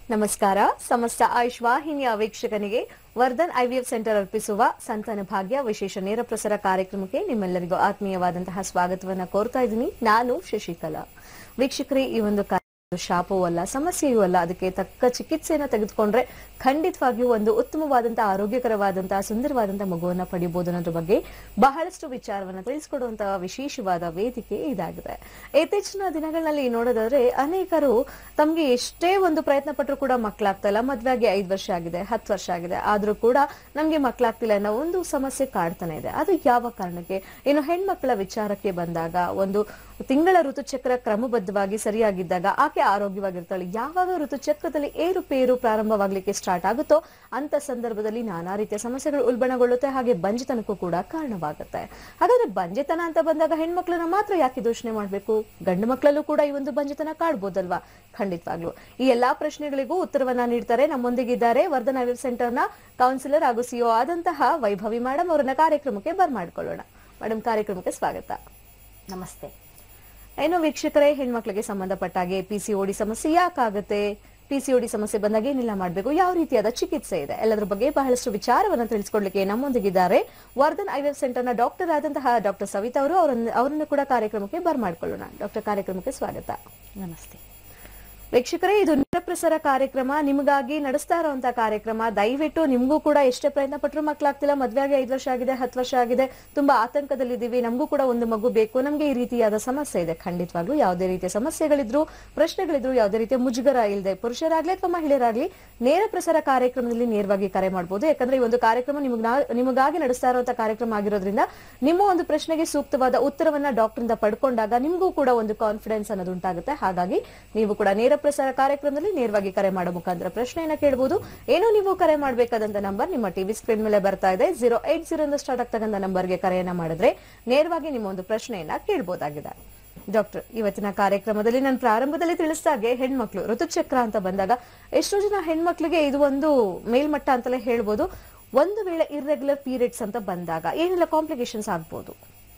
ನಮಸ್ಕಾರ ಸಮಸ್ತ ಆಯುಷ್ ವಾಹಿನಿಯ ವೀಕ್ಷಕನಿಗೆ ವರ್ಧನ್ ಐವಿಎಫ್ ಸೆಂಟರ್ ಅರ್ಪಿಸುವ ಸಂತಾನ ಭಾಗ್ಯ ವಿಶೇಷ ನೇರ ಪ್ರಸಾರ ಕಾರ್ಯಕ್ರಮಕ್ಕೆ ನಿಮ್ಮೆಲ್ಲರಿಗೂ ಆತ್ಮೀಯವಾದಂತಹ ಸ್ವಾಗತವನ್ನ ಕೋರ್ತಾ ಇದ್ದೀನಿ ನಾನು ಶಶಿಕಲಾ ವೀಕ್ಷಕರೇ ಈ ಒಂದು ಕಾರ್ಯ ಶಾಪವೂ ಅಲ್ಲ ಸಮಸ್ಯೆಯೂ ಅಲ್ಲ ಅದಕ್ಕೆ ತಕ್ಕ ಚಿಕಿತ್ಸೆಯನ್ನ ತೆಗೆದುಕೊಂಡ್ರೆ ಖಂಡಿತವಾಗಿಯೂ ಒಂದು ಉತ್ತಮವಾದಂತಹ ಆರೋಗ್ಯಕರವಾದಂತಹ ಸುಂದರವಾದಂತಹ ಮಗುವನ್ನ ಪಡಿಬಹುದು ಅನ್ನೋದ್ರ ಬಗ್ಗೆ ಬಹಳಷ್ಟು ವಿಚಾರವನ್ನ ತಿಳಿಸ್ಕೊಡುವಂತಹ ವಿಶೇಷವಾದ ವೇದಿಕೆ ಇದಾಗಿದೆ ಇತ್ತೀಚಿನ ದಿನಗಳಲ್ಲಿ ನೋಡೋದಾದ್ರೆ ಅನೇಕರು ತಮ್ಗೆ ಎಷ್ಟೇ ಒಂದು ಪ್ರಯತ್ನ ಪಟ್ಟರು ಕೂಡ ಮಕ್ಕಳಾಗ್ತಾ ಇಲ್ಲ ಮದ್ವೆಗೆ ಐದು ವರ್ಷ ಆಗಿದೆ ಹತ್ತು ವರ್ಷ ಆಗಿದೆ ಆದ್ರೂ ಕೂಡ ನಮ್ಗೆ ಮಕ್ಕಳಾಗ್ತಿಲ್ಲ ಅನ್ನೋ ಒಂದು ಸಮಸ್ಯೆ ಕಾಡ್ತಾನೆ ಇದೆ ಅದು ಯಾವ ಕಾರಣಕ್ಕೆ ಇನ್ನು ಹೆಣ್ಮಕ್ಳ ವಿಚಾರಕ್ಕೆ ಬಂದಾಗ ಒಂದು ತಿಂಗಳ ಋತುಚಕ್ರ ಕ್ರಮಬದ್ಧವಾಗಿ ಸರಿಯಾಗಿದ್ದಾಗ ಆಕೆ ಆರೋಗ್ಯವಾಗಿರ್ತಾಳೆ ಯಾವಾಗ ಋತುಚಕ್ರದಲ್ಲಿ ಏರುಪೇರು ಪ್ರಾರಂಭವಾಗ್ಲಿಕ್ಕೆ ಸ್ಟಾರ್ಟ್ ಆಗುತ್ತೋ ಅಂತ ಸಂದರ್ಭದಲ್ಲಿ ನಾನಾ ರೀತಿಯ ಸಮಸ್ಯೆಗಳು ಉಲ್ಬಣಗೊಳ್ಳುತ್ತೆ ಹಾಗೆ ಬಂಜೆತನಕ್ಕೂ ಕೂಡ ಕಾರಣವಾಗುತ್ತೆ ಹಾಗಾದ್ರೆ ಬಂಜೆತನ ಅಂತ ಬಂದಾಗ ಹೆಣ್ಮಕ್ಳನ್ನ ಮಾತ್ರ ಯಾಕೆ ದೂಷಣೆ ಮಾಡ್ಬೇಕು ಗಂಡು ಮಕ್ಕಳಲ್ಲೂ ಕೂಡ ಈ ಒಂದು ಬಂಜೆತನ ಕಾಡ್ಬೋದಲ್ವಾ ಖಂಡಿತವಾಗ್ಲು ಈ ಎಲ್ಲಾ ಪ್ರಶ್ನೆಗಳಿಗೂ ಉತ್ತರವನ್ನ ನೀಡ್ತಾರೆ ನಮ್ಮೊಂದಿಗಿದ್ದಾರೆ ವರ್ಧನ್ ಐವಿಎಫ್ ಸೆಂಟರ್ನ ಕೌನ್ಸಿಲರ್ ಹಾಗೂ ಸಿಒ ಆದಂತಹ ವೈಭವಿ ಮೇಡಮ್ ಅವರನ್ನ ಕಾರ್ಯಕ್ರಮಕ್ಕೆ ಬರ್ಮಾಡ್ಕೊಳ್ಳೋಣ ಮೇಡಮ್ ಕಾರ್ಯಕ್ರಮಕ್ಕೆ ಸ್ವಾಗತ ನಮಸ್ತೆ ಏನು ವೀಕ್ಷಕರೇ ಹೆಣ್ಮಕ್ಳಿಗೆ ಸಂಬಂಧಪಟ್ಟಾಗೆ ಪಿಸಿಒಡಿ ಸಮಸ್ಯೆ ಯಾಕಾಗುತ್ತೆ ಪಿಸಿಒಡಿ ಸಮಸ್ಯೆ ಬಂದಾಗ ಏನೆಲ್ಲ ಮಾಡಬೇಕು ಯಾವ ರೀತಿಯಾದ ಚಿಕಿತ್ಸೆ ಇದೆ ಎಲ್ಲದ್ರ ಬಗ್ಗೆ ಬಹಳಷ್ಟು ವಿಚಾರವನ್ನ ತಿಳಿಸ್ಕೊಡ್ಲಿಕ್ಕೆ ನಮ್ಮೊಂದಿಗಿದ್ದಾರೆ ವರ್ಧನ್ ಐವಿಎಫ್ ಸೆಂಟರ್ನ ಡಾಕ್ಟರ್ ಆದಂತಹ ಡಾಕ್ಟರ್ ಸವಿತಾ ಅವರು ಅವರನ್ನ ಅವರನ್ನು ಕೂಡ ಕಾರ್ಯಕ್ರಮಕ್ಕೆ ಬರ್ಮಾಡ್ಕೊಳ್ಳೋಣ ಡಾಕ್ಟರ್ ಕಾರ್ಯಕ್ರಮಕ್ಕೆ ಸ್ವಾಗತ ನಮಸ್ತೆ ವೀಕ್ಷಕರೇ ಇದು ನೇರ ಪ್ರಸಾರ ಕಾರ್ಯಕ್ರಮ ನಿಮಗಾಗಿ ನಡೆಸ್ತಾ ಇರುವಂತಹ ಕಾರ್ಯಕ್ರಮ ದಯವಿಟ್ಟು ನಿಮ್ಗೂ ಕೂಡ ಎಷ್ಟೇ ಪ್ರಯತ್ನ ಪಟ್ಟರು ಮಕ್ಕಳಾಗ್ತಿಲ್ಲ ಮದ್ವೆ ಆಗಿ ಐದು ವರ್ಷ ಆಗಿದೆ ಹತ್ತು ವರ್ಷ ಆಗಿದೆ ತುಂಬಾ ಆತಂಕದಲ್ಲಿದ್ದೀವಿ ನಮಗೂ ಕೂಡ ಒಂದು ಮಗು ಬೇಕು ನಮ್ಗೆ ಈ ರೀತಿಯಾದ ಸಮಸ್ಯೆ ಇದೆ ಖಂಡಿತವಾಗ್ಲೂ ಯಾವುದೇ ರೀತಿಯ ಸಮಸ್ಯೆಗಳಿದ್ರು ಪ್ರಶ್ನೆಗಳಿದ್ರು ಯಾವುದೇ ರೀತಿಯ ಮುಜುಗರ ಇಲ್ಲದೆ ಪುರುಷರಾಗ್ಲಿ ಅಥವಾ ಮಹಿಳೆಯರಾಗ್ಲಿ ನೇರ ಪ್ರಸಾರ ಕಾರ್ಯಕ್ರಮದಲ್ಲಿ ನೇರವಾಗಿ ಕರೆ ಮಾಡಬಹುದು ಯಾಕಂದ್ರೆ ಈ ಒಂದು ಕಾರ್ಯಕ್ರಮ ನಿಮಗ್ ನಿಮಗಾಗಿ ನಡೆಸ್ತಾ ಇರುವಂತಹ ಕಾರ್ಯಕ್ರಮ ಆಗಿರೋದ್ರಿಂದ ನಿಮ್ಮ ಒಂದು ಪ್ರಶ್ನೆಗೆ ಸೂಕ್ತವಾದ ಉತ್ತರವನ್ನ ಡಾಕ್ಟರ್ ಇಂದ ಪಡ್ಕೊಂಡಾಗ ನಿಮಗೂ ಕೂಡ ಒಂದು ಕಾನ್ಫಿಡೆನ್ಸ್ ಅನ್ನೋದು ಉಂಟಾಗುತ್ತೆ ಹಾಗಾಗಿ ನೀವು ಕೂಡ ನೇರ ಪ್ರಸಾರ ಕಾರ್ಯಕ್ರಮದಲ್ಲಿ ನೇರವಾಗಿ ಕರೆ ಮಾಡೋ ಮುಖಾಂತರ ಪ್ರಶ್ನೆಯನ್ನ ಕೇಳಬಹುದು ಏನು ನೀವು ಕರೆ ಮಾಡಬೇಕಾದಂತ ನಂಬರ್ ನಿಮ್ಮ ಟಿವಿ ಸ್ಕ್ರೀನ್ ಮೇಲೆ ಬರ್ತಾ ಇದೆ ಜೀರೋ ಏಟ್ ಜೀರೋ ಇಂದ ಸ್ಟಾರ್ಟ್ ಆಗ್ತಕ್ಕಂಥ ನಂಬರ್ಗೆ ಕರೆಯನ್ನ ಮಾಡಿದ್ರೆ ನೇರವಾಗಿ ನಿಮ್ಮ ಒಂದು ಪ್ರಶ್ನೆಯನ್ನ ಕೇಳಬಹುದಾಗಿದೆ ಡಾಕ್ಟರ್ ಇವತ್ತಿನ ಕಾರ್ಯಕ್ರಮದಲ್ಲಿ ನಾನು ಪ್ರಾರಂಭದಲ್ಲಿ ತಿಳಿಸಿದಾಗೆ ಹೆಣ್ಮಕ್ಳು ಋತುಚಕ್ರ ಅಂತ ಬಂದಾಗ ಎಷ್ಟೋ ಜನ ಹೆಣ್ಮಕ್ಳಿಗೆ ಇದು ಒಂದು ಮೇಲ್ಮಟ್ಟ ಅಂತಲೇ ಹೇಳ್ಬೋದು ಒಂದು ವೇಳೆ ಇರ್ರೆಗ್ಯುಲರ್ ಪೀರಿಯಡ್ಸ್ ಅಂತ ಬಂದಾಗ ಏನೆಲ್ಲ ಕಾಂಪ್ಲಿಕೇಶನ್ಸ್ ಆಗ್ಬೋದು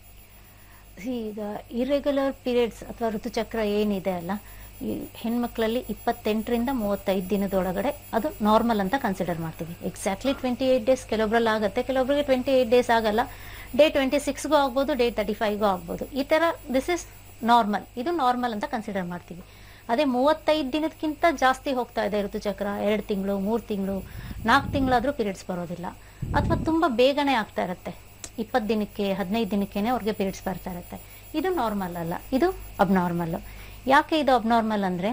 ಈಗ ಇರೆಗ್ಯುಲರ್ ಪೀರಿಯಡ್ಸ್ ಅಥವಾ ಋತುಚಕ್ರ ಏನಿದೆ ಅಲ್ಲ ಈ ಹೆಣ್ಮಕ್ಳಲ್ಲಿ ಇಪ್ಪತ್ತೆಂಟರಿಂದ ಮೂವತ್ತೈದು ದಿನದೊಳಗಡೆ ಅದು ನಾರ್ಮಲ್ ಅಂತ ಕನ್ಸಿಡರ್ ಮಾಡ್ತೀವಿ ಎಕ್ಸಾಕ್ಟ್ಲಿ ಟ್ವೆಂಟಿ ಏಯ್ಟ್ ಡೇಸ್ ಕೆಲವೊಬ್ರಲ್ಲಿ ಆಗುತ್ತೆ ಕೆಲವೊಬ್ಬರಿಗೆ ಟ್ವೆಂಟಿ ಏಯ್ಟ್ ಡೇಸ್ ಆಗಲ್ಲ ಡೇ ಟ್ವೆಂಟಿ ಸಿಕ್ಸ್ಗೂ ಆಗ್ಬೋದು ಡೇ ತರ್ಟಿ ಫೈವ್ಗೂ ಆಗ್ಬೋದು ಈ ಥರ ದಿಸ್ ಇಸ್ ನಾರ್ಮಲ್ ಇದು ನಾರ್ಮಲ್ ಅಂತ ಕನ್ಸಿಡರ್ ಮಾಡ್ತೀವಿ ಅದೇ ಮೂವತ್ತೈದು ದಿನದಕ್ಕಿಂತ ಜಾಸ್ತಿ ಹೋಗ್ತಾ ಇದೆ ಋತುಚಕ್ರ ಎರಡು ತಿಂಗಳು ಮೂರು ತಿಂಗಳು ನಾಲ್ಕು ತಿಂಗಳಾದರೂ ಪೀರಿಯಡ್ಸ್ ಬರೋದಿಲ್ಲ ಅಥವಾ ತುಂಬ ಬೇಗನೆ ಆಗ್ತಾ ಇರುತ್ತೆ ಇಪ್ಪತ್ತು ದಿನಕ್ಕೆ ಹದಿನೈದು ದಿನಕ್ಕೇನೆ ಅವ್ರಿಗೆ ಪೀರಿಯಡ್ಸ್ ಬರ್ತಾ ಇರುತ್ತೆ ಇದು ನಾರ್ಮಲ್ ಅಲ್ಲ ಇದು ಅಬ್ನಾರ್ಮಲ್ಲು ಯಾಕೆ ಇದು ಅಬ್ನಾರ್ಮಲ್ ಅಂದರೆ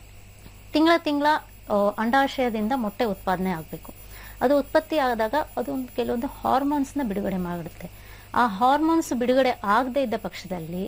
ತಿಂಗಳ ತಿಂಗಳ ಅಂಡಾಶಯದಿಂದ ಮೊಟ್ಟೆ ಉತ್ಪಾದನೆ ಆಗಬೇಕು ಅದು ಉತ್ಪತ್ತಿ ಆದಾಗ ಅದು ಒಂದು ಕೆಲವೊಂದು ಹಾರ್ಮೋನ್ಸ್ನ ಬಿಡುಗಡೆ ಮಾಡಿಬಿಡುತ್ತೆ ಆ ಹಾರ್ಮೋನ್ಸ್ ಬಿಡುಗಡೆ ಆಗದೇ ಇದ್ದ ಪಕ್ಷದಲ್ಲಿ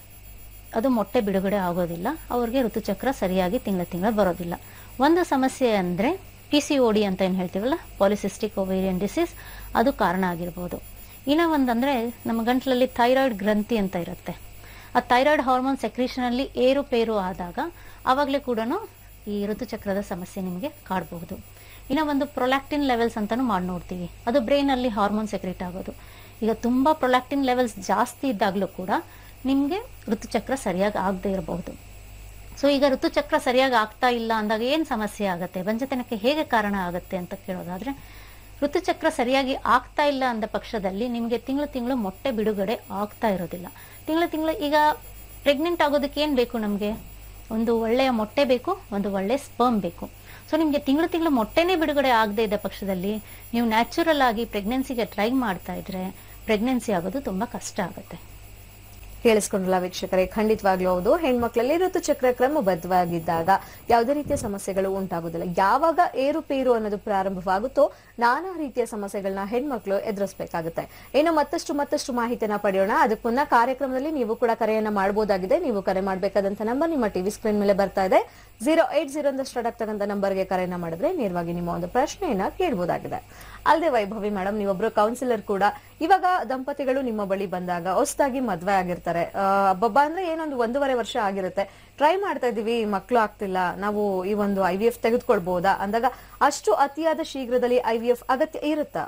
ಅದು ಮೊಟ್ಟೆ ಬಿಡುಗಡೆ ಆಗೋದಿಲ್ಲ ಅವ್ರಿಗೆ ಋತುಚಕ್ರ ಸರಿಯಾಗಿ ತಿಂಗಳ ತಿಂಗಳ ಬರೋದಿಲ್ಲ ಒಂದು ಸಮಸ್ಯೆ ಅಂದರೆ ಪಿ ಸಿ ಓ ಡಿ ಅಂತ ಏನು ಹೇಳ್ತೀವಲ್ಲ ಪಾಲಿಸಿಸ್ಟಿಕ್ ಓವೇರಿಯನ್ ಡಿಸೀಸ್ ಅದು ಕಾರಣ ಆಗಿರ್ಬೋದು ಇನ್ನು ಒಂದಂದರೆ ನಮ್ಮ ಗಂಟ್ಲಲ್ಲಿ ಥೈರಾಯ್ಡ್ ಗ್ರಂಥಿ ಅಂತ ಇರುತ್ತೆ ಆ ಥೈರಾಯ್ಡ್ ಹಾರ್ಮೋನ್ ಸೆಕ್ರೀಷನಲ್ಲಿ ಏರುಪೇರು ಆದಾಗ ಆವಾಗಲೇ ಕೂಡ ಈ ಋತುಚಕ್ರದ ಸಮಸ್ಯೆ ನಿಮಗೆ ಕಾಡಬಹುದು ಇನ್ನು ಒಂದು ಪ್ರೊಲ್ಯಾಕ್ಟಿನ್ ಲೆವೆಲ್ಸ್ ಅಂತಲೂ ಮಾಡಿ ನೋಡ್ತೀವಿ ಅದು ಬ್ರೈನಲ್ಲಿ ಹಾರ್ಮೋನ್ ಸೆಕ್ರೇಟ್ ಆಗೋದು ಈಗ ತುಂಬ ಪ್ರೊಲ್ಯಾಕ್ಟಿನ್ ಲೆವೆಲ್ಸ್ ಜಾಸ್ತಿ ಇದ್ದಾಗಲೂ ಕೂಡ ನಿಮಗೆ ಋತುಚಕ್ರ ಸರಿಯಾಗಿ ಆಗದೆ ಇರಬಹುದು ಸೊ ಈಗ ಋತುಚಕ್ರ ಸರಿಯಾಗಿ ಆಗ್ತಾ ಇಲ್ಲ ಅಂದಾಗ ಏನು ಸಮಸ್ಯೆ ಆಗುತ್ತೆ ಬಂಜತನಕ್ಕೆ ಹೇಗೆ ಕಾರಣ ಆಗುತ್ತೆ ಅಂತ ಕೇಳೋದಾದ್ರೆ ಋತುಚಕ್ರ ಸರಿಯಾಗಿ ಆಗ್ತಾ ಇಲ್ಲ ಅಂದ ಪಕ್ಷದಲ್ಲಿ ನಿಮಗೆ ತಿಂಗಳು ತಿಂಗಳು ಮೊಟ್ಟೆ ಬಿಡುಗಡೆ ಆಗ್ತಾ ಇರೋದಿಲ್ಲ ತಿಂಗಳು ತಿಂಗಳು ಈಗ ಪ್ರೆಗ್ನೆಂಟ್ ಆಗೋದಕ್ಕೆ ಏನು ಬೇಕು ನಮಗೆ ಒಂದು ಒಳ್ಳೆಯ ಮೊಟ್ಟೆ ಬೇಕು ಒಂದು ಒಳ್ಳೆಯ ಸ್ಪರ್ಮ್ ಬೇಕು ಸೊ ನಿಮಗೆ ತಿಂಗಳು ತಿಂಗಳು ಮೊಟ್ಟೆನೇ ಬಿಡುಗಡೆ ಆಗದೆ ಇದ್ದ ಪಕ್ಷದಲ್ಲಿ ನೀವು ನ್ಯಾಚುರಲ್ ಆಗಿ ಪ್ರೆಗ್ನೆನ್ಸಿಗೆ ಟ್ರೈ ಮಾಡ್ತಾ ಇದ್ರೆ ಪ್ರೆಗ್ನೆನ್ಸಿ ಆಗೋದು ತುಂಬ ಕಷ್ಟ ಆಗುತ್ತೆ ಕೇಳಿಸ್ಕೊಂಡ್ರಲ್ಲ ವೀಕ್ಷಕರೇ ಖಂಡಿತವಾಗ್ಲೂ ಹೌದು ಹೆಣ್ಮಕ್ಳಲ್ಲಿ ಋತುಚಕ್ರ ಕ್ರಮಬದ್ಧವಾಗಿದ್ದಾಗ ಯಾವುದೇ ರೀತಿಯ ಸಮಸ್ಯೆಗಳು ಉಂಟಾಗುದಿಲ್ಲ ಯಾವಾಗ ಏರುಪೇರು ಅನ್ನೋದು ಪ್ರಾರಂಭವಾಗುತ್ತೋ ನಾನಾ ರೀತಿಯ ಸಮಸ್ಯೆಗಳನ್ನ ಹೆಣ್ಮಕ್ಳು ಎದುರಿಸಬೇಕಾಗುತ್ತೆ ಇನ್ನು ಮತ್ತಷ್ಟು ಮತ್ತಷ್ಟು ಮಾಹಿತಿಯನ್ನ ಪಡೆಯೋಣ ಅದಕ್ಕೆ ಮುನ್ನ ಕಾರ್ಯಕ್ರಮದಲ್ಲಿ ನೀವು ಕೂಡ ಕರೆಯನ್ನ ಮಾಡಬಹುದಾಗಿದೆ ನೀವು ಕರೆ ಮಾಡಬೇಕಾದಂತ ನಂಬರ್ ನಿಮ್ಮ ಟಿವಿ ಸ್ಕ್ರೀನ್ ಮೇಲೆ ಬರ್ತಾ ಇದೆ ಜೀರೋ ಏಟ್ ಜೀರೋ ಇಂದ ಸ್ಟಾರ್ಟ್ ಆಗ್ತಕ್ಕಂಥ ನಂಬರ್ಗೆ ಕರೆಯನ್ನ ಮಾಡಿದ್ರೆ ನೇರವಾಗಿ ನಿಮ್ಮ ಒಂದು ಪ್ರಶ್ನೆಯನ್ನ ಕೇಳಬಹುದಾಗಿದೆ ಅಲ್ಲದೆ ವೈಭವಿ ಮೇಡಮ್ ನೀವೊಬ್ರು ಕೌನ್ಸಿಲರ್ ಕೂಡ ಇವಾಗ ದಂಪತಿಗಳು ನಿಮ್ಮ ಬಳಿ ಬಂದಾಗ ಹೊಸದಾಗಿ ಮದ್ವೆ ಆಗಿರ್ತಾರೆ ಆ, ಹಬ್ಬಬ್ಬ ಅಂದ್ರೆ ಏನೊಂದು ಒಂದೂವರೆ ವರ್ಷ ಆಗಿರುತ್ತೆ ಟ್ರೈ ಮಾಡ್ತಾ ಇದೀವಿ ಮಕ್ಕಳು ಆಗ್ತಿಲ್ಲ ನಾವು ಈ ಒಂದು ಐ ವಿ ಎಫ್ ತೆಗೆದುಕೊಳ್ಬಹುದಾ ಅಂದಾಗ ಅಷ್ಟು ಅತಿಯಾದ ಶೀಘ್ರದಲ್ಲಿ ಐ ವಿ ಎಫ್ ಅಗತ್ಯ ಇರುತ್ತಾ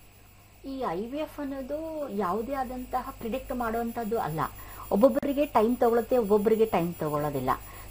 ಈ ಐ ವಿ ಎಫ್ ಅನ್ನೋದು ಯಾವುದೇ ಆದಂತಹ ಪ್ರಿಡಿಕ್ಟ್ ಮಾಡುವಂಥದ್ದು ಅಲ್ಲ ಒಬ್ಬೊಬ್ಬರಿಗೆ ಟೈಮ್ ತಗೊಳುತ್ತೆ ಒಬ್ಬೊಬ್ಬರಿಗೆ ಟೈಮ್ ತಗೊಳ್ಳೋದಿಲ್ಲ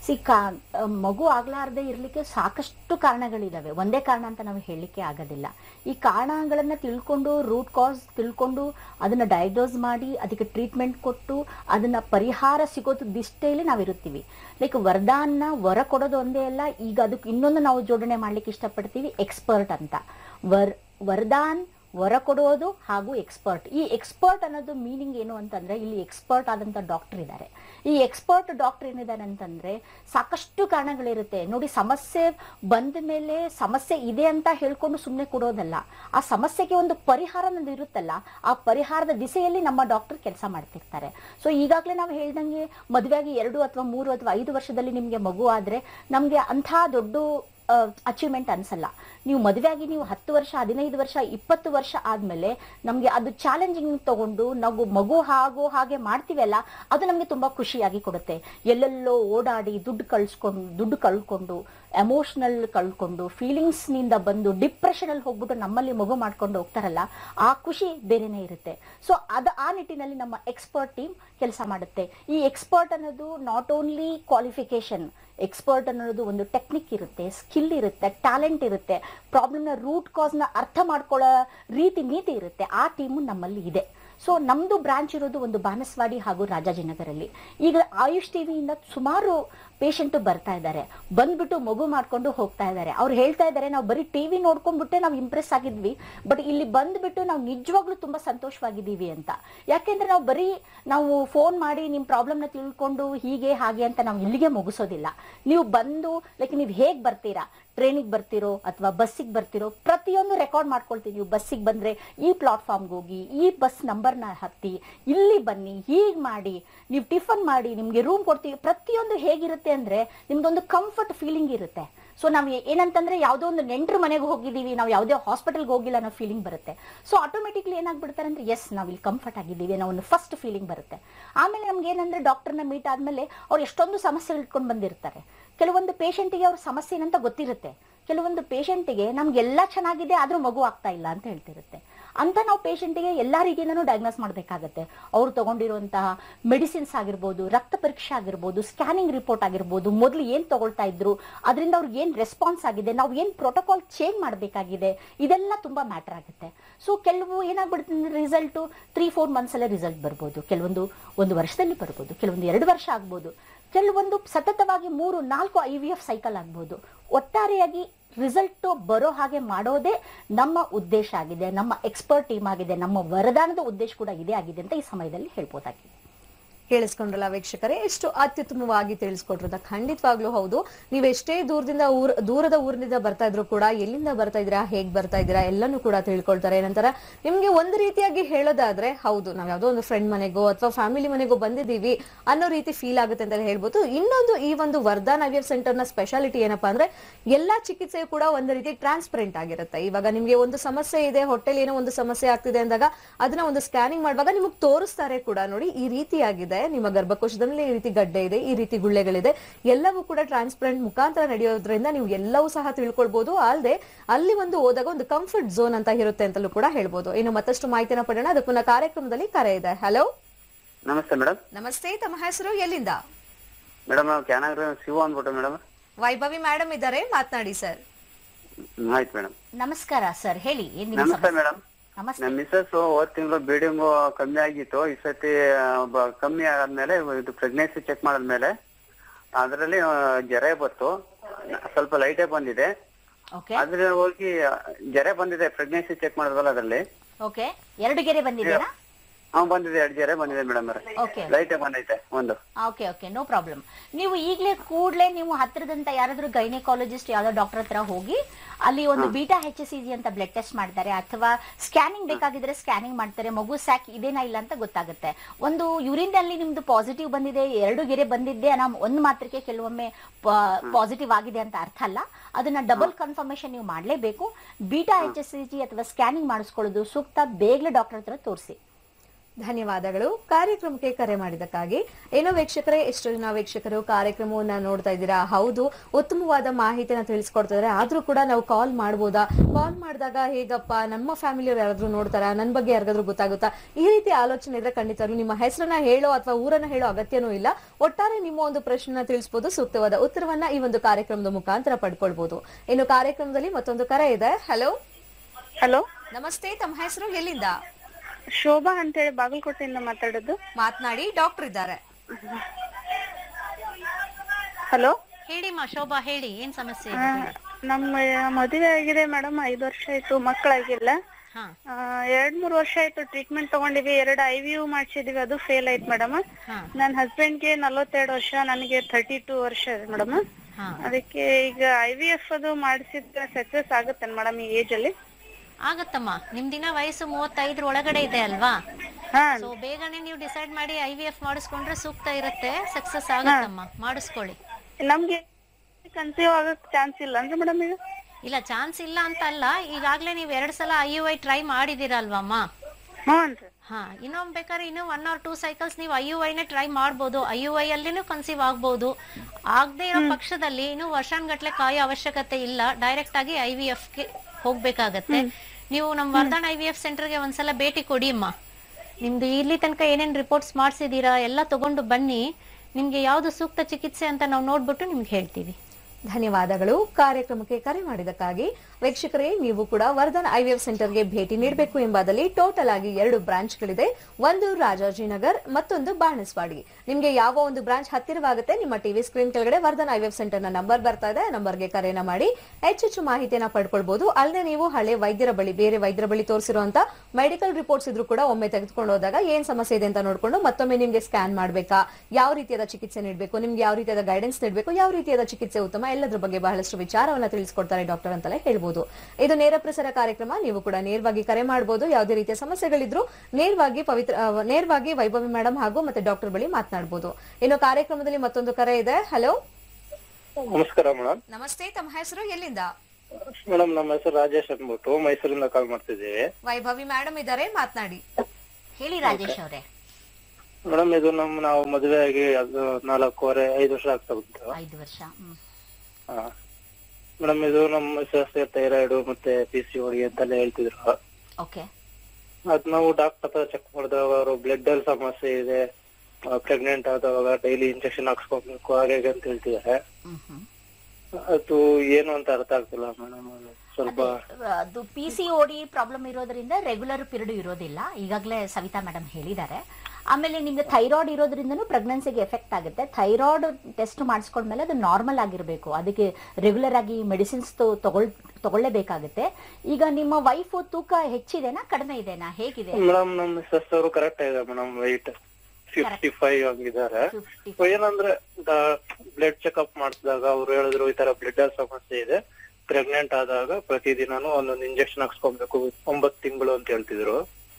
ಸಿ ಕಾ ಆ, ಮಗು ಆಗ್ಲಾರ್ದೆ ಇರ್ಲಿಕ್ಕೆ ಸಾಕಷ್ಟು ಕಾರಣಗಳಿದಾವೆ ಒಂದೇ ಕಾರಣ ಅಂತ ನಾವು ಹೇಳಲಿಕ್ಕೆ ಆಗೋದಿಲ್ಲ ಈ ಕಾರಣಗಳನ್ನ ತಿಳ್ಕೊಂಡು ರೂಟ್ ಕಾಸ್ ತಿಳ್ಕೊಂಡು ಅದನ್ನ ಡಯಾಗ್ನೋಸ್ ಮಾಡಿ ಅದಕ್ಕೆ ಟ್ರೀಟ್ಮೆಂಟ್ ಕೊಟ್ಟು ಅದನ್ನ ಪರಿಹಾರ ಸಿಗೋದು ದಿಷ್ಟೇಲಿ ನಾವು ಇರುತ್ತೀವಿ ಲೈಕ್ ವರದಾನ್ನ ವರ ಕೊಡೋದು ಒಂದೇ ಅಲ್ಲ ಈಗ ಅದಕ್ಕೆ ಇನ್ನೊಂದು ನಾವು ಜೋಡಣೆ ಮಾಡ್ಲಿಕ್ಕೆ ಇಷ್ಟಪಡ್ತೀವಿ ಎಕ್ಸ್ಪರ್ಟ್ ಅಂತ ವರ್ ವರದಾನ್ ವರ ಕೊಡೋದು ಹಾಗೂ ಎಕ್ಸ್ಪರ್ಟ್ ಈ ಎಕ್ಸ್ಪರ್ಟ್ ಅನ್ನೋದು ಮೀನಿಂಗ್ ಏನು ಅಂತಂದ್ರೆ ಇಲ್ಲಿ ಎಕ್ಸ್ಪರ್ಟ್ ಆದಂತ ಡಾಕ್ಟರ್ ಇದ್ದಾರೆ ಈ ಎಕ್ಸ್ಪರ್ಟ್ ಡಾಕ್ಟರ್ ಏನಿದ್ದಾರೆ ಅಂತಂದ್ರೆ ಸಾಕಷ್ಟು ಕಾರಣಗಳಿರುತ್ತೆ ನೋಡಿ ಸಮಸ್ಯೆ ಬಂದ ಮೇಲೆ ಸಮಸ್ಯೆ ಇದೆ ಅಂತ ಹೇಳ್ಕೊಂಡು ಸುಮ್ಮನೆ ಕೊಡೋದಲ್ಲ ಆ ಸಮಸ್ಯೆಗೆ ಒಂದು ಪರಿಹಾರ ಅನ್ನೋದು ಇರುತ್ತಲ್ಲ ಆ ಪರಿಹಾರದ ದಿಸೆಯಲ್ಲಿ ನಮ್ಮ ಡಾಕ್ಟರ್ ಕೆಲಸ ಮಾಡ್ತಿರ್ತಾರೆ ಸೊ ಈಗಾಗಲೇ ನಾವು ಹೇಳ್ದಂಗೆ ಮದುವೆಯಾಗಿ ಎರಡು ಅಥವಾ ಮೂರು ಅಥವಾ ಐದು ವರ್ಷದಲ್ಲಿ ನಿಮಗೆ ಮಗು ಆದ್ರೆ ನಮಗೆ ಅಂಥ ದೊಡ್ಡ ಅಚೀವ್ಮೆಂಟ್ ಅನ್ಸಲ್ಲ ನೀವು ಮದುವೆಯಾಗಿ ನೀವು ಹತ್ತು ವರ್ಷ ಹದಿನೈದು ವರ್ಷ ಇಪ್ಪತ್ತು ವರ್ಷ ಆದ್ಮೇಲೆ ನಮಗೆ ಅದು ಚಾಲೆಂಜಿಂಗ್ ತಗೊಂಡು ನಾವು ಮಗು ಹಾಗೋ ಹಾಗೆ ಮಾಡ್ತೀವಲ್ಲ ಅದು ನಮಗೆ ತುಂಬಾ ಖುಷಿಯಾಗಿ ಕೊಡುತ್ತೆ ಎಲ್ಲೆಲ್ಲೋ ಓಡಾಡಿ ದುಡ್ಡು ಕಳ್ಸ್ಕೊಂಡು ದುಡ್ಡು ಕಳ್ಕೊಂಡು ಎಮೋಷನಲ್ ಕಳ್ಕೊಂಡು ಫೀಲಿಂಗ್ಸ್ ನಿಂದ ಬಂದು ಡಿಪ್ರೆಷನ್ ಅಲ್ಲಿ ಹೋಗ್ಬಿಟ್ಟು ನಮ್ಮಲ್ಲಿ ಮಗು ಮಾಡ್ಕೊಂಡು ಹೋಗ್ತಾರಲ್ಲ ಆ ಖುಷಿ ಬೇರೆನೇ ಇರುತ್ತೆ ಸೊ ಅದ ಆ ನಿಟ್ಟಿನಲ್ಲಿ ನಮ್ಮ ಎಕ್ಸ್ಪರ್ಟ್ ಟೀಮ್ ಕೆಲಸ ಮಾಡುತ್ತೆ ಈ ಎಕ್ಸ್ಪರ್ಟ್ ಅನ್ನೋದು ನಾಟ್ ಓನ್ಲಿ ಕ್ವಾಲಿಫಿಕೇಶನ್ ಎಕ್ಸ್ಪರ್ಟ್ ಅನ್ನೋದು ಒಂದು ಟೆಕ್ನಿಕ್ ಇರುತ್ತೆ ಸ್ಕಿಲ್ ಇರುತ್ತೆ ಟ್ಯಾಲೆಂಟ್ ಇರುತ್ತೆ ಪ್ರಾಬ್ಲಮ್ನ ರೂಟ್ ಕಾಸ್ನ ಅರ್ಥ ಮಾಡ್ಕೊಳ್ಳೋ ರೀತಿ ನೀತಿ ಇರುತ್ತೆ ಆ ಟೀಮು ನಮ್ಮಲ್ಲಿ ಇದೆ ಸೊ ನಮ್ದು ಬ್ರಾಂಚ್ ಇರೋದು ಒಂದು ಬಾನಸವಾಡಿ ಹಾಗೂ ರಾಜಾಜಿನಗರಲ್ಲಿ ಈಗ ಆಯುಷ್ ಟಿವಿಯಿಂದ ಸುಮಾರು ಪೇಷಂಟ್ ಬರ್ತಾ ಇದ್ದಾರೆ ಬಂದ್ಬಿಟ್ಟು ಮಗು ಮಾಡ್ಕೊಂಡು ಹೋಗ್ತಾ ಇದ್ದಾರೆ ಅವ್ರು ಹೇಳ್ತಾ ಇದ್ದಾರೆ ನಾವು ಬರೀ ಟಿವಿ ನೋಡ್ಕೊಂಡ್ಬಿಟ್ಟೆ ನಾವು ಇಂಪ್ರೆಸ್ ಆಗಿದ್ವಿ ಬಟ್ ಇಲ್ಲಿ ಬಂದ್ಬಿಟ್ಟು ನಾವು ನಿಜವಾಗ್ಲೂ ತುಂಬಾ ಸಂತೋಷವಾಗಿದ್ದೀವಿ ಅಂತ ಯಾಕೆಂದ್ರೆ ನಾವು ಬರೀ ನಾವು ಫೋನ್ ಮಾಡಿ ನಿಮ್ಮ ಪ್ರಾಬ್ಲಮ್ನ ತಿಳ್ಕೊಂಡು ಹೀಗೆ ಹಾಗೆ ಅಂತ ನಾವು ಇಲ್ಲಿಗೆ ಮುಗಿಸೋದಿಲ್ಲ ನೀವು ಬಂದು ಲೈಕ್ ನೀವು ಹೇಗ್ ಬರ್ತೀರಾ ಟ್ರೈನಿಗೆ ಬರ್ತಿರೋ ಅಥವಾ ಬಸ್ಸಿಗೆ ಬರ್ತಿರೋ ಪ್ರತಿಯೊಂದು ರೆಕಾರ್ಡ್ ಮಾಡ್ಕೊಳ್ತೀವಿ ನೀವು ಬಸ್ಸಿಗೆ ಬಂದ್ರೆ ಈ ಪ್ಲಾಟ್ಫಾರ್ಮ್ಗೆ ಹೋಗಿ ಈ ಬಸ್ ನಂಬರ್ನ ಹತ್ತಿ ಇಲ್ಲಿ ಬನ್ನಿ ಹೀಗೆ ಮಾಡಿ ನೀವು ಟಿಫನ್ ಮಾಡಿ ನಿಮ್ಗೆ ರೂಮ್ ಕೊಡ್ತೀವಿ ಪ್ರತಿಯೊಂದು ಹೇಗಿರುತ್ತೆ ಅಂದ್ರೆ ನಿಮ್ದೊಂದು ಕಂಫರ್ಟ್ ಫೀಲಿಂಗ್ ಇರುತ್ತೆ ಸೊ ನಾವು ಏನಂತಂದ್ರೆ ಯಾವುದೋ ಒಂದು ನೆಂಟರು ಮನೆಗೆ ಹೋಗಿದ್ದೀವಿ ನಾವು ಯಾವುದೇ ಹಾಸ್ಪಿಟಲ್ಗೆ ಹೋಗಿಲ್ಲ ಅನ್ನೋ ಫೀಲಿಂಗ್ ಬರುತ್ತೆ ಸೊ ಆಟೋಮೆಟಿಕ್ಲಿ ಏನಾಗ್ಬಿಡ್ತಾರೆ ಅಂದ್ರೆ ಎಸ್ ನಾವು ಇಲ್ಲಿ ಕಂಫರ್ಟ್ ಆಗಿದ್ದೀವಿ ಅನ್ನೋ ಒಂದು ಫಸ್ಟ್ ಫೀಲಿಂಗ್ ಬರುತ್ತೆ ಆಮೇಲೆ ನಮ್ಗೆ ಏನಂದ್ರೆ ಡಾಕ್ಟರ್ನ ಮೀಟ್ ಆದ್ಮೇಲೆ ಅವ್ರು ಎಷ್ಟೊಂದು ಸಮಸ್ಯೆಗಳು ಇಟ್ಕೊಂಡು ಬಂದಿರ್ತಾರೆ ಕೆಲವೊಂದು ಪೇಷಂಟಿಗೆ ಅವ್ರ ಸಮಸ್ಯೆ ಏನಂತ ಗೊತ್ತಿರುತ್ತೆ ಕೆಲವೊಂದು ಪೇಷಂಟಿಗೆ ನಮ್ಗೆಲ್ಲ ಚೆನ್ನಾಗಿದೆ ಆದ್ರೂ ಮಗು ಆಗ್ತಾ ಇಲ್ಲ ಅಂತ ಹೇಳ್ತಿರುತ್ತೆ ಅಂತ ನಾವು ಪೇಷಂಟಿಗೆ ಎಲ್ಲ ರೀತಿಯಿಂದನೂ ಡಯಾಗ್ನೋಸ್ ಮಾಡಬೇಕಾಗತ್ತೆ ಅವ್ರು ತಗೊಂಡಿರುವಂತಹ ಮೆಡಿಸಿನ್ಸ್ ಆಗಿರ್ಬೋದು ರಕ್ತ ಪರೀಕ್ಷೆ ಆಗಿರ್ಬೋದು ಸ್ಕ್ಯಾನಿಂಗ್ ರಿಪೋರ್ಟ್ ಆಗಿರ್ಬೋದು ಮೊದಲು ಏನ್ ತಗೊಳ್ತಾ ಇದ್ರು ಅದರಿಂದ ಅವ್ರಿಗೆ ಏನ್ ರೆಸ್ಪಾನ್ಸ್ ಆಗಿದೆ ನಾವು ಏನ್ ಪ್ರೋಟೋಕಾಲ್ ಚೇಂಜ್ ಮಾಡಬೇಕಾಗಿದೆ ಇದೆಲ್ಲ ತುಂಬಾ ಮ್ಯಾಟರ್ ಆಗುತ್ತೆ ಸೊ ಕೆಲವು ಏನಾಗ್ಬಿಡುತ್ತೆ ರಿಸಲ್ಟ್ ತ್ರೀ ಫೋರ್ ಮಂತ್ಸ್ ಅಲ್ಲೇ ರಿಸಲ್ಟ್ ಬರ್ಬೋದು ಕೆಲವೊಂದು ಒಂದು ವರ್ಷದಲ್ಲಿ ಬರ್ಬೋದು ಕೆಲವೊಂದು ಎರಡು ವರ್ಷ ಆಗ್ಬೋದು ಕೆಲವೊಂದು ಸತತವಾಗಿ ಮೂರು ನಾಲ್ಕು ಐ ವಿ ಎಫ್ ಸೈಕಲ್ ಆಗ್ಬೋದು ಒಟ್ಟಾರೆಯಾಗಿ ರಿಸಲ್ಟ್ ಬರೋ ಹಾಗೆ ಮಾಡೋದೇ ನಮ್ಮ ಉದ್ದೇಶ ಆಗಿದೆ ನಮ್ಮ ಎಕ್ಸ್ಪರ್ಟ್ ಟೀಮ್ ಆಗಿದೆ ನಮ್ಮ ವರದಾನದ ಉದ್ದೇಶ ಕೂಡ ಇದೇ ಆಗಿದೆ ಅಂತ ಈ ಸಮಯದಲ್ಲಿ ಹೇಳ್ಬೋದಾಗಿದೆ ಕೇಳಿಸ್ಕೊಂಡ್ರಲ್ಲ ವೀಕ್ಷಕರೇ ಎಷ್ಟು ಅತ್ಯುತ್ತಮವಾಗಿ ತಿಳಿಸ್ಕೊಟ್ರದ ಖಂಡಿತವಾಗ್ಲೂ ಹೌದು ನೀವು ಎಷ್ಟೇ ದೂರದಿಂದ ಊರ್ ದೂರದ ಊರಿನಿಂದ ಬರ್ತಾ ಇದ್ರು ಕೂಡ ಎಲ್ಲಿಂದ ಬರ್ತಾ ಇದ್ದೀರಾ ಹೇಗ್ ಬರ್ತಾ ಇದ್ದೀರಾ ಎಲ್ಲಾನು ಕೂಡ ತಿಳ್ಕೊಳ್ತಾರೆ ನಂತರ ನಿಮ್ಗೆ ಒಂದು ರೀತಿಯಾಗಿ ಹೇಳೋದಾದ್ರೆ ಹೌದು ನಾವ್ ಯಾವ್ದೋ ಒಂದು ಫ್ರೆಂಡ್ ಮನೆಗೋ ಅಥವಾ ಫ್ಯಾಮಿಲಿ ಮನೆಗೋ ಬಂದಿದ್ದೀವಿ ಅನ್ನೋ ರೀತಿ ಫೀಲ್ ಆಗುತ್ತೆ ಅಂತ ಹೇಳ್ಬೋದು ಇನ್ನೊಂದು ಈ ಒಂದು ವರ್ಧಾ ನವ್ಯರ್ ಸೆಂಟರ್ ನ ಸ್ಪೆಷಾಲಿಟಿ ಏನಪ್ಪಾ ಅಂದ್ರೆ ಎಲ್ಲಾ ಚಿಕಿತ್ಸೆಯು ಕೂಡ ಒಂದು ರೀತಿ ಟ್ರಾನ್ಸ್ಪರೆಂಟ್ ಆಗಿರುತ್ತೆ ಇವಾಗ ನಿಮ್ಗೆ ಒಂದು ಸಮಸ್ಯೆ ಇದೆ ಹೊಟ್ಟೆಲಿ ಏನೋ ಒಂದು ಸಮಸ್ಯೆ ಆಗ್ತಿದೆ ಅಂದಾಗ ಅದನ್ನ ಒಂದು ಸ್ಕ್ಯಾನಿಂಗ್ ಮಾಡುವಾಗ ನಿಮಗೆ ತೋರಿಸ್ತಾರೆ ಕೂಡ ನೋಡಿ ಈ ರೀತಿಯಾಗಿದೆ ನಿಮ್ಮ ಗರ್ಭಕೋಶದಲ್ಲಿ ಈ ರೀತಿ ಗಡ್ಡೆ ಇದೆ ಈ ರೀತಿ ಗುಳ್ಳೆಗಳಿದೆ ಎಲ್ಲವೂ ಕೂಡ ಟ್ರಾನ್ಸ್ಪರೆಂಟ್ ಮುಖಾಂತರ ನಡೆಯೋದ್ರಿಂದ ನೀವು ಎಲ್ಲವೂ ಸಹ ತಿಳ್ಕೊಳ್ಬಹುದು ಅಲ್ಲದೆ ಅಲ್ಲಿ ಒಂದು ಹೋದಾಗ ಒಂದು ಕಂಫರ್ಟ್ ಝೋನ್ ಅಂತ ಇರುತ್ತೆ ಅಂತಲೂ ಕೂಡ ಹೇಳ್ಬೋದು ಇನ್ನು ಮತ್ತಷ್ಟು ಮಾಹಿತಿನ ಪಡೆಯೋಣ ಅದಕ್ಕೂ ಮುನ್ನ ಕಾರ್ಯಕ್ರಮದಲ್ಲಿ ಕರೆ ಇದೆ ಹಲೋ ನಮಸ್ತೆ ಮೇಡಮ್ ನಮಸ್ತೆ ತಮ್ಮ ಹೆಸರು ಎಲ್ಲಿಂದ ಮೇಡಮ್ ನಾವು ಕ್ಯಾನಗರ ಶಿವ ಅಂದ್ಬಿಟ್ಟು ಮೇಡಮ್ ವೈಭವಿ ಮೇಡಮ್ ಇದ್ದಾರೆ ಮಾತನಾಡಿ ಸರ್ ಆಯ್ತು ಮೇಡಮ್ ನಮಸ್ಕಾರ ಸರ್ ಹೇಳಿ ಏನ್ ನಿಮ್ಮ ನಮಸ್ತೆ ಸಮಸ್ಯೆ? ಮೇಡಮ್ ನಮಸ್ತೆ ನಮ್ಮ ಮಿಸಸ್ ಹೋದ್ ತಿಂಗಳು ಬೀಡಿಂಗು ಕಮ್ಮಿ ಆಗಿತ್ತು ಈ ಸತಿ ಆ, ಬ- ಕಮ್ಮಿ ಆದ್ಮೇಲೆ ಇದು ಪ್ರೆಗ್ನೆನ್ಸಿ ಚೆಕ್ ಮಾಡಿದ್ಮೇಲೆ ಅದರಲ್ಲಿ ಜ್ವರ ಬಂತು ಸ್ವಲ್ಪ ಲೈಟೇ ಬಂದಿದೆ ಓಕೆ ಅದ್ರ ಹೋಗಿ ಆ, ಜ್ವರ ಬಂದಿದೆ ಪ್ರೆಗ್ನೆನ್ಸಿ ಚೆಕ್ ಮಾಡಿದ್ವಲ್ಲ ಅದರಲ್ಲಿ ಓಕೆ ಎರಡು ಗೆರೆ ಬಂದಿದ್ದೀರಾ ಹಾ ಬಂದಿದೆ ಎರಡು ಜ್ವರ ಬಂದಿದೆ ಮೇಡಮ್ ಓಕೆ ಲೈಟೇ ಬಂದೈತೆ ಒಂದು ಓಕೆ ಓಕೆ ನೋ ಪ್ರಾಬ್ಲಮ್ ನೀವು ಈಗಲೇ ಕೂಡಲೇ ನೀವು ಹತ್ತಿರದಂತ ಯಾರಾದ್ರೂ ಗೈನಿಕಾಲಜಿಸ್ಟ್ ಯಾವ್ದೋ ಡಾಕ್ಟರ್ ಹತ್ರ ಹೋಗಿ ಅಲ್ಲಿ ಒಂದು ಬೀಟಾ ಹೆಚ್ ಎಸ್ ಸಿ ಅಂತ ಬ್ಲಡ್ ಟೆಸ್ಟ್ ಮಾಡ್ತಾರೆ ಅಥವಾ ಸ್ಕ್ಯಾನಿಂಗ್ ಬೇಕಾಗಿದ್ರೆ ಸ್ಕ್ಯಾನಿಂಗ್ ಮಾಡ್ತಾರೆ ಮಗು ಸ್ಯಾಕ್ ಇದೇನಾ ಇಲ್ಲ ಅಂತ ಗೊತ್ತಾಗುತ್ತೆ ಒಂದು ಯೂರಿನ್ ಅಲ್ಲಿ ನಿಮ್ದು ಪಾಸಿಟಿವ್ ಬಂದಿದೆ ಎರಡು ಗೆರೆ ಬಂದಿದ್ದೆ ನಾವು ಒಂದು ಮಾತ್ರಕ್ಕೆ ಕೆಲವೊಮ್ಮೆ ಪಾಸಿಟಿವ್ ಆಗಿದೆ ಅಂತ ಅರ್ಥ ಅಲ್ಲ ಅದನ್ನ ಡಬಲ್ ಕನ್ಫರ್ಮೇಶನ್ ನೀವು ಮಾಡಲೇಬೇಕು beta H S C G ಅಥವಾ ಸ್ಕ್ಯಾನಿಂಗ್ ಮಾಡಿಸ್ಕೊಳ್ಳೋದು ಸೂಕ್ತ ಬೇಗನೆ ಡಾಕ್ಟರ್ ಹತ್ರ ತೋರಿಸಿ ಧನ್ಯವಾದಗಳು ಕಾರ್ಯಕ್ರಮಕ್ಕೆ ಕರೆ ಮಾಡಿದಕ್ಕಾಗಿ ಏನೋ ವೀಕ್ಷಕರೇ ಎಷ್ಟು ಜನ ವೀಕ್ಷಕರು ಕಾರ್ಯಕ್ರಮವನ್ನ ನೋಡ್ತಾ ಇದ್ದೀರಾ ಹೌದು ಉತ್ತಮವಾದ ಮಾಹಿತಿನ ತಿಳಿಸ್ಕೊಡ್ತಾ ಇದಾರೆ ಆದ್ರೂ ಕೂಡ ನಾವು ಕಾಲ್ ಮಾಡ್ಬೋದಾ ಕಾಲ್ ಮಾಡಿದಾಗ ಹೇಗಪ್ಪ ನಮ್ಮ ಫ್ಯಾಮಿಲಿಯವ್ರು ಯಾರಾದ್ರೂ ನೋಡ್ತಾರಾ ನನ್ ಬಗ್ಗೆ ಯಾರಿಗಾದ್ರೂ ಗೊತ್ತಾಗುತ್ತಾ ಈ ರೀತಿ ಆಲೋಚನೆ ಇದ್ರೆ ಖಂಡಿತವಾಗ್ಲೂ ನಿಮ್ಮ ಹೆಸರನ್ನ ಹೇಳೋ ಅಥವಾ ಊರನ್ನ ಹೇಳೋ ಅಗತ್ಯನೂ ಇಲ್ಲ ಒಟ್ಟಾರೆ ನಿಮ್ಮ ಒಂದು ಪ್ರಶ್ನೆನ ತಿಳಿಸಬಹುದು ಸೂಕ್ತವಾದ ಉತ್ತರವನ್ನ ಈ ಒಂದು ಕಾರ್ಯಕ್ರಮದ ಮುಖಾಂತರ ಪಡ್ಕೊಳ್ಬಹುದು ಇನ್ನು ಕಾರ್ಯಕ್ರಮದಲ್ಲಿ ಮತ್ತೊಂದು ಕರೆ ಇದೆ ಹಲೋ ಹಲೋ ನಮಸ್ತೆ ತಮ್ಮ ಹೆಸರು ಎಲ್ಲಿಂದ ಶೋಭಾ ಅಂತೇಳಿ ಬಾಗಲಕೋಟೆಯಿಂದ ಮಾತಾಡೋದು ಮಾತನಾಡಿ ಡಾಕ್ಟರ್ ಇದ್ದಾರೆ ಹಲೋ ಹೇಳಿಮ್ಮ ಶೋಭಾ ಹೇಳಿ ಏನ್ ಸಮಸ್ಯೆ ಇದೆ ಹೇಳಿ. ನಮ್ಮ ಮದುವೆ ಆಗಿದೆ ಮೇಡಮ್ ಐದು ವರ್ಷ ಆಯ್ತು ಮಕ್ಕಳಾಗಿಲ್ಲ ಹಾ ಆ, ಎರಡ್ ಮೂರ್ ವರ್ಷ ಆಯ್ತು ಟ್ರೀಟ್ಮೆಂಟ್ ತಗೊಂಡಿವಿ ಎರಡು ಐ ವಿ ಯು ಮಾಡ್ಸಿದೀವಿ ಅದು ಫೇಲ್ ಆಯ್ತು ಮೇಡಮ್ ಹಾ ನನ್ನ ಹಸ್ಬೆಂಡ್ಗೆ ನಲವತ್ತೆರಡು ವರ್ಷ ನನಗೆ ಥರ್ಟಿ ಟೂ ವರ್ಷ ಮೇಡಮ್ ಹಾ ಅದಕ್ಕೆ ಈಗ ಐ ವಿ ಎಫ್ ಅದು ಮಾಡಿಸಿದ್ರೆ ಸಕ್ಸಸ್ ಆಗುತ್ತೆ ಮೇಡಮ್ ಈ ಏಜ್ ಅಲ್ಲಿ ಆಗತ್ತಮ್ಮ ನಿಮ್ದಿನ ವಯಸ್ಸು ಮೂವತ್ತೈದ್ರ ಒಳಗಡೆ ಇದೆ ಅಲ್ವಾ ಹಾ ಸೊ ಬೇಗನೆ ನೀವು ಡಿಸೈಡ್ ಮಾಡಿ ಐ ವಿ ಎಫ್ ಮಾಡಿಸ್ಕೊಂಡ್ರೆ ಸೂಕ್ತ ಇರುತ್ತೆ ಸಕ್ಸಸ್ ಆಗತ್ತಮ್ಮ ಮಾಡಿಸ್ಕೊಳ್ಳಿ ನಮ್ಗೆ ಕನ್ಸೀವ್ ಆಗಕ್ ಚಾನ್ಸ್ ಇಲ್ಲ ಅಂದ್ರೆ ಮೇಡಮ್ ಈಗ ಇಲ್ಲ ಚಾನ್ಸ್ ಇಲ್ಲ ಅಂತ ಅಲ್ಲ ಈಗಾಗ್ಲೇ ನೀವು ಎರಡ್ ಸಲ ಐ ಯು ಐ ಟ್ರೈ ಮಾಡಿದಿರಲ್ವಮ್ಮ ಹ್ಞೂ ಹಾ ಇನ್ನೊಮ್ಮೆ ಬೇಕಾದ್ರೆ ಇನ್ನು ಒನ್ ಆರ್ ಟೂ ಸೈಕಲ್ಸ್ ನೀವು ಐ ಯು ಐನೇ ಟ್ರೈ ಮಾಡ್ಬೋದು ಐ ಯು ಐ ಅಲ್ಲಿನೂ ಕನ್ಸೀವ್ ಆಗ್ಬೋದು ಆಗದೆ ಇರೋ ಪಕ್ಷದಲ್ಲಿ ಇನ್ನು ವರ್ಷಾನ್ಗಟ್ಲೆ ಕಾಯೋ ಅವಶ್ಯಕತೆ ಇಲ್ಲ ಡೈರೆಕ್ಟ್ ಆಗಿ ಐ ವಿ ಗೆ ಹೋಗ್ಬೇಕಾಗತ್ತೆ ನೀವು ನಮ್ಮ ವರ್ಧನ್ ಐ ವಿ ಎಫ್ ಸೆಂಟರ್ಗೆ ಒಂದ್ಸಲ ಭೇಟಿ ಕೊಡಿ ಅಮ್ಮ ನಿಮ್ದು ಇಲ್ಲಿ ತನಕ ಏನೇನ್ ರಿಪೋರ್ಟ್ಸ್ ಮಾಡಿಸಿದೀರಾ ಎಲ್ಲ ತಗೊಂಡು ಬನ್ನಿ ನಿಮ್ಗೆ ಯಾವ್ದು ಸೂಕ್ತ ಚಿಕಿತ್ಸೆ ಅಂತ ನಾವು ನೋಡ್ಬಿಟ್ಟು ನಿಮ್ಗೆ ಹೇಳ್ತೀವಿ ಧನ್ಯವಾದಗಳು ಕಾರ್ಯಕ್ರಮಕ್ಕೆ ಕರೆ ಮಾಡಿದಕ್ಕಾಗಿ ವೀಕ್ಷಕರೇ ನೀವು ಕೂಡ ವರ್ಧನ್ ಐವಿಎಫ್ ಸೆಂಟರ್ಗೆ ಭೇಟಿ ನೀಡಬೇಕು ಎಂಬುದಲ್ಲಿ ಟೋಟಲ್ ಆಗಿ ಎರಡು ಬ್ರಾಂಚ್ಗಳಿದೆ ಒಂದು ರಾಜಾಜಿನಗರ್ ಮತ್ತೊಂದು ಬಾಣಸ್ವಾಡಿ ನಿಮ್ಗೆ ಯಾವ ಒಂದು ಬ್ರಾಂಚ್ ಹತ್ತಿರವಾಗುತ್ತೆ ನಿಮ್ಮ ಟಿವಿ ಸ್ಕ್ರೀನ್ ಕೆಳಗಡೆ ವರ್ಧನ್ ಐವಿಎಫ್ ಸೆಂಟರ್ ನ ನಂಬರ್ ಬರ್ತಾ ಇದೆ ನಂಬರ್ಗೆ ಕರೆನ ಮಾಡಿ ಹೆಚ್ಚೆಚ್ಚು ಮಾಹಿತಿಯನ್ನ ಪಡ್ಕೊಳ್ಬಹುದು ಅಲ್ಲದೆ ನೀವು ಹಳೆ ವೈದ್ಯರ ಬಳಿ ಬೇರೆ ವೈದ್ಯರ ಬಳಿ ತೋರಿಸಿರುವಂತ ಮೆಡಿಕಲ್ ರಿಪೋರ್ಟ್ಸ್ ಇದ್ರು ಕೂಡ ಒಮ್ಮೆ ತೆಗೆದುಕೊಂಡು ಹೋದಾಗ ಏನ್ ಸಮಸ್ಯೆ ಇದೆ ಅಂತ ನೋಡ್ಕೊಂಡು ಮತ್ತೊಮ್ಮೆ ನಿಮ್ಗೆ ಸ್ಕ್ಯಾನ್ ಮಾಡ್ಬೇಕಾ ಯಾವ ರೀತಿಯಾದ ಚಿಕಿತ್ಸೆ ನೀಡಬೇಕು ನಿಮ್ಗೆ ಯಾವ ರೀತಿಯಾದ ಗೈಡೆನ್ಸ್ ನೀಡಬೇಕು ಯಾವ ರೀತಿಯಾದ ಚಿಕಿತ್ಸೆ ಉತ್ತಮ ಎಲ್ಲದ್ರ ಬಗ್ಗೆ ಬಹಳಷ್ಟು ವಿಚಾರವನ್ನ ತಿಳಿಸ್ಕೊಡ್ತಾರೆ ಡಾಕ್ಟರ್ ಅಂತಲೇ ಹೇಳ್ಬೋದು ಇದು ನೇರ ಪ್ರಸಾರ ಕಾರ್ಯಕ್ರಮ ನೀವು ಕೂಡ ನೇರವಾಗಿ ಕರೆ ಮಾಡಬಹುದು ಯಾವುದೇ ರೀತಿಯ ಸಮಸ್ಯೆಗಳಿದ್ರು ನೇರವಾಗಿ ಪವಿತ್ರ ಆ, ನೇರವಾಗಿ ವೈಭವಿ ಮೇಡಮ್ ಹಾಗೂ ಮತ್ತೆ ಡಾಕ್ಟರ್ ಬಳಿ ಮಾತನಾಡಬಹುದು ಇನ್ನು ಕಾರ್ಯಕ್ರಮದಲ್ಲಿ ಮತ್ತೊಂದು ಕರೆ ಇದೆ ಹಲೋ ನಮಸ್ಕಾರ ಮೇಡಮ್ ನಮಸ್ತೆ ತಮ್ಮ ಹೆಸರು ಎಲ್ಲಿಂದ ಮೇಡಮ್ ನಮ್ಮ ಹೆಸರು ರಾಜೇಶ್ ಅಂದ್ಬಿಟ್ಟು ಮೈಸೂರಿಂದ ಕಾಲ್ ಮಾಡ್ತಿದ್ದೀವಿ ವೈಭವಿ ಮೇಡಮ್ ಇದ್ದಾರೆ ಮಾತನಾಡಿ ಹೇಳಿ ರಾಜೇಶ್ ಅವರೇ ಮೇಡಮ್ ಇದು ನಮ್ ನಾವು ಮದುವೆ ಆಗಿ ಅದು ನಾಲ್ಕೂವರೆ ಐದು ವರ್ಷ ಆಗ್ತಾ ಬಂತು ಐದು ವರ್ಷ ಹ್ಮ್. ಮೇಡಮ್ ಇದು ನಮ್ಮ ಸಸ್ಯ ಥೈರಾಯ್ಡ್ ಮತ್ತೆ ಪಿ ಸಿ ಓಡಿ ಅಂತೆಲ್ಲ ಹೇಳ್ತಿದ್ರು ಓಕೆ ಅದ್ ನಾವು ಡಾಕ್ಟರ್ ಹತ್ರ ಚೆಕ್ ಮಾಡಿದಾಗ ಅವರು ಬ್ಲಡ್ ಅಲ್ಲಿ ಸಮಸ್ಯೆ ಇದೆ ಪ್ರೆಗ್ನೆಂಟ್ ಆದವಾಗ ಡೈಲಿ ಇಂಜೆಕ್ಷನ್ ಹಾಕ್ಸ್ಕೊಬೇಕು ಹಾಗೆ ಹೀಗೆ ಅಂತ ಹೇಳ್ತಿದ್ದಾರೆ ಹ್ಮ್ ಹ್ಮ್ ಅದು ಏನು ಅಂತ ಅರ್ಥ ಆಗ್ತಿಲ್ಲ ಮೇಡಮ್ ಸ್ವಲ್ಪ ಅದು P C O D problem ಇರೋದ್ರಿಂದ ರೆಗ್ಯುಲರ್ ಪೀರಿಯಡ್ ಇರೋದಿಲ್ಲ ಈಗಾಗಲೇ ಸವಿತಾ ಮೇಡಮ್ ಹೇಳಿದ್ದಾರೆ ಆಮೇಲೆ ನಿಮ್ಗೆ ಥೈರಾಯ್ಡ್ ಇರೋದ್ರಿಂದನೂ ಪ್ರೆಗ್ನೆನ್ಸಿಗೆ ಎಫೆಕ್ಟ್ ಆಗುತ್ತೆ ಥೈರಾಯ್ಡ್ ಟೆಸ್ಟ್ ಮಾಡಿಸ್ಕೊಂಡ್ಮೇಲೆ ಅದು ನಾರ್ಮಲ್ ಆಗಿರಬೇಕು ಅದಕ್ಕೆ ರೆಗ್ಯುಲರ್ ಆಗಿ ಮೆಡಿಸಿನ್ಸ್ ತಗೊಳ್ ತಗೊಳ್ಳೇಬೇಕಾಗುತ್ತೆ ಈಗ ನಿಮ್ಮ ವೈಫ್ ತೂಕ ಹೆಚ್ಚಿದೆನಾ ಕಡಿಮೆ ಇದೆನಾ ಹೇಗಿದೆ ಮೇಡಮ್ ನಮ್ಮ ಮಿಸ್ಸಸ್ ಅವರು ಕರೆಕ್ಟ್ ಇದೆ ಮೇಡಮ್ ವೈಟ್ ಫಿಫ್ಟಿ ಫೈವ್ ಹಂಗಿದ್ದಾರೆ ಫಿಫ್ಟಿ ಏನಂದ್ರೆ ಬ್ಲಡ್ ಚೆಕ್ಅಪ್ ಮಾಡಿಸಿದಾಗ ಅವ್ರು ಹೇಳಿದ್ರು ಈ ತರ ಬ್ಲಡ್ ಸಮಸ್ಯೆ ಇದೆ ಪ್ರೆಗ್ನೆಂಟ್ ಆದಾಗ ಪ್ರತಿದಿನಾನು ಒಂದೊಂದು ಇಂಜೆಕ್ಷನ್ ಹಾಕ್ಸ್ಕೊಬೇಕು ಒಂಬತ್ತು ತಿಂಗಳು ಅಂತ ಹೇಳ್ತಿದ್ರು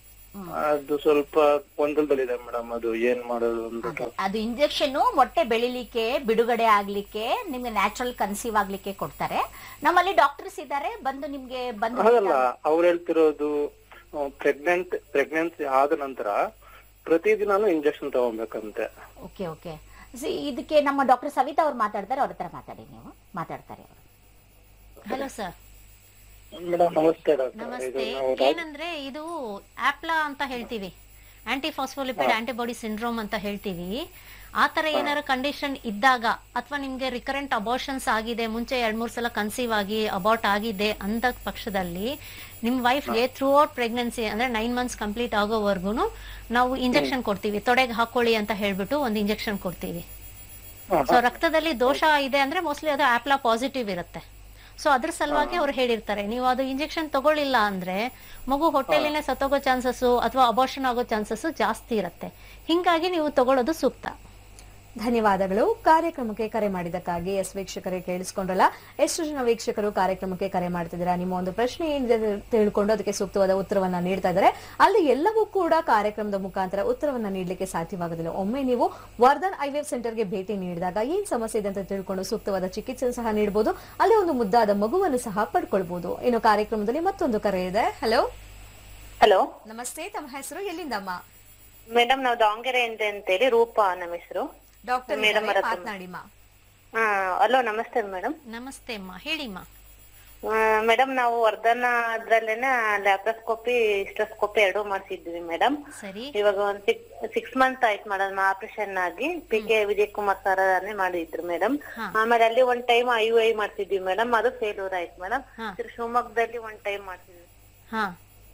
ಅದು ಸ್ವಲ್ಪ ಗೊಂದಲದಲ್ಲಿದೆ ಮೇಡಮ್ ಅದು ಏನ್ ಮಾಡೋದು ಅಂದ್ಬಿಟ್ಟು ಅದು ಇಂಜೆಕ್ಷನ್ ಮೊಟ್ಟೆ ಬೆಳಿಲಿಕ್ಕೆ ಬಿಡುಗಡೆ ಆಗ್ಲಿಕ್ಕೆ ನಿಮ್ಗೆ ನ್ಯಾಚುರಲ್ ಕನ್ಸೀವ್ ಆಗ್ಲಿಕ್ಕೆ ಕೊಡ್ತಾರೆ ನಮ್ಮಲ್ಲಿ ಡಾಕ್ಟರ್ಸ್ ಇದ್ದಾರೆ ಬಂದು ನಿಮ್ಗೆ ಬಂದು ಅದಲ್ಲ ಅವ್ರು ಹೇಳ್ತಿರೋದು ಪ್ರೆಗ್ನೆಂಟ್ ಪ್ರೆಗ್ನೆನ್ಸಿ ಆದ ನಂತರ ಪ್ರತಿದಿನಾನು ಇಂಜೆಕ್ಷನ್ ತಗೊಬೇಕಂತೆ ಓಕೆ ಓಕೆ ಇದಕ್ಕೆ ನಮ್ಮ ಡಾಕ್ಟರ್ ಸವಿತಾ ಅವ್ರು ಮಾತಾಡ್ತಾರೆ ಅವ್ರ ಹತ್ರ ಮಾತಾಡಿ ನೀವು ಮಾತಾಡ್ತಾರೆ ಅವರು hello sir madam namaste doctor ಇದು ನಮಸ್ತೆ ನಾವು ಏನಂದ್ರೆ ಇದು ಆಪ್ಲಾ ಅಂತ ಹೇಳ್ತೀವಿ ಆಂಟಿ ಫಾಸ್ಫೋಲಿಪಿಡ್ ಆಂಟಿಬಾಡಿ ಸಿಂಡ್ರೋಮ್ ಅಂತ ಹೇಳ್ತೀವಿ ಆ ತರ ಏನಾರ ಕಂಡೀಷನ್ ಇದ್ದಾಗ ಅಥವಾ ನಿಮ್ಗೆ ರಿಕರೆಂಟ್ ಅಬಾರ್ಷನ್ಸ್ ಆಗಿದೆ ಮುಂಚೆ ಎರಡ್ ಮೂರ್ ಸಲ ಕನ್ಸೀವ್ ಆಗಿ ಅಬಾರ್ಟ್ ಆಗಿದೆ ಅಂದ ಪಕ್ಷದಲ್ಲಿ ನಿಮ್ ವೈಫ್ಗೆ ಥ್ರೂ ಔಟ್ ಪ್ರೆಗ್ನೆನ್ಸಿ ಅಂದ್ರೆ ನೈನ್ ಮಂತ್ಸ್ ಕಂಪ್ಲೀಟ್ ಆಗೋವರೆಗೂ ನಾವು ಇಂಜೆಕ್ಷನ್ ಕೊಡ್ತೀವಿ ತೊಡೆಗೆ ಹಾಕೊಳ್ಳಿ ಅಂತ ಹೇಳ್ಬಿಟ್ಟು ಒಂದು ಇಂಜೆಕ್ಷನ್ ಕೊಡ್ತೀವಿ ಸೊ ರಕ್ತದಲ್ಲಿ ದೋಷ ಇದೆ ಅಂದ್ರೆ ಮೋಸ್ಟ್ಲಿ ಅದು ಆಪ್ಲಾ ಪಾಸಿಟಿವ್ ಇರುತ್ತೆ ಸೊ ಅದ್ರ ಸಲುವಾಗಿ ಅವ್ರು ಹೇಳಿರ್ತಾರೆ ನೀವು ಅದು ಇಂಜೆಕ್ಷನ್ ತಗೊಳ್ಳಿಲ್ಲ ಅಂದ್ರೆ ಮಗು ಹೊಟ್ಟೆಲಿನೇ ಸತ್ತೋಗೋ ಚಾನ್ಸಸ್ ಅಥವಾ ಅಬಾರ್ಷನ್ ಆಗೋ ಚಾನ್ಸಸ್ ಜಾಸ್ತಿ ಇರುತ್ತೆ ಹಿಂಗಾಗಿ ನೀವು ತಗೊಳ್ಳೋದು ಸೂಕ್ತ ಧನ್ಯವಾದಗಳು ಕಾರ್ಯಕ್ರಮಕ್ಕೆ ಕರೆ ಮಾಡಿದ್ದಕ್ಕಾಗಿ ಎಸ್ ವೀಕ್ಷಕರೇ ಕೇಳಿಸ್ಕೊಂಡ್ರಲ್ಲ ಎಷ್ಟು ಜನ ವೀಕ್ಷಕರು ಕಾರ್ಯಕ್ರಮಕ್ಕೆ ಕರೆ ಮಾಡ್ತಿದ್ದೀರಾ ನಿಮ್ಮ ಒಂದು ಪ್ರಶ್ನೆ ಏನಿದೆ ಅಂತ ತಿಳ್ಕೊಂಡು ಅದಕ್ಕೆ ಸೂಕ್ತವಾದ ಉತ್ತರವನ್ನ ನೀಡ್ತಾ ಇದ್ದಾರೆ ಅಲ್ಲಿ ಎಲ್ಲವೂ ಕೂಡ ಕಾರ್ಯಕ್ರಮದ ಮುಖಾಂತರ ಉತ್ತರವನ್ನ ನೀಡಲಿಕ್ಕೆ ಸಾಧ್ಯವಾಗೋದಿಲ್ಲ ಒಮ್ಮೆ ನೀವು ವರ್ಧನ್ ಐವಿಎಫ್ ಸೆಂಟರ್ಗೆ ಭೇಟಿ ನೀಡಿದಾಗ ಏನ್ ಸಮಸ್ಯೆ ಇದೆ ಅಂತ ತಿಳ್ಕೊಂಡು ಸೂಕ್ತವಾದ ಚಿಕಿತ್ಸೆ ಸಹ ನೀಡಬಹುದು ಅಲ್ಲಿ ಒಂದು ಮುದ್ದಾದ ಮಗುವನ್ನು ಸಹ ಪಡ್ಕೊಳ್ಬಹುದು ಇನ್ನು ಕಾರ್ಯಕ್ರಮದಲ್ಲಿ ಮತ್ತೊಂದು ಕರೆ ಇದೆ ಹಲೋ ಹಲೋ ನಮಸ್ತೆ ತಮ್ಮ ಹೆಸರು ಎಲ್ಲಿಂದಮ್ಮ ಮೇಡಮ್ ನಾವು ದಾವಣಗೆರೆಯಿಂದ ಅಂತೇಳಿ ರೂಪಾ ನಮ್ಮ ಹೆಸರು ಡಾಕ್ಟರ್ ಮೇಡಮ್ ಅವರ ಹತ್ರ ಮಾತನಾಡಿ ಮಾ ಹಾ ಹಲೋ ನಮಸ್ತೆ ಮೇಡಮ್ ನಮಸ್ತೆ ಅಮ್ಮ ಹೇಳಿಮ್ಮ ಮೇಡಮ್ ನಾವು ವರ್ಧನ ಅದ್ರಲ್ಲೇನೆ ಲ್ಯಾಪ್ರೋಸ್ಕೋಪಿ ಹಿಸ್ಟೋಸ್ಕೋಪಿ ಎರಡೂ ಮಾಡ್ಸಿದ್ವಿ ಮೇಡಮ್ ಸರಿ ಇವಾಗ ಒಂದ್ ಸಿಕ್ಸ್ ಮಂತ್ ಆಯ್ತು ಮೇಡಮ್ ಆಪರೇಷನ್ ಆಗಿ P K Vijay Kumar sir ಮಾಡಿದ್ರು ಮೇಡಮ್ ಹಾ. ಆಮೇಲೆ ಅಲ್ಲಿ ಒಂದ್ ಟೈಮ್ ಐ ಯು ಐ ಮಾಡ್ತಿದ್ವಿ ಮೇಡಮ್ ಅದು ಫೇಲ್ಯೂರ್ ಆಯ್ತು ಮೇಡಮ್ ಹಾ. ಶಿವಮೊಗ್ಗದಲ್ಲಿ ಒಂದ್ ಟೈಮ್ ಮಾಡ್ತಿದ್ವಿ ಹಾ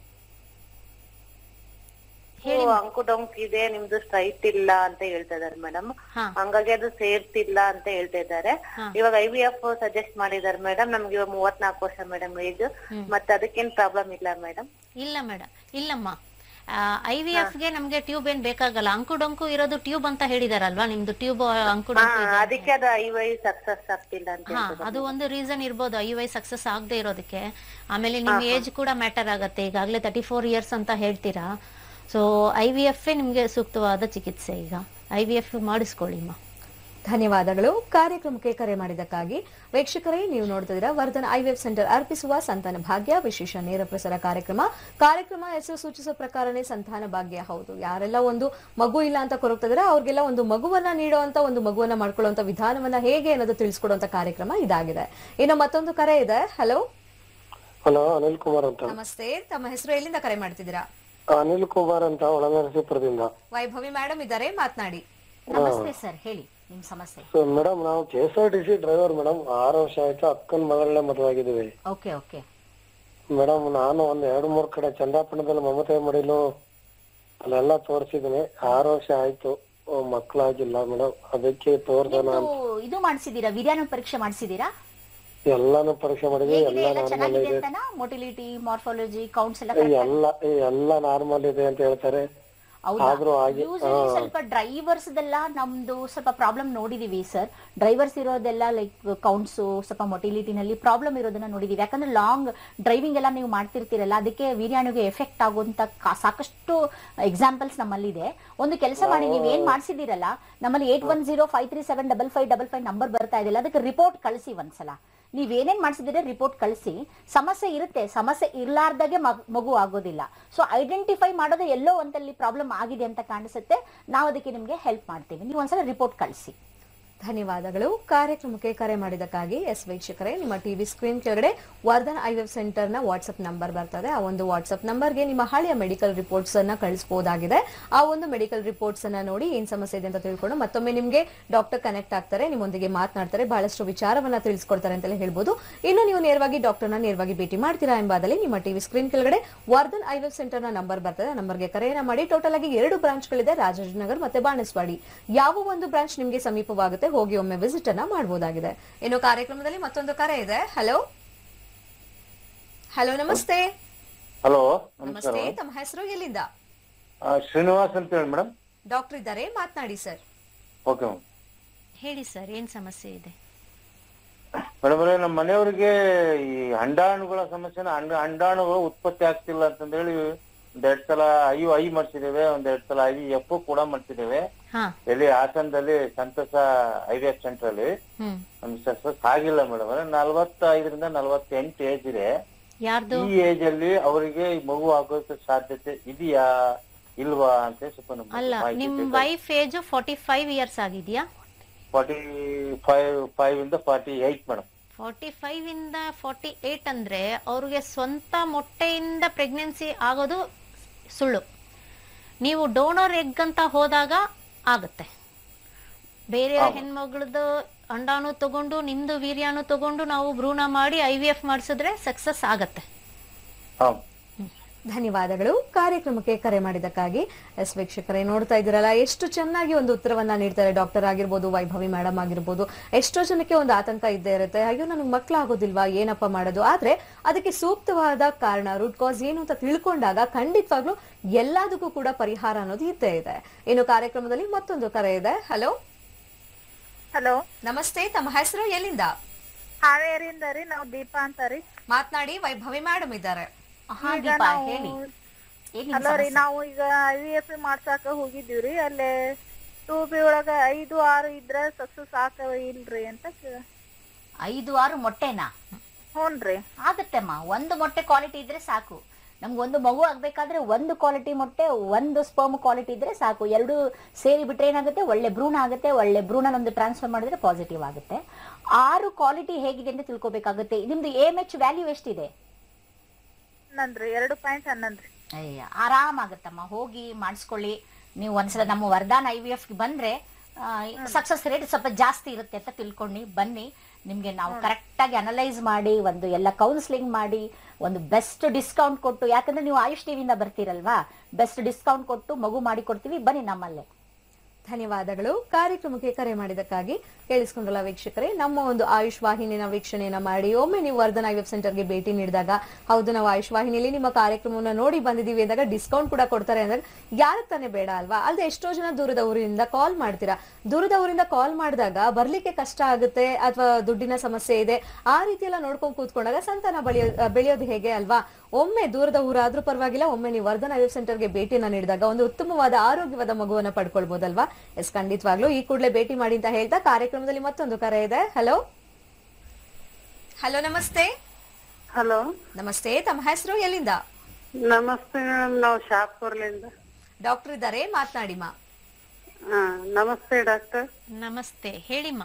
ಓ, ಅಂಕುಡೊಂಕ್ ಇದೆ ನಿಮ್ದು ಸ್ಟ್ರೈಟ್ ಇಲ್ಲ ಅಂತ ಹೇಳ್ತಾ ಇದಾರೆ ಮೇಡಮ್ ಹಾ. ಹಂಗಾಗಿ ಅದು ಸೇರ್ತಿಲ್ಲ ಅಂತ ಹೇಳ್ತಾ ಇದ್ದಾರೆ ಹಾ. ಇವಾಗ ಐ ವಿ ಎಫ್ ಸಜೆಸ್ಟ್ ಮಾಡಿದಾರೆ ಮೇಡಮ್ ನಮ್ಗೆ ಇವಾಗ ಮೂವತ್ನಾಲ್ಕು ವರ್ಷ ಮೇಡಮ್ ಏಜ್ ಮತ್ತೆ ಅದಕ್ಕೇನ್ ಪ್ರಾಬ್ಲಮ್ ಇಲ್ಲ ಮೇಡಮ್ ಇಲ್ಲ ಮೇಡಮ್ ಇಲ್ಲಮ್ಮ ಐ ವಿ ಗೆ ನಮ್ಗೆ ಟ್ಯೂಬ್ ಏನ್ ಬೇಕಾಗಲ್ಲ ಅಂಕು ಡೊಂಕು ಇರೋದು ಟ್ಯೂಬ್ ಅಂತ ಹೇಳಿದಾರಲ್ವಾ ನಿಮ್ದು ಟ್ಯೂಬ್ ಅಂಕು ಹಾ ಡೊಂಕು ಇದೆ ಅದಕ್ಕೆ ಅದು ಐ ವೈ ಸಕ್ಸಸ್ ಆಗ್ತಿಲ್ಲ ಅಂತ ಹಾ ಅದು ಒಂದು ರೀಸನ್ ಇರ್ಬೋದು ಐ ವೈ ಸಕ್ಸಸ್ ಆಗದೆ ಇರೋದಕ್ಕೆ ಆಮೇಲೆ ನಿಮ್ ಏಜ್ ಕೂಡ ಮ್ಯಾಟರ್ ಆಗತ್ತೆ ಈಗಾಗಲೇ ತರ್ಟಿ ಫೋರ್ ಇಯರ್ಸ್ ಅಂತ ಹೇಳ್ತೀರಾ ಸೊ ಐ ವಿ ಎಫ್ ನಿಮ್ಗೆ ಸೂಕ್ತವಾದ ಚಿಕಿತ್ಸೆ ಈಗ ಐ ವಿ ಎಫ್ ಮಾಡಿಸ್ಕೊಳ್ಳಿಮ್ಮ ಧನ್ಯವಾದಗಳು ಕಾರ್ಯಕ್ರಮಕ್ಕೆ ಕರೆ ಮಾಡಿದ್ದಕ್ಕಾಗಿ ವೀಕ್ಷಕರೇ ನೀವು ನೋಡ್ತಿದ್ದೀರಾ ವರ್ಧನ್ ಐವಿಎಫ್ ಸೆಂಟರ್ ಅರ್ಪಿಸುವ ಸಂತಾನ ಭಾಗ್ಯ ವಿಶೇಷ ನೇರ ಪ್ರಸಾರ ಕಾರ್ಯಕ್ರಮ ಕಾರ್ಯಕ್ರಮ ಹೆಸರು ಸೂಚಿಸೋ ಪ್ರಕಾರನೇ ಸಂತಾನ ಭಾಗ್ಯ ಹೌದು ಯಾರೆಲ್ಲ ಒಂದು ಮಗು ಇಲ್ಲ ಅಂತ ಕೊರಗ್ತಿದ್ರೆ ಅವ್ರಿಗೆಲ್ಲ ಒಂದು ಮಗುವನ್ನ ನೀಡುವಂತ ಒಂದು ಮಗುವನ್ನ ಮಾಡ್ಕೊಳ್ಳುವಂತ ವಿಧಾನವನ್ನ ಹೇಗೆ ಅನ್ನೋದು ತಿಳಿಸ್ಕೊಡುವಂತ ಕಾರ್ಯಕ್ರಮ ಇದಾಗಿದೆ ಇನ್ನು ಮತ್ತೊಂದು ಕರೆ ಇದೆ ಹಲೋ ಹಲೋ ಅನಿಲ್ ಕುಮಾರ್ ಅಂತ ನಮಸ್ತೆ ತಮ್ಮ ಹೆಸರು ಎಲ್ಲಿಂದ ಕರೆ ಮಾಡ್ತಿದ್ದೀರಾ ಅನಿಲ್ ಕುಮಾರ್ ಅಂತ ಒಳನರಸೀಪುರದಿಂದ ವೈಭವಿ ಮೇಡಮ್ ಇದ್ದಾರೆ ಮಾತನಾಡಿ ನಮಸ್ತೆ ಸರ್ ಹೇಳಿ ನಿಮ್ ಸಮಸ್ಯೆ ಸೊ ಮೇಡಮ್ ನಾವು K S R T C driver madam ಆರು ವರ್ಷ ಆಯ್ತು ಅಕ್ಕನ ಮಗಳನ್ನೇ ಮದುವಾಗಿದ್ದೀವಿ ಓಕೆ ಓಕೆ ಮೇಡಮ್ ನಾನು ಒಂದ್ ಎರಡು ಮೂರ್ ಕಡೆ ಚಂದ್ರಾಪಟ್ಟಣದಲ್ಲಿ ಮಮತೆ ಮಡಿಲು ಅಲ್ಲೆಲ್ಲ ತೋರಿಸಿದ್ದೀನಿ ಆರು ವರ್ಷ ಆಯ್ತು ಮಕ್ಕಳಾಗಿಲ್ಲ ಮೇಡಮ್ ಅದಕ್ಕೆ ತೋರ್ಸೋಣ ಅಂತ ಇದು ಮಾಡಿಸಿದೀರಾ ವಿರ್ಯಾನು ಪರೀಕ್ಷೆ ಮಾಡಿಸಿದೀರಾ ಎಲ್ಲಾನು ಪರೀಕ್ಷೆ ಮಾಡಿದ್ವಿ ಹೇಗಿದೆ ಎಲ್ಲ ಎಲ್ಲ ನಾರ್ಮಲ್ ಚೆನ್ನಾಗಿದೆ ಇದೆ ಅಂತನಾ ಮೊಟಿಲಿಟಿ ಮಾರ್ಫಾಲಜಿ ಕೌಂಟ್ಸ್ ಎಲ್ಲ ಎಲ್ಲ ಎಲ್ಲ ನಾರ್ಮಲ್ ಇದೆ ಅಂತ ಹೇಳ್ತಾರೆ ಆದ್ರೂ ಆಗಿ ಯೂಸಲಿ ಸ್ವಲ್ಪ ಡ್ರೈವರ್ಸ್ ದೆಲ್ಲ ನಮ್ದು ಸ್ವಲ್ಪ ಪ್ರಾಬ್ಲಮ್ ನೋಡಿದೀವಿ ಸರ್ ಡ್ರೈವರ್ಸ್ ಇರೋದೆಲ್ಲ ಲೈಕ್ ಕೌಂಟ್ಸ್ ಸ್ವಲ್ಪ ಮೊಟಿಲಿಟಿನಲ್ಲಿ ಪ್ರಾಬ್ಲಮ್ ಇರೋದನ್ನ ನೋಡಿದೀವಿ ಯಾಕಂದ್ರೆ ಲಾಂಗ್ ಡ್ರೈವಿಂಗ್ ಎಲ್ಲ ನೀವು ಮಾಡ್ತಿರ್ತೀರಲ್ಲ ಅದಕ್ಕೆ ವೀರ್ಯಾಣುಗೆ ಎಫೆಕ್ಟ್ ಆಗುವಂತ ಕಾ- ಸಾಕಷ್ಟು ಎಕ್ಸಾಂಪಲ್ಸ್ ನಮ್ಮಲ್ಲಿದೆ ಒಂದು ಕೆಲಸ ಮಾಡಿ ನೀವು ಏನ್ ಮಾಡ್ಸಿದ್ದೀರಲ್ಲ ನಮ್ಮಲ್ಲಿ eight one zero five three seven double five double five number ಬರ್ತಾ ಇದೆಯಲ್ಲ ಅದಕ್ಕೆ ರಿಪೋರ್ಟ್ ಕಳಿಸಿ ಒಂದ್ಸಲ ನೀವೇನೇನ್ ಮಾಡ್ಸಿದ್ರೆ ರಿಪೋರ್ಟ್ ಕಳಿಸಿ ಸಮಸ್ಯೆ ಇರುತ್ತೆ ಸಮಸ್ಯೆ ಇರ್ಲಾರ್ದಾಗೆ ಮಗ್- ಮಗು ಆಗೋದಿಲ್ಲ ಸೊ ಐಡೆಂಟಿಫೈ ಮಾಡೋದು ಎಲ್ಲೋ ಒಂದಲ್ಲಿ ಪ್ರಾಬ್ಲಮ್ ಆಗಿದೆ ಅಂತ ಕಾಣಿಸುತ್ತೆ ನಾವು ಅದಕ್ಕೆ ನಿಮ್ಗೆ ಹೆಲ್ಪ್ ಮಾಡ್ತೀವಿ ನೀವು ಒಂದ್ಸಲ ರಿಪೋರ್ಟ್ ಕಳಿಸಿ ಧನ್ಯವಾದಗಳು ಕಾರ್ಯಕ್ರಮಕ್ಕೆ ಕರೆ ಮಾಡಿದ್ದಕ್ಕಾಗಿ ಎಸ್ ವೀಕ್ಷಕರೇ ನಿಮ್ಮ ಟಿವಿ ಸ್ಕ್ರೀನ್ ಕೆಳಗಡೆ ವರ್ಧನ್ ಐವೆಬ್ ಸೆಂಟರ್ ನ ವಾಟ್ಸ್ಆಪ್ ನಂಬರ್ ಬರ್ತದೆ ಆ ಒಂದು ವಾಟ್ಸ್ಆಪ್ ನಂಬರ್ಗೆ ನಿಮ್ಮ ಹಳೆಯ ಮೆಡಿಕಲ್ ರಿಪೋರ್ಟ್ಸ್ ಅನ್ನ ಕಳಿಸಬಹುದಾಗಿದೆ ಆ ಒಂದು ಮೆಡಿಕಲ್ ರಿಪೋರ್ಟ್ಸ್ ಅನ್ನ ನೋಡಿ ಏನ್ ಸಮಸ್ಯೆ ಇದೆ ಅಂತ ತಿಳ್ಕೊಂಡು ಮತ್ತೊಮ್ಮೆ ನಿಮ್ಗೆ ಡಾಕ್ಟರ್ ಕನೆಕ್ಟ್ ಆಗ್ತಾರೆ ನಿಮ್ಮೊಂದಿಗೆ ಮಾತನಾಡ್ತಾರೆ ಬಹಳಷ್ಟು ವಿಚಾರವನ್ನ ತಿಳಿಸ್ಕೊಡ್ತಾರೆ ಅಂತಲೇ ಹೇಳ್ಬೋದು ಇನ್ನು ನೀವು ನೇರವಾಗಿ ಡಾಕ್ಟರ್ನ ನೇರವಾಗಿ ಭೇಟಿ ಮಾಡ್ತೀರಾ ಎಂಬಾದಲ್ಲಿ ನಿಮ್ಮ ಟಿವಿ ಸ್ಕ್ರೀನ್ ಕೆಳಗಡೆ ವರ್ಧನ್ ಐವೆಬ್ ಸೆಂಟರ್ ನ ನಂಬರ್ ಬರ್ತದೆ ಆ ನಂಬರ್ಗೆ ಕರೆಯನ್ನ ಮಾಡಿ ಟೋಟಲ್ ಆಗಿ ಎರಡು ಬ್ರಾಂಚ್ಗಳಿದೆ ರಾಜಾಜಿನಗರ್ ಮತ್ತೆ ಬಾಣಸ್ವಾಡಿ ಯಾವ ಒಂದು ಬ್ರಾಂಚ್ ನಿಮ್ಗೆ ಸಮೀಪವಾಗುತ್ತೆ ಹೋಗಿ ಒಮ್ಮೆ ವಿಸಿಟ್ ಅನ್ನ ಮಾಡಬಹುದಾಗಿದೆ ಇನ್ನು ಕಾರ್ಯಕ್ರಮದಲ್ಲಿ ಮತ್ತೊಂದು ಕರೆ ಇದೆ ಹಲೋ ಹಲೋ ನಮಸ್ತೆ ಹಲೋ ನಮಸ್ತೆ ತಮ್ಮ ಹೆಸರು ಎಲ್ಲಿಂದ ಶ್ರೀನಿವಾಸ್ ಅಂತ ಹೇಳಿ ಮೇಡಮ್ ಡಾಕ್ಟರ್ ಇದ್ದಾರೆ ಮಾತನಾಡಿ ಸರ್ ಓಕೆ ಮೇಡಮ್ ಹೇಳಿ ಸರ್ ಏನ್ ಸಮಸ್ಯೆ ಇದೆ ಮೇಡಮ್ ನಮ್ಮ ಮನೆಯವರಿಗೆ ಈ ಅಂಡಾಣುಗಳ ಸಮಸ್ಯೆನ ಅಂಡ ಅಂಡಾಣುಗಳು ಉತ್ಪತ್ತಿ ಆಗ್ತಿಲ್ಲ ಅಂತಂದೇಳಿ ಒಂದೆರಡ್ ಸಲ ಐ ಐ ಮಾಡ್ಸಿದ್ದೇವೆ ಒಂದೆರಡ್ ಸಲ ಐ ಎಫ್ ಕೂಡ ಮಾಡ್ಸಿದ್ದೇವೆ ಹಾ ಎಲ್ಲಿ ಹಾಸನದಲ್ಲಿ ಸಂತಸ ಐ ವಿ ಎಫ್ ಸೆಂಟರ್ ಅಲ್ಲಿ ಹ್ಮ್ ನಮ್ಗೆ ಸಕ್ಸಸ್ ಆಗಿಲ್ಲ ಮೇಡಮ್ ನಲವತ್ತೈದರಿಂದ ನಲವತ್ತೆಂಟು ಏಜ್ ಇದೆ ಯಾರ್ದು ಈ ಏಜ್ ಅಲ್ಲಿ ಅವರಿಗೆ ಈ ಮಗು ಆಗೋಕೆ ಸಾಧ್ಯತೆ ಇದೆಯಾ ಇಲ್ವಾ ಅಂತ ಸ್ವಲ್ಪ ನಮ್ಗೆ ಅಲ್ಲ ಮಾಹಿತಿ ನಿಮ್ ಬೇಕಾಗಿತ್ತು. Wife age forty five years ಆಗಿದ್ಯಾ ಫಾರ್ಟಿ ಫೈವ್ ಫೈವ್ ಇಂದ forty eight madam forty five ಇಂದ ಫಾರ್ಟಿ ಏಟ್ ಅಂದ್ರೆ ಅವ್ರಿಗೆ ಸ್ವಂತ ಮೊಟ್ಟೆಯಿಂದ ಪ್ರೆಗ್ನೆನ್ಸಿ ಆಗೋದು ಸುಳ್ಳು ನೀವು ಡೋನರ್ ಎಗ್ ಅಂತ ಹೋದಾಗ ಆಗುತ್ತೆ ಬೇರೆ ಹೆಣ್ಮಗಳದ್ದು ಅಂಡಾನು ತಗೊಂಡು ನಿಮ್ದು ವೀರ್ಯಾನು ತಗೊಂಡು ನಾವು ಭ್ರೂಣ ಮಾಡಿ ಐ ವಿ ಎಫ್ ಮಾಡಿಸಿದ್ರೆ ಸಕ್ಸಸ್ ಆಗತ್ತೆ ಹಾ ಧನ್ಯವಾದಗಳು ಕಾರ್ಯಕ್ರಮಕ್ಕೆ ಕರೆ ಮಾಡಿದ್ದಕ್ಕಾಗಿ ಎಸ್ ವೀಕ್ಷಕರೇ ನೋಡ್ತಾ ಇದ್ದೀರಲ್ಲ ಎಷ್ಟು ಚೆನ್ನಾಗಿ ಒಂದು ಉತ್ತರವನ್ನ ನೀಡ್ತಾರೆ ಡಾಕ್ಟರ್ ಆಗಿರ್ಬೋದು ವೈಭವಿ ಮೇಡಮ್ ಆಗಿರ್ಬೋದು ಎಷ್ಟೋ ಜನಕ್ಕೆ ಒಂದು ಆತಂಕ ಇದ್ದೇ ಇರುತ್ತೆ ಅಯ್ಯೋ ನನಗೆ ಮಕ್ಕಳಾಗೋದಿಲ್ವಾ ಏನಪ್ಪ ಮಾಡೋದು ಆದ್ರೆ ಅದಕ್ಕೆ ಸೂಕ್ತವಾದ ಕಾರಣ ರೂಟ್ ಕಾಸ್ ಏನು ಅಂತ ತಿಳ್ಕೊಂಡಾಗ ಖಂಡಿತವಾಗ್ಲೂ ಎಲ್ಲದಕ್ಕೂ ಕೂಡ ಪರಿಹಾರ ಅನ್ನೋದು ಇದ್ದೇ ಇದೆ ಇನ್ನು ಕಾರ್ಯಕ್ರಮದಲ್ಲಿ ಮತ್ತೊಂದು ಕರೆ ಇದೆ ಹಲೋ ಹಲೋ ನಮಸ್ತೆ ತಮ್ಮ ಹೆಸರು ಎಲ್ಲಿಂದ ಹಾವೇರಿಯಿಂದ ರೀ ನಾವು ದೀಪಾ ಅಂತ ರೀ ಮಾತನಾಡಿ ವೈಭವಿ ಮೇಡಮ್ ಇದ್ದಾರೆ ಹಾ ಈಗ ದೀಪಾ ನಾವು- ಹೇಳಿ ಏನ್ ನಿಮ್ ಅಲ್ಲ ರೀ ಸಮಸ್ಯೆ? ನಾವು ಈಗ ಐ ವಿ ಎಫ್ ಮಾಡ್ಸಾಕ ಹೋಗಿದ್ದೀವ್ರಿ ಅಲ್ಲೇ ಟೂ ಬಿ ಒಳಗ ಐದು ಆರು ಇದ್ರ ಸಕ್ಸಸ್ ಆಕವ ಇಲ್ರಿ ಅಂತ ಕೇಳ ಐದು ಆರು ಮೊಟ್ಟೆನಾ ಹ್ಞೂನ್ರಿ ಆಗತ್ತಮ್ಮ ಒಂದು ಮೊಟ್ಟೆ ಕ್ವಾಲಿಟಿ ಇದ್ರೆ ಸಾಕು ನಮ್ಗೆ ಒಂದು ಮಗು ಆಗ್ಬೇಕಾದ್ರೆ ಒಂದು ಕ್ವಾಲಿಟಿ ಮೊಟ್ಟೆ ಒಂದು ಸ್ಪರ್ಮ್ ಕ್ವಾಲಿಟಿ ಇದ್ರೆ ಸಾಕು ಎರಡು ಸೇರಿ ಬಿಟ್ರೆ ಏನಾಗುತ್ತೆ ಒಳ್ಳೆ ಭ್ರೂಣ ಆಗುತ್ತೆ ಒಳ್ಳೆ ಭ್ರೂಣನೊಂದು ಟ್ರಾನ್ಸ್ಫರ್ ಮಾಡಿದ್ರೆ ಪಾಸಿಟಿವ್ ಆಗುತ್ತೆ ಆರು ಕ್ವಾಲಿಟಿ ಹೇಗಿದೆ ಅಂತ ತಿಳ್ಕೊಬೇಕಾಗುತ್ತೆ ನಿಮ್ದು ಎಮ್ ಎಚ್ ವ್ಯಾಲ್ಯೂ ಎಷ್ಟಿದೆ ಹನ್ನೊಂದ್ರಿ ಎರಡು ಪಾಯಿಂಟ್ ಹನ್ನೊಂದ್ರಿ ಅಯ್ಯ ಆರಾಮಾಗತ್ತಮ್ಮ ಹೋಗಿ ಮಾಡಿಸ್ಕೊಳ್ಳಿ ನೀವು ಒಂದ್ಸಲ ನಮ್ಮ ವರದಾನ್ ಐ ವಿ ಎಫ್ಗೆ ಬಂದ್ರೆ ಸಕ್ಸಸ್ ರೇಟ್ ಸ್ವಲ್ಪ ಜಾಸ್ತಿ ಇರುತ್ತೆ ಅಂತ ತಿಳ್ಕೊಂಡು ಬನ್ನಿ ನಿಮ್ಗೆ ನಾವು ಕರೆಕ್ಟಾಗಿ ಅನಲೈಸ್ ಮಾಡಿ ಒಂದು ಎಲ್ಲ ಕೌನ್ಸಿಲಿಂಗ್ ಮಾಡಿ ಒಂದು ಬೆಸ್ಟ್ ಡಿಸ್ಕೌಂಟ್ ಕೊಟ್ಟು ಯಾಕಂದ್ರೆ ನೀವು ಆಯುಷ್ ಟಿವಿಯಿಂದ ಬರ್ತೀರಲ್ವಾ ಬೆಸ್ಟ್ ಡಿಸ್ಕೌಂಟ್ ಕೊಟ್ಟು ಮಗು ಮಾಡಿ ಕೊಡ್ತೀವಿ ಬನ್ನಿ ನಮ್ಮಲ್ಲೇ ಧನ್ಯವಾದಗಳು ಕಾರ್ಯಕ್ರಮಕ್ಕೆ ಕರೆ ಮಾಡಿದಕ್ಕಾಗಿ ಕೇಳಿಸ್ಕೊಂಡ್ರಲ್ಲ ವೀಕ್ಷಕರೇ ನಮ್ಮ ಒಂದು ಆಯುಷ್ ವಾಹಿನಿನ ವೀಕ್ಷಣೆಯನ್ನ ಮಾಡಿ ಒಮ್ಮೆ ನೀವು ವರ್ಧನ್ ಐ ವೆಬ್ ಸೆಂಟರ್ಗೆ ಭೇಟಿ ನೀಡಿದಾಗ ಹೌದು ನಾವು ಆಯುಷ್ ವಾಹಿನಿಯಲ್ಲಿ ನಿಮ್ಮ ಕಾರ್ಯಕ್ರಮವನ್ನ ನೋಡಿ ಬಂದಿದೀವಿ ಅಂದಾಗ ಡಿಸ್ಕೌಂಟ್ ಕೂಡ ಕೊಡ್ತಾರೆ ಅಂದಾಗ ಯಾರು ತಾನೇ ಬೇಡ ಅಲ್ವಾ ಅಲ್ಲದೆ ಎಷ್ಟೋ ಜನ ದೂರದ ಊರಿಂದ ಕಾಲ್ ಮಾಡ್ತೀರಾ ದೂರದ ಊರಿಂದ ಕಾಲ್ ಮಾಡಿದಾಗ ಬರ್ಲಿಕ್ಕೆ ಕಷ್ಟ ಆಗುತ್ತೆ ಅಥವಾ ದುಡ್ಡಿನ ಸಮಸ್ಯೆ ಇದೆ ಆ ರೀತಿ ಎಲ್ಲ ನೋಡ್ಕೊಂಡು ಕೂತ್ಕೊಂಡಾಗ ಸಂತಾನ ಬೆಳೆಯೋ ಬೆಳೆಯೋದು ಹೇಗೆ ಅಲ್ವಾ ಒಮ್ಮೆ ದೂರದ ಊರಾದ್ರೂ ಪರವಾಗಿಲ್ಲ ಒಮ್ಮೆ ನೀವು ವರ್ಧನ್ ಐ ಸೆಂಟರ್ಗೆ ಭೇಟಿಯನ್ನ ನೀಡಿದಾಗ ಒಂದು ಉತ್ತಮವಾದ ಆರೋಗ್ಯವಾದ ಮಗುವನ್ನ ಪಡ್ಕೊಳ್ಬಹುದಲ್ವಾ ಎಸ್ ಖಂಡಿತವಾಗ್ಲೂ ಈ ಕೂಡಲೇ ಭೇಟಿ ಮಾಡಿ ಅಂತ ಹೇಳ್ತಾ ಕಾರ್ಯಕ್ರಮದಲ್ಲಿ ಮತ್ತೊಂದು ಕರೆ ಇದೆ ಹಲೋ ಹಲೋ ನಮಸ್ತೆ ಹಲೋ ನಮಸ್ತೆ ತಮ್ಮ ಹೆಸರು ಎಲ್ಲಿಂದ ನಮಸ್ತೆ ಮೇಡಮ್ ನಾವು ಶಾಪುರ್ಲಿಂದ ಡಾಕ್ಟರ್ ಇದ್ದಾರೆ ಮಾತನಾಡಿ ಮಾ ಹಾ ನಮಸ್ತೆ ಡಾಕ್ಟರ್ ನಮಸ್ತೆ ಹೇಳಿಮ್ಮ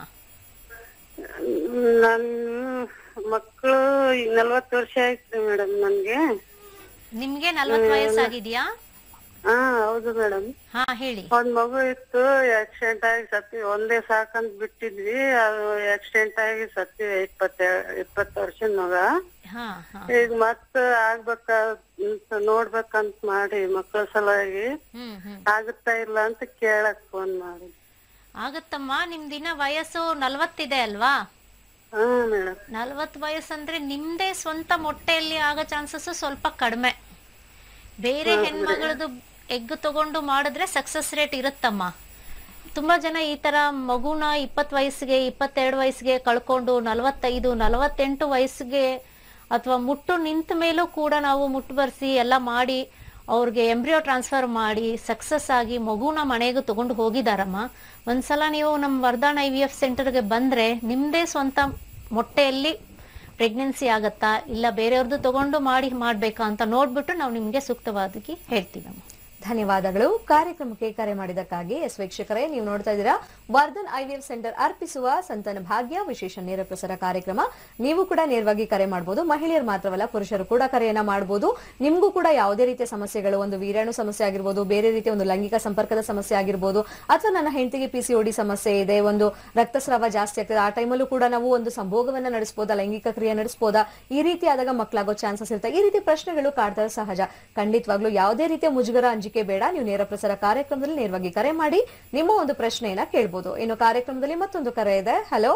ನನ್ ಮಕ್ಕಳು ನಲ್ವತ್ತು ವರ್ಷ ಆಯ್ತು ಮೇಡಮ್ ನನ್ಗೆ ನಿಮ್ಗೆ ನಲ್ವತ್ತು ವಯಸ್ಸಾಗಿದ್ಯಾ ಹಾ ಹೌದು ಮೇಡಮ್ ಹಾ ಹೇಳಿ ಒಂದ್ ಮಗು ಇತ್ತು ಆಕ್ಸಿಡೆಂಟ್ ಆಗಿ ಸತ್ತಿ ಒಂದೇ ಸಾಕಂತ ಬಿಟ್ಟಿದ್ವಿ ಅದು ಆಕ್ಸಿಡೆಂಟ್ ಆಗಿ ಸತ್ತಿ ಇಪ್ಪತ್ತೆ ಇಪ್ಪತ್ತು ವರ್ಷದ ಮಗ ಹಾ ಹಾ ಈಗ ಮತ್ತ ಆಗ್ಬೇಕಂತ ನೋಡ್ಬೇಕಂತ ಮಾಡಿ ಮಕ್ಕಳ ಸಲುವಾಗಿ ಹ್ಮ್ ಹ್ಮ್ ಆಗುತ್ತಾ ಇಲ್ಲ ಅಂತ ಕೇಳಕ್ ಫೋನ್ ಮಾಡಿ ಆಗತ್ತಮ್ಮ ನಿಮ್ದಿನ ವಯಸ್ಸು ನಲ್ವತ್ತಿದೆ ಅಲ್ವಾ ಹಾ ಮೇಡಮ್ ನಲ್ವತ್ತು ವಯಸ್ಸಂದ್ರೆ ನಿಮ್ದೇ ಸ್ವಂತ ಮೊಟ್ಟೆಯಲ್ಲಿ ಆಗೋ ಚಾನ್ಸಸ್ ಸ್ವಲ್ಪ ಕಡಿಮೆ ಬೇರೆ ಹೆಣ್ಮಗಳದು ಎಗ್ ತಗೊಂಡು ಮಾಡಿದ್ರೆ ಸಕ್ಸಸ್ ರೇಟ್ ಇರುತ್ತಮ್ಮ ತುಂಬಾ ಜನ ಈ ತರ ಮಗುನ ಇಪ್ಪತ್ತು ವಯಸ್ಸಿಗೆ ಇಪ್ಪತ್ತೆರಡು ವಯಸ್ಸಿಗೆ ಕಳ್ಕೊಂಡು ನಲವತ್ತೈದು ನಲವತ್ತೆಂಟು ವಯಸ್ಸಿಗೆ ಅಥವಾ ಮುಟ್ಟು ನಿಂತ ಮೇಲೂ ಕೂಡ ನಾವು ಮುಟ್ಟು ಬರ್ಸಿ ಎಲ್ಲ ಮಾಡಿ ಅವ್ರಿಗೆ ಎಂಬ್ರಿಯೋ ಟ್ರಾನ್ಸ್ಫರ್ ಮಾಡಿ ಸಕ್ಸಸ್ ಆಗಿ ಮಗುನ ಮನೆಗೆ ತಗೊಂಡು ಹೋಗಿದಾರಮ್ಮ ಒಂದ್ಸಲ ನೀವು ನಮ್ಮ ವರ್ಧಾನ್ ಐ ವಿ ಎಫ್ ಸೆಂಟರ್ಗೆ ಬಂದ್ರೆ ನಿಮ್ದೇ ಸ್ವಂತ ಮೊಟ್ಟೆಯಲ್ಲಿ ಪ್ರೆಗ್ನೆನ್ಸಿ ಆಗತ್ತಾ ಇಲ್ಲ ಬೇರೆಯವ್ರದ್ದು ತಗೊಂಡು ಮಾಡಿ ಮಾಡ್ಬೇಕಾ ಅಂತ ನೋಡ್ಬಿಟ್ಟು ನಾವು ನಿಮ್ಗೆ ಸೂಕ್ತವಾದಕ್ಕೆ ಹೇಳ್ತೀವಮ್ಮ ಧನ್ಯವಾದಗಳು ಕಾರ್ಯಕ್ರಮಕ್ಕೆ ಕರೆ ಮಾಡಿದಕ್ಕಾಗಿ ಎಸ್ ವೀಕ್ಷಕರೇ ನೀವು ನೋಡ್ತಾ ಇದ್ದೀರಾ ವರ್ಧನ್ ಐವಿಎಫ್ ಸೆಂಟರ್ ಅರ್ಪಿಸುವ ಸಂತಾನ ಭಾಗ್ಯ ವಿಶೇಷ ನೇರ ಪ್ರಸಾರ ಕಾರ್ಯಕ್ರಮ ನೀವು ಕೂಡ ನೇರವಾಗಿ ಕರೆ ಮಾಡಬಹುದು ಮಹಿಳೆಯರು ಮಾತ್ರವಲ್ಲ ಪುರುಷರು ಕೂಡ ಕರೆಯನ್ನ ಮಾಡಬಹುದು ನಿಮ್ಗೂ ಕೂಡ ಯಾವುದೇ ರೀತಿಯ ಸಮಸ್ಯೆಗಳು ಒಂದು ವೀರ್ಯಾಣು ಸಮಸ್ಯೆ ಆಗಿರ್ಬೋದು ಬೇರೆ ರೀತಿಯ ಒಂದು ಲೈಂಗಿಕ ಸಂಪರ್ಕದ ಸಮಸ್ಯೆ ಆಗಿರ್ಬೋದು ಅಥವಾ ನನ್ನ ಹೆಂಡತಿಗೆ ಪಿ ಸಿ ಸಮಸ್ಯೆ ಇದೆ ಒಂದು ರಕ್ತಸ್ರಾವ ಜಾಸ್ತಿ ಆಗ್ತದೆ ಆ ಟೈಮಲ್ಲೂ ಕೂಡ ನಾವು ಒಂದು ಸಂಭೋಗವನ್ನ ನಡೆಸಬಹುದಾ ಲೈಂಗಿಕ ಕ್ರಿಯೆ ನಡೆಸಬಹುದಾ ಈ ರೀತಿ ಆದಾಗ ಮಕ್ಕಳಾಗೋ ಚಾನ್ಸಸ್ ಇರುತ್ತೆ ಈ ರೀತಿ ಪ್ರಶ್ನೆಗಳು ಕಾಡ್ತಾ ಸಹಜ ಖಂಡಿತವಾಗ್ಲೂ ಯಾವುದೇ ರೀತಿಯ ಮುಜುಗರ ಅಂಜಿಕೆ ಬೇಡ ನೀವು ನೇರ ಪ್ರಸಾರ ಕಾರ್ಯಕ್ರಮದಲ್ಲಿ ನೇರವಾಗಿ ಕರೆ ಮಾಡಿ ನಿಮ್ಮ ಒಂದು ಪ್ರಶ್ನೆಯನ್ನ ಕೇಳ್ಬೋದು ಇನ್ನು ಕಾರ್ಯಕ್ರಮದಲ್ಲಿ ಮತ್ತೊಂದು ಕರೆ ಇದೆ ಹಲೋ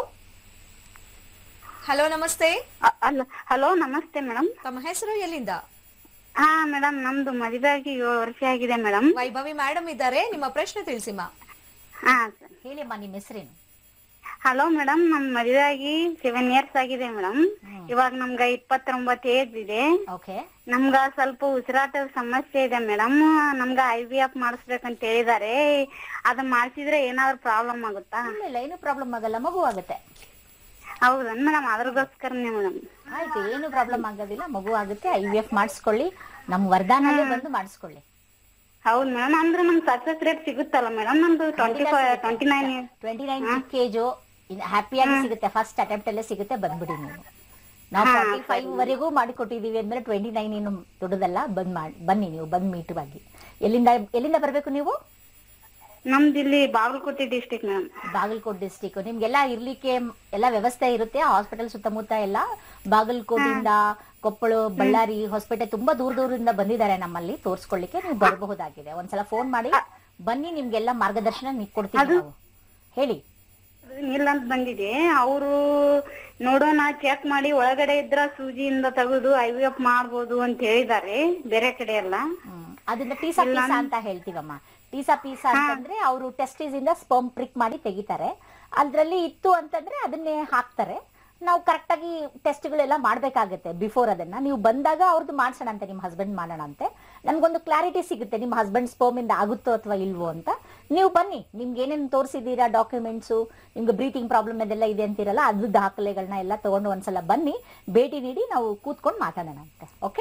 ಹಲೋ ನಮಸ್ತೆ ಅಲ್ಲ ಹಲೋ ನಮಸ್ತೆ ಮೇಡಮ್ ತಮ್ಮ ಹೆಸರು ಎಲ್ಲಿಂದ ಹಾ ಮೇಡಮ್ ನಮ್ದು ಮದುವೆ ಆಗಿ ಏಳು ವರ್ಷ ಆಗಿದೆ ಮೇಡಮ್ ವೈಭವಿ ಮೇಡಮ್ ಇದ್ದಾರೆ ನಿಮ್ಮ ಪ್ರಶ್ನೆ ತಿಳಿಸಿಮಾ ಹಾ ಹೇಳಿಮ್ಮ ನಿಮ್ಮ ಹೆಸರೇನು ಹಲೋ ಮೇಡಮ್ ನಮ್ ಮದುವೆ ಆಗಿ ಸೆವೆನ್ ಇಯರ್ಸ್ ಆಗಿದೆ ಮೇಡಮ್ ಇವಾಗ ನಮ್ಗ ಇಪ್ಪತ್ತೊಂಬತ್ತು ಏಜ್ ಇದೆ ಓಕೆ ನಮ್ಗ ಸ್ವಲ್ಪ ಉಸಿರಾಟದ ಸಮಸ್ಯೆ ಇದೆ ಮೇಡಮ್ ನಮ್ಗ ಐ ವಿ ಎಫ್ ಮಾಡಿಸ್ಬೇಕಂತ ಹೇಳಿದಾರೆ ಅದ ಮಾಡಿಸಿದ್ರೆ ಏನಾದ್ರು ಪ್ರಾಬ್ಲಮ್ ಆಗುತ್ತಾ ಇಲ್ಲ ಇಲ್ಲ ಏನು ಪ್ರಾಬ್ಲಮ್ ಆಗಲ್ಲ ಮಗು ಆಗುತ್ತೆ ಹೌದನ್ ಮೇಡಮ್ ಅದ್ರಗೋಸ್ಕರನೇ ಮೇಡಮ್ ಆಯ್ತು ಏನು ಪ್ರಾಬ್ಲಮ್ ಆಗೋದಿಲ್ಲ ಮಗು ಆಗುತ್ತೆ ಐ ವಿ ಎಫ್ ಮಾಡಿಸ್ಕೊಳ್ಳಿ ನಮ್ಮ ವರ್ಧಾನಲ್ಲೇ ಬಂದು ಮಾಡಿಸ್ಕೊಳ್ಳಿ ಹೌದ್ ಮೇಡಮ್ ಅಂದ್ರೆ ನಮ್ ಸಕ್ಸಸ್ ರೇಟ್ ಸಿಗುತ್ತಲ್ಲ ಮೇಡಮ್ ನಮ್ದು twenty five twenty nine twenty nine ಕೇಜು ಹ್ಯಾಪಿಯಾಗಿ ಸಿಗುತ್ತೆ ಫಸ್ಟ್ ಅಟೆಂಪ್ಟ್ ಅಲ್ಲೇ ಸಿಗುತ್ತೆ ಬಂದ್ಬಿಡಿ ನೀವು ನಾವು ಫಾರ್ಟಿ ಫೈವ್ ವರೆಗೂ ಮಾಡಿ ಕೊಟ್ಟಿದೀವಿ ಅಂದ್ರೆ ಟ್ವೆಂಟಿ ನೈನ್ ಏನು ದೊಡ್ಡದಲ್ಲ ಬಂದ್ ಮಾಡಿ ಬನ್ನಿ ನೀವು ಬಂದ್ ಮೀಟುವಾಗಿ ಎಲ್ಲಿಂದ ಎಲ್ಲಿಂದ ಬರಬೇಕು ನೀವು ನಮ್ದು ಇಲ್ಲಿ Bagalkot district madam Bagalkot district ನಿಮ್ಗೆಲ್ಲ ಇರ್ಲಿಕ್ಕೆ ಎಲ್ಲ ವ್ಯವಸ್ಥೆ ಇರುತ್ತೆ ಹಾಸ್ಪಿಟಲ್ ಸುತ್ತಮುತ್ತ ಎಲ್ಲ ಬಾಗಲಕೋಟೆಯಿಂದ ಕೊಪ್ಪಳ ಬಳ್ಳಾರಿ ಹೊಸಪೇಟೆ ತುಂಬಾ ದೂರ ದೂರದಿಂದ ಬಂದಿದ್ದಾರೆ ನಮ್ಮಲ್ಲಿ ತೋರ್ಸ್ಕೊಳ್ಳಿಕ್ಕೆ ನೀವು ಬರಬಹುದಾಗಿದೆ ಒಂದ್ಸಲ ಫೋನ್ ಮಾಡಿ ಬನ್ನಿ ನಿಮ್ಗೆಲ್ಲ ಮಾರ್ಗದರ್ಶನ ನೀವ್ ಕೊಡ್ತೀವಿ ನಾವು ಹೇಳಿ ಇಲ್ಲ ಅಂತ ಬಂದಿದೆ ಅವರು ನೋಡೋಣ ಚೆಕ್ ಮಾಡಿ ಒಳಗಡೆ ಇದ್ರ ಸೂಜಿಯಿಂದ ತೆಗೆದು ಐ ವಿ ಎಫ್ ಮಾಡ್ಬೋದು ಅಂತ ಹೇಳಿದ್ದಾರೆ ಬೇರೆ ಕಡೆ ಎಲ್ಲ ಹ್ಮ್. ಅದನ್ನ ಟೀಸಾ ಪೀಸಾ ಅಂತ ಹೇಳ್ತೀವಮ್ಮ ಟೀಸಾ ಪೀಸಾ ಅಂತಂದ್ರೆ ಅವರು ಟೆಸ್ಟಿಸ್ ಇಂದ ಸ್ಪರ್ಮ್ ಪ್ರಿಕ್ ಮಾಡಿ ತೆಗಿತಾರೆ ಅದ್ರಲ್ಲಿ ಇತ್ತು ಅಂತಂದ್ರೆ ಅದನ್ನೇ ಹಾಕ್ತಾರೆ ನಾವು ಕರೆಕ್ಟ್ ಆಗಿ ಟೆಸ್ಟ್ಗಳೆಲ್ಲ ಮಾಡ್ಬೇಕಾಗತ್ತೆ ಬಿಫೋರ್ ಅದನ್ನ ನೀವು ಬಂದಾಗ ಅವ್ರದ್ದು ಮಾಡ್ಸೋಣ ಅಂತ ನಿಮ್ಮ ಹಸ್ಬೆಂಡ್ ಮಾಡೋಣ ಅಂತೆ ನಮ್ಗೊಂದು ಕ್ಲಾರಿಟಿ ಸಿಗುತ್ತೆ ನಿಮ್ಮ ಹಸ್ಬೆಂಡ್ ಸ್ಪರ್ಮ್ ಇಂದ ಆಗುತ್ತೋ ಅಥವಾ ಇಲ್ವೋ ಅಂತ ನೀವು ಬನ್ನಿ ನಿಮ್ಗೆ ಏನೇನು ತೋರಿಸಿದ್ದೀರಾ ಡಾಕ್ಯುಮೆಂಟ್ಸು ನಿಮ್ಗೆ ಬ್ರೀತಿಂಗ್ ಪ್ರಾಬ್ಲಮ್ ಅದೆಲ್ಲ ಇದೆ ಅಂತೀರಲ್ಲ ಅದು ದಾಖಲೆಗಳನ್ನ ಎಲ್ಲ ತಗೊಂಡು ಒಂದ್ಸಲ ಬನ್ನಿ ಭೇಟಿ ನೀಡಿ ನಾವು ಕೂತ್ಕೊಂಡು ಮಾತಾಡೋಣ ಅಂತೆ ಓಕೆ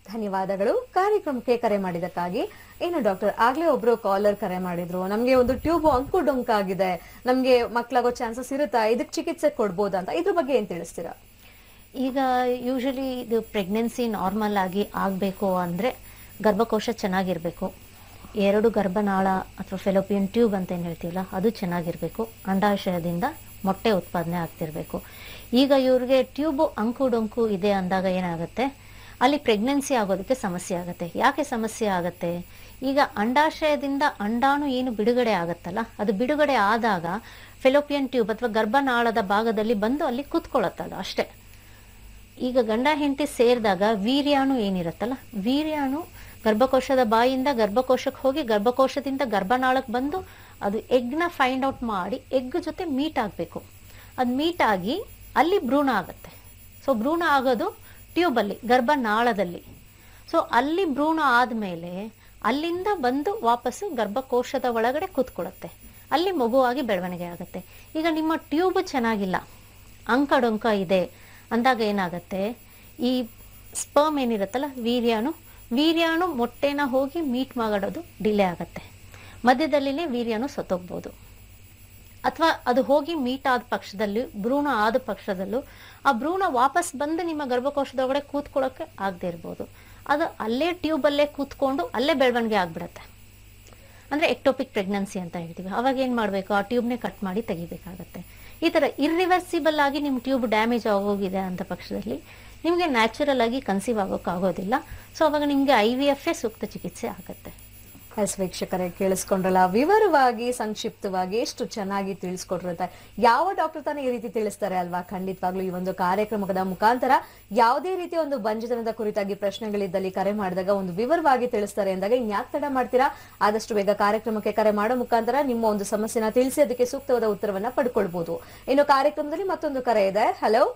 ಧನ್ಯವಾದಗಳು ಕಾರ್ಯಕ್ರಮಕ್ಕೆ ಕರೆ ಮಾಡಿದಕ್ಕಾಗಿ ಏನು ಡಾಕ್ಟರ್ ಆಗ್ಲೇ ಒಬ್ರು ಕಾಲರ್ ಕರೆ ಮಾಡಿದ್ರು ನಮ್ಗೆ ಒಂದು ಟ್ಯೂಬ್ ಅಂಕು ಡೊಂಕ್ ಆಗಿದೆ ನಮ್ಗೆ ಮಕ್ಳಾಗೋ ಚಾನ್ಸಸ್ ಇರುತ್ತಾ ಇದಕ್ ಚಿಕಿತ್ಸೆ ಕೊಡ್ಬೋದಾ ಅಂತ ಇದ್ರ ಬಗ್ಗೆ ಏನ್ ತಿಳಿಸ್ತೀರಾ ಈಗ ಯೂಶಲಿ ಇದು ಪ್ರೆಗ್ನೆನ್ಸಿ ನಾರ್ಮಲ್ ಆಗಿ ಆಗಬೇಕು ಅಂದರೆ ಗರ್ಭಕೋಶ ಚೆನ್ನಾಗಿರಬೇಕು ಎರಡು ಗರ್ಭನಾಳ ಅಥವಾ ಫೆಲೋಪಿಯನ್ ಟ್ಯೂಬ್ ಅಂತ ಏನು ಹೇಳ್ತೀವಲ್ಲ ಅದು ಚೆನ್ನಾಗಿರಬೇಕು ಅಂಡಾಶಯದಿಂದ ಮೊಟ್ಟೆ ಉತ್ಪಾದನೆ ಆಗ್ತಿರ್ಬೇಕು ಈಗ ಇವ್ರಿಗೆ ಟ್ಯೂಬು ಅಂಕು ಡೊಂಕು ಇದೆ ಅಂದಾಗ ಏನಾಗುತ್ತೆ ಅಲ್ಲಿ ಪ್ರೆಗ್ನೆನ್ಸಿ ಆಗೋದಕ್ಕೆ ಸಮಸ್ಯೆ ಆಗುತ್ತೆ ಯಾಕೆ ಸಮಸ್ಯೆ ಆಗುತ್ತೆ ಈಗ ಅಂಡಾಶಯದಿಂದ ಅಂಡಾಣು ಏನು ಬಿಡುಗಡೆ ಆಗುತ್ತಲ್ಲ ಅದು ಬಿಡುಗಡೆ ಆದಾಗ ಫೆಲೋಪಿಯನ್ ಟ್ಯೂಬ್ ಅಥವಾ ಗರ್ಭನಾಳದ ಭಾಗದಲ್ಲಿ ಬಂದು ಅಲ್ಲಿ ಕೂತ್ಕೊಳ್ಳುತ್ತಲ್ಲ ಅಷ್ಟೇ ಈಗ ಗಂಡ ಹೆಂಡತಿ ಸೇರಿದಾಗ ವೀರ್ಯಾಣು ಏನಿರುತ್ತಲ್ಲ ವೀರ್ಯಾಣು ಗರ್ಭಕೋಶದ ಬಾಯಿಂದ ಗರ್ಭಕೋಶಕ್ಕೆ ಹೋಗಿ ಗರ್ಭಕೋಶದಿಂದ ಗರ್ಭನಾಳಕ್ಕೆ ಬಂದು ಅದು ಎಗ್ನ ಫೈಂಡ್ ಔಟ್ ಮಾಡಿ ಎಗ್ ಜೊತೆ ಮೀಟ್ ಆಗಬೇಕು ಅದು ಮೀಟ್ ಆಗಿ ಅಲ್ಲಿ ಭ್ರೂಣ ಆಗುತ್ತೆ ಸೊ ಭ್ರೂಣ ಆಗೋದು ಟ್ಯೂಬಲ್ಲಿ ಗರ್ಭನಾಳದಲ್ಲಿ ಸೊ ಅಲ್ಲಿ ಭ್ರೂಣ ಆದಮೇಲೆ ಅಲ್ಲಿಂದ ಬಂದು ವಾಪಸ್ಸು ಗರ್ಭಕೋಶದ ಒಳಗಡೆ ಕೂತ್ಕೊಳ್ಳುತ್ತೆ ಅಲ್ಲಿ ಮಗುವಾಗಿ ಬೆಳವಣಿಗೆ ಆಗುತ್ತೆ ಈಗ ನಿಮ್ಮ ಟ್ಯೂಬ್ ಚೆನ್ನಾಗಿಲ್ಲ ಅಂಕಡೊಂಕ ಇದೆ ಅಂದಾಗ ಏನಾಗುತ್ತೆ ಈ ಸ್ಪರ್ಮ್ ಏನಿರುತ್ತಲ್ಲ ವೀರ್ಯಾಣು ವೀರ್ಯಾಣು ಮೊಟ್ಟೆನ ಹೋಗಿ ಮೀಟ್ ಮಾಡೋದು ಡಿಲೇ ಆಗುತ್ತೆ ಮಧ್ಯದಲ್ಲಿನೇ ವೀರ್ಯಾಣು ಸತ್ತೋಗ್ಬೋದು ಅಥವಾ ಅದು ಹೋಗಿ ಮೀಟ್ ಆದ ಪಕ್ಷದಲ್ಲಿ ಭ್ರೂಣ ಆದ ಪಕ್ಷದಲ್ಲೂ ಆ ಭ್ರೂಣ ವಾಪಸ್ ಬಂದು ನಿಮ್ಮ ಗರ್ಭಕೋಶದ ಒಳಗಡೆ ಕೂತ್ಕೊಳ್ಳೋಕೆ ಆಗದೆ ಇರ್ಬೋದು ಅದು ಅಲ್ಲೇ ಟ್ಯೂಬಲ್ಲೇ ಕೂತ್ಕೊಂಡು ಅಲ್ಲೇ ಬೆಳವಣಿಗೆ ಆಗ್ಬಿಡತ್ತೆ ಅಂದರೆ ಎಕ್ಟೋಪಿಕ್ ಪ್ರೆಗ್ನೆನ್ಸಿ ಅಂತ ಹೇಳ್ತೀವಿ ಅವಾಗ ಏನು ಮಾಡಬೇಕು ಆ ಟ್ಯೂಬ್ನೇ ಕಟ್ ಮಾಡಿ ತೆಗಿಬೇಕಾಗತ್ತೆ ಈ ಥರ ಇರ್ರಿವರ್ಸಿಬಲ್ ಆಗಿ ನಿಮ್ಮ ಟ್ಯೂಬ್ ಡ್ಯಾಮೇಜ್ ಆಗೋಗಿದೆ ಅಂತ ಪಕ್ಷದಲ್ಲಿ ನಿಮಗೆ ನ್ಯಾಚುರಲ್ ಆಗಿ ಕನ್ಸೀವ್ ಆಗೋಕ್ಕಾಗೋದಿಲ್ಲ ಸೊ ಅವಾಗ ನಿಮಗೆ ಐ ವಿ ಎಫ್ ಸೂಕ್ತ ಚಿಕಿತ್ಸೆ ಆಗುತ್ತೆ ಎಸ್ ವೀಕ್ಷಕರೇ ಕೇಳಿಸ್ಕೊಂಡ್ರಲ್ಲ ವಿವರವಾಗಿ ಸಂಕ್ಷಿಪ್ತವಾಗಿ ಎಷ್ಟು ಚೆನ್ನಾಗಿ ತಿಳಿಸ್ಕೊಟ್ಟಿರುತ್ತೆ ಯಾವ ಡಾಕ್ಟರ್ ತಾನೇ ಈ ರೀತಿ ತಿಳಿಸ್ತಾರೆ ಅಲ್ವಾ ಖಂಡಿತವಾಗ್ಲೂ ಈ ಒಂದು ಕಾರ್ಯಕ್ರಮದ ಮುಖಾಂತರ ಯಾವುದೇ ರೀತಿಯ ಒಂದು ಬಂಜತನದ ಕುರಿತಾಗಿ ಪ್ರಶ್ನೆಗಳಿದ್ದಲ್ಲಿ ಕರೆ ಮಾಡಿದಾಗ ಒಂದು ವಿವರವಾಗಿ ತಿಳಿಸ್ತಾರೆ ಅಂದಾಗ ಇನ್ಯಾಕ್ ತಡ ಮಾಡ್ತೀರಾ ಆದಷ್ಟು ಬೇಗ ಕಾರ್ಯಕ್ರಮಕ್ಕೆ ಕರೆ ಮಾಡೋ ಮುಖಾಂತರ ನಿಮ್ಮ ಒಂದು ಸಮಸ್ಯೆನ ತಿಳಿಸಿ ಅದಕ್ಕೆ ಸೂಕ್ತವಾದ ಉತ್ತರವನ್ನ ಪಡ್ಕೊಳ್ಬಹುದು ಇನ್ನು ಕಾರ್ಯಕ್ರಮದಲ್ಲಿ ಮತ್ತೊಂದು ಕರೆ ಇದೆ ಹಲೋ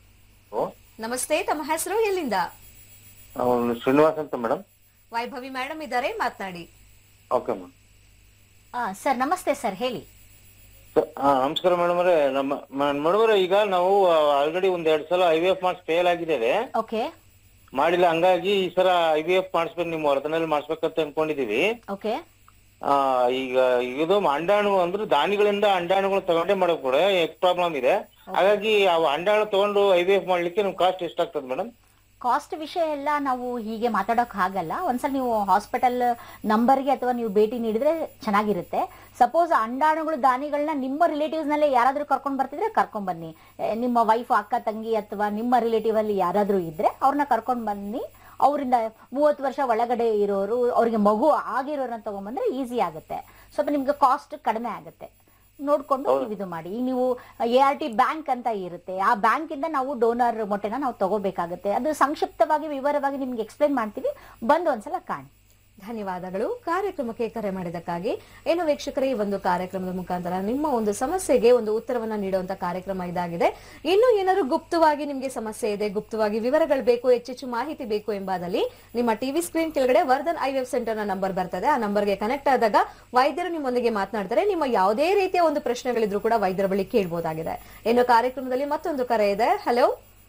ನಮಸ್ತೆ ತಮ್ಮ ಹೆಸರು ಎಲ್ಲಿಂದ ಅವ್ನು ಶ್ರೀನಿವಾಸ್ ಅಂತ ಮೇಡಮ್ ವೈಭವಿ ಮೇಡಮ್ ಇದ್ದಾರೆ ಮಾತನಾಡಿ ಓಕೆ ಮೇಡಮ್ ಸರ್ ನಮಸ್ತೆ ಸರ್ ಹೇಳಿ ನಮಸ್ಕಾರ ಮೇಡಮ್ ಅವರೇ ನಮ್ಮ ಮೇಡಮ್ ಅವರೇ ಈಗ ನಾವು ಆಲ್ರೆಡಿ ಒಂದ್ ಎರಡ್ ಸಲ ಐ ವಿ ಎಫ್ ಮಾಡಿಸ್ ಫೇಲ್ ಆಗಿದ್ದೇವೆ ಓಕೆ ಮಾಡಿಲ್ಲ ಹಂಗಾಗಿ ಈ ಸಲ ಐ ವಿ ಎಫ್ ಮಾಡಿಸ್ಬೇಕು ನಿಮ್ಮ ವರ್ಧನಲ್ಲಿ ಮಾಡಿಸ್ಬೇಕಂತ ಅನ್ಕೊಂಡಿದೀವಿ ಓಕೆ ಆ ಈಗ ಇದು ಅಂಡಾಣು ಅಂದ್ರೆ ದಾನಿಗಳಿಂದ ಅಂಡಾಣುಗಳು ತಗೊಂಡೇ ಮಾಡಕ್ ಕೂಡ ಪ್ರಾಬ್ಲಮ್ ಇದೆ ಹಾಗಾಗಿ ಅವು ಅಂಡಾಣು ತಗೊಂಡು ಐ ವಿ ಎಫ್ ಮಾಡ್ಲಿಕ್ಕೆ ನಿಮ್ ಕಾಸ್ಟ್ ಎಷ್ಟಾಗ್ತದೆ ಮೇಡಮ್ ಕಾಸ್ಟ್ ವಿಷಯ ಎಲ್ಲ ನಾವು ಹೀಗೆ ಮಾತಾಡೋಕ್ ಆಗಲ್ಲ ಒಂದ್ಸಲ ನೀವು ಹಾಸ್ಪಿಟಲ್ ನಂಬರ್ಗೆ ಅಥವಾ ನೀವು ಭೇಟಿ ನೀಡಿದ್ರೆ ಚೆನ್ನಾಗಿರುತ್ತೆ ಸಪೋಸ್ ಅಂಡಾಣುಗಳು ದಾನಿಗಳನ್ನ ನಿಮ್ಮ ರಿಲೇಟಿವ್ಸ್ ನಲ್ಲೇ ಯಾರಾದ್ರೂ ಕರ್ಕೊಂಡ್ ಬರ್ತಿದ್ರೆ ಕರ್ಕೊಂಡ್ ಬನ್ನಿ ಎ, ನಿಮ್ಮ ವೈಫ್ ಅಕ್ಕ ತಂಗಿ ಅಥವಾ ನಿಮ್ಮ ರಿಲೇಟಿವ್ ಅಲ್ಲಿ ಯಾರಾದ್ರೂ ಇದ್ರೆ ಅವ್ರನ್ನ ಕರ್ಕೊಂಡ್ ಬನ್ನಿ ಅವರಿಂದ ಮೂವತ್ತು ವರ್ಷ ಒಳಗಡೆ ಇರೋರು ಅವ್ರಿಗೆ ಮಗು ಆಗಿರೋರನ್ನ ತಗೊಂಡ್ಬಂದ್ರೆ ಈಸಿ ಆಗುತ್ತೆ ಸ್ವಲ್ಪ ನಿಮ್ಗೆ ಕಾಸ್ಟ್ ಕಡಿಮೆ ಆಗುತ್ತೆ ನೋಡ್ಕೊಂಡು ನೀವು ಇದು ಮಾಡಿ ಈಗ ನೀವು ಎ ಆರ್ ಟಿ ಬ್ಯಾಂಕ್ ಅಂತ ಇರುತ್ತೆ ಆ ಬ್ಯಾಂಕ್ ಇಂದ ನಾವು ಡೋನರ್ ಮೊಟ್ಟೆನ ನಾವು ತಗೋಬೇಕಾಗುತ್ತೆ ಅದು ಸಂಕ್ಷಿಪ್ತವಾಗಿ ವಿವರವಾಗಿ ನಿಮ್ಗೆ ಎಕ್ಸ್ಪ್ಲೈನ್ ಮಾಡ್ತೀವಿ ಬಂದು ಒಂದ್ಸಲ ಕಾಣಿ ಧನ್ಯವಾದಗಳು ಕಾರ್ಯಕ್ರಮಕ್ಕೆ ಕರೆ ಮಾಡಿದಕ್ಕಾಗಿ ಏನು ವೀಕ್ಷಕರೇ ಈ ಒಂದು ಕಾರ್ಯಕ್ರಮದ ಮುಖಾಂತರ ನಿಮ್ಮ ಒಂದು ಸಮಸ್ಯೆಗೆ ಒಂದು ಉತ್ತರವನ್ನ ನೀಡುವಂತ ಕಾರ್ಯಕ್ರಮ ಇದಾಗಿದೆ ಇನ್ನು ಏನಾದ್ರು ಗುಪ್ತವಾಗಿ ನಿಮ್ಗೆ ಸಮಸ್ಯೆ ಇದೆ ಗುಪ್ತವಾಗಿ ವಿವರಗಳು ಬೇಕು ಹೆಚ್ಚೆಚ್ಚು ಮಾಹಿತಿ ಬೇಕು ಎಂಬಾದಲ್ಲಿ ನಿಮ್ಮ ಟಿವಿ ಸ್ಕ್ರೀನ್ ಕೆಳಗಡೆ ವರ್ಧನ್ ಐ ವೆಬ್ ಸೆಂಟರ್ ನ ನಂಬರ್ ಬರ್ತದೆ ಆ ನಂಬರ್ಗೆ ಕನೆಕ್ಟ್ ಆದಾಗ ವೈದ್ಯರು ನಿಮ್ಮೊಂದಿಗೆ ಮಾತನಾಡ್ತಾರೆ ನಿಮ್ಮ ಯಾವುದೇ ರೀತಿಯ ಒಂದು ಪ್ರಶ್ನೆಗಳಿದ್ರು ಕೂಡ ವೈದ್ಯರ ಬಳಿ ಕೇಳಬಹುದಾಗಿದೆ ಇನ್ನು ಕಾರ್ಯಕ್ರಮದಲ್ಲಿ ಮತ್ತೊಂದು ಕರೆ ಇದೆ ಹಲೋ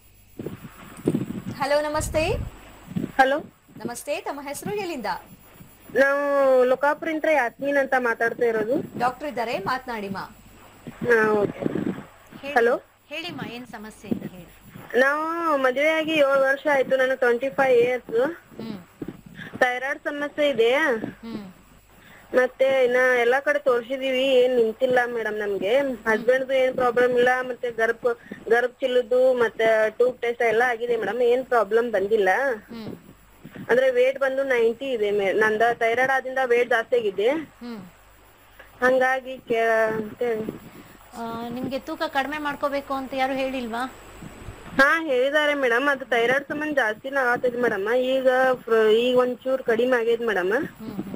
ಹಲೋ ನಮಸ್ತೆ ಹಲೋ ನಮಸ್ತೆ ತಮ್ಮ ಹೆಸರು ಎಲ್ಲಿಂದ ನಾವು ಲೋಕಾಪುರಿಂದ ಯಾಸ್ಮೀನ್ ಅಂತ ಮಾತಾಡ್ತಾ ಇರೋದು ಡಾಕ್ಟರ್ ಇದ್ದಾರೆ ಮಾತನಾಡಿ ಮಾ ಹಲೋ ಹೇಳಿಮ್ಮ ಏನ್ ಸಮಸ್ಯೆ ಇದೆ ಹೇಳಿ ನಾವು ಮದುವೆ ಆಗಿ ಏಳು ವರ್ಷ ಆಯ್ತು ನನಗೆ twenty five years hmm thyroid ಸಮಸ್ಯೆ ಇದೆ ಹ್ಮ್ ಮತ್ತೆ ಇನ್ನ ಎಲ್ಲಾ ಕಡೆ ತೋರ್ಸಿದೀವಿ ಏನ್ ನಿಂತಿಲ್ಲ ಮೇಡಮ್ ನಮ್ಗೆ ಹಸ್ಬೆಂಡ್ದು ಏನ್ ಪ್ರಾಬ್ಲಮ್ ಇಲ್ಲ ಮತ್ತೆ ಗರ್ಭ ಗರ್ಭ ಚಿಲ್ಲುದು ಮತ್ತೆ ಟೂಬ್ ಟೆಸ್ಟ್ ಎಲ್ಲ ಆಗಿದೆ ಮೇಡಮ್ ಏನ್ ಪ್ರಾಬ್ಲಮ್ ಬಂದಿಲ್ಲ ಹ್ಮ್ ಅಂದ್ರೆ ವೇಟ್ ಬಂದು ನೈಂಟಿ ಇದೆ ಮೇ- ನಂದ ಥೈರಾಯ್ಡ್ ಆದಿಂದ ವೇಟ್ ಜಾಸ್ತಿ ಆಗಿದೆ ಹ್ಮ್ ಹಂಗಾಗಿ ಕೇಳ ಅಂತೇಳಿ ಆ, ನಿಮ್ಗೆ ತೂಕ ಕಡಿಮೆ ಮಾಡ್ಕೋಬೇಕು ಅಂತ ಯಾರು ಹೇಳಿಲ್ವಾ ಹಾ ಹೇಳಿದಾರೆ ಮೇಡಮ್ ಅದು ಥೈರಾಯ್ಡ್ ಸಂಬಂಧ ಜಾಸ್ತಿನ ಆಗತೈತಿ ಮೇಡಮ್ ಈಗ ಫ್ರ- ಈಗ ಒಂಚೂರ್ ಕಡಿಮೆ ಆಗೈತಿ ಮೇಡಮ್ ಹ್ಮ್ ಹ್ಮ್ ಹ್ಮ್.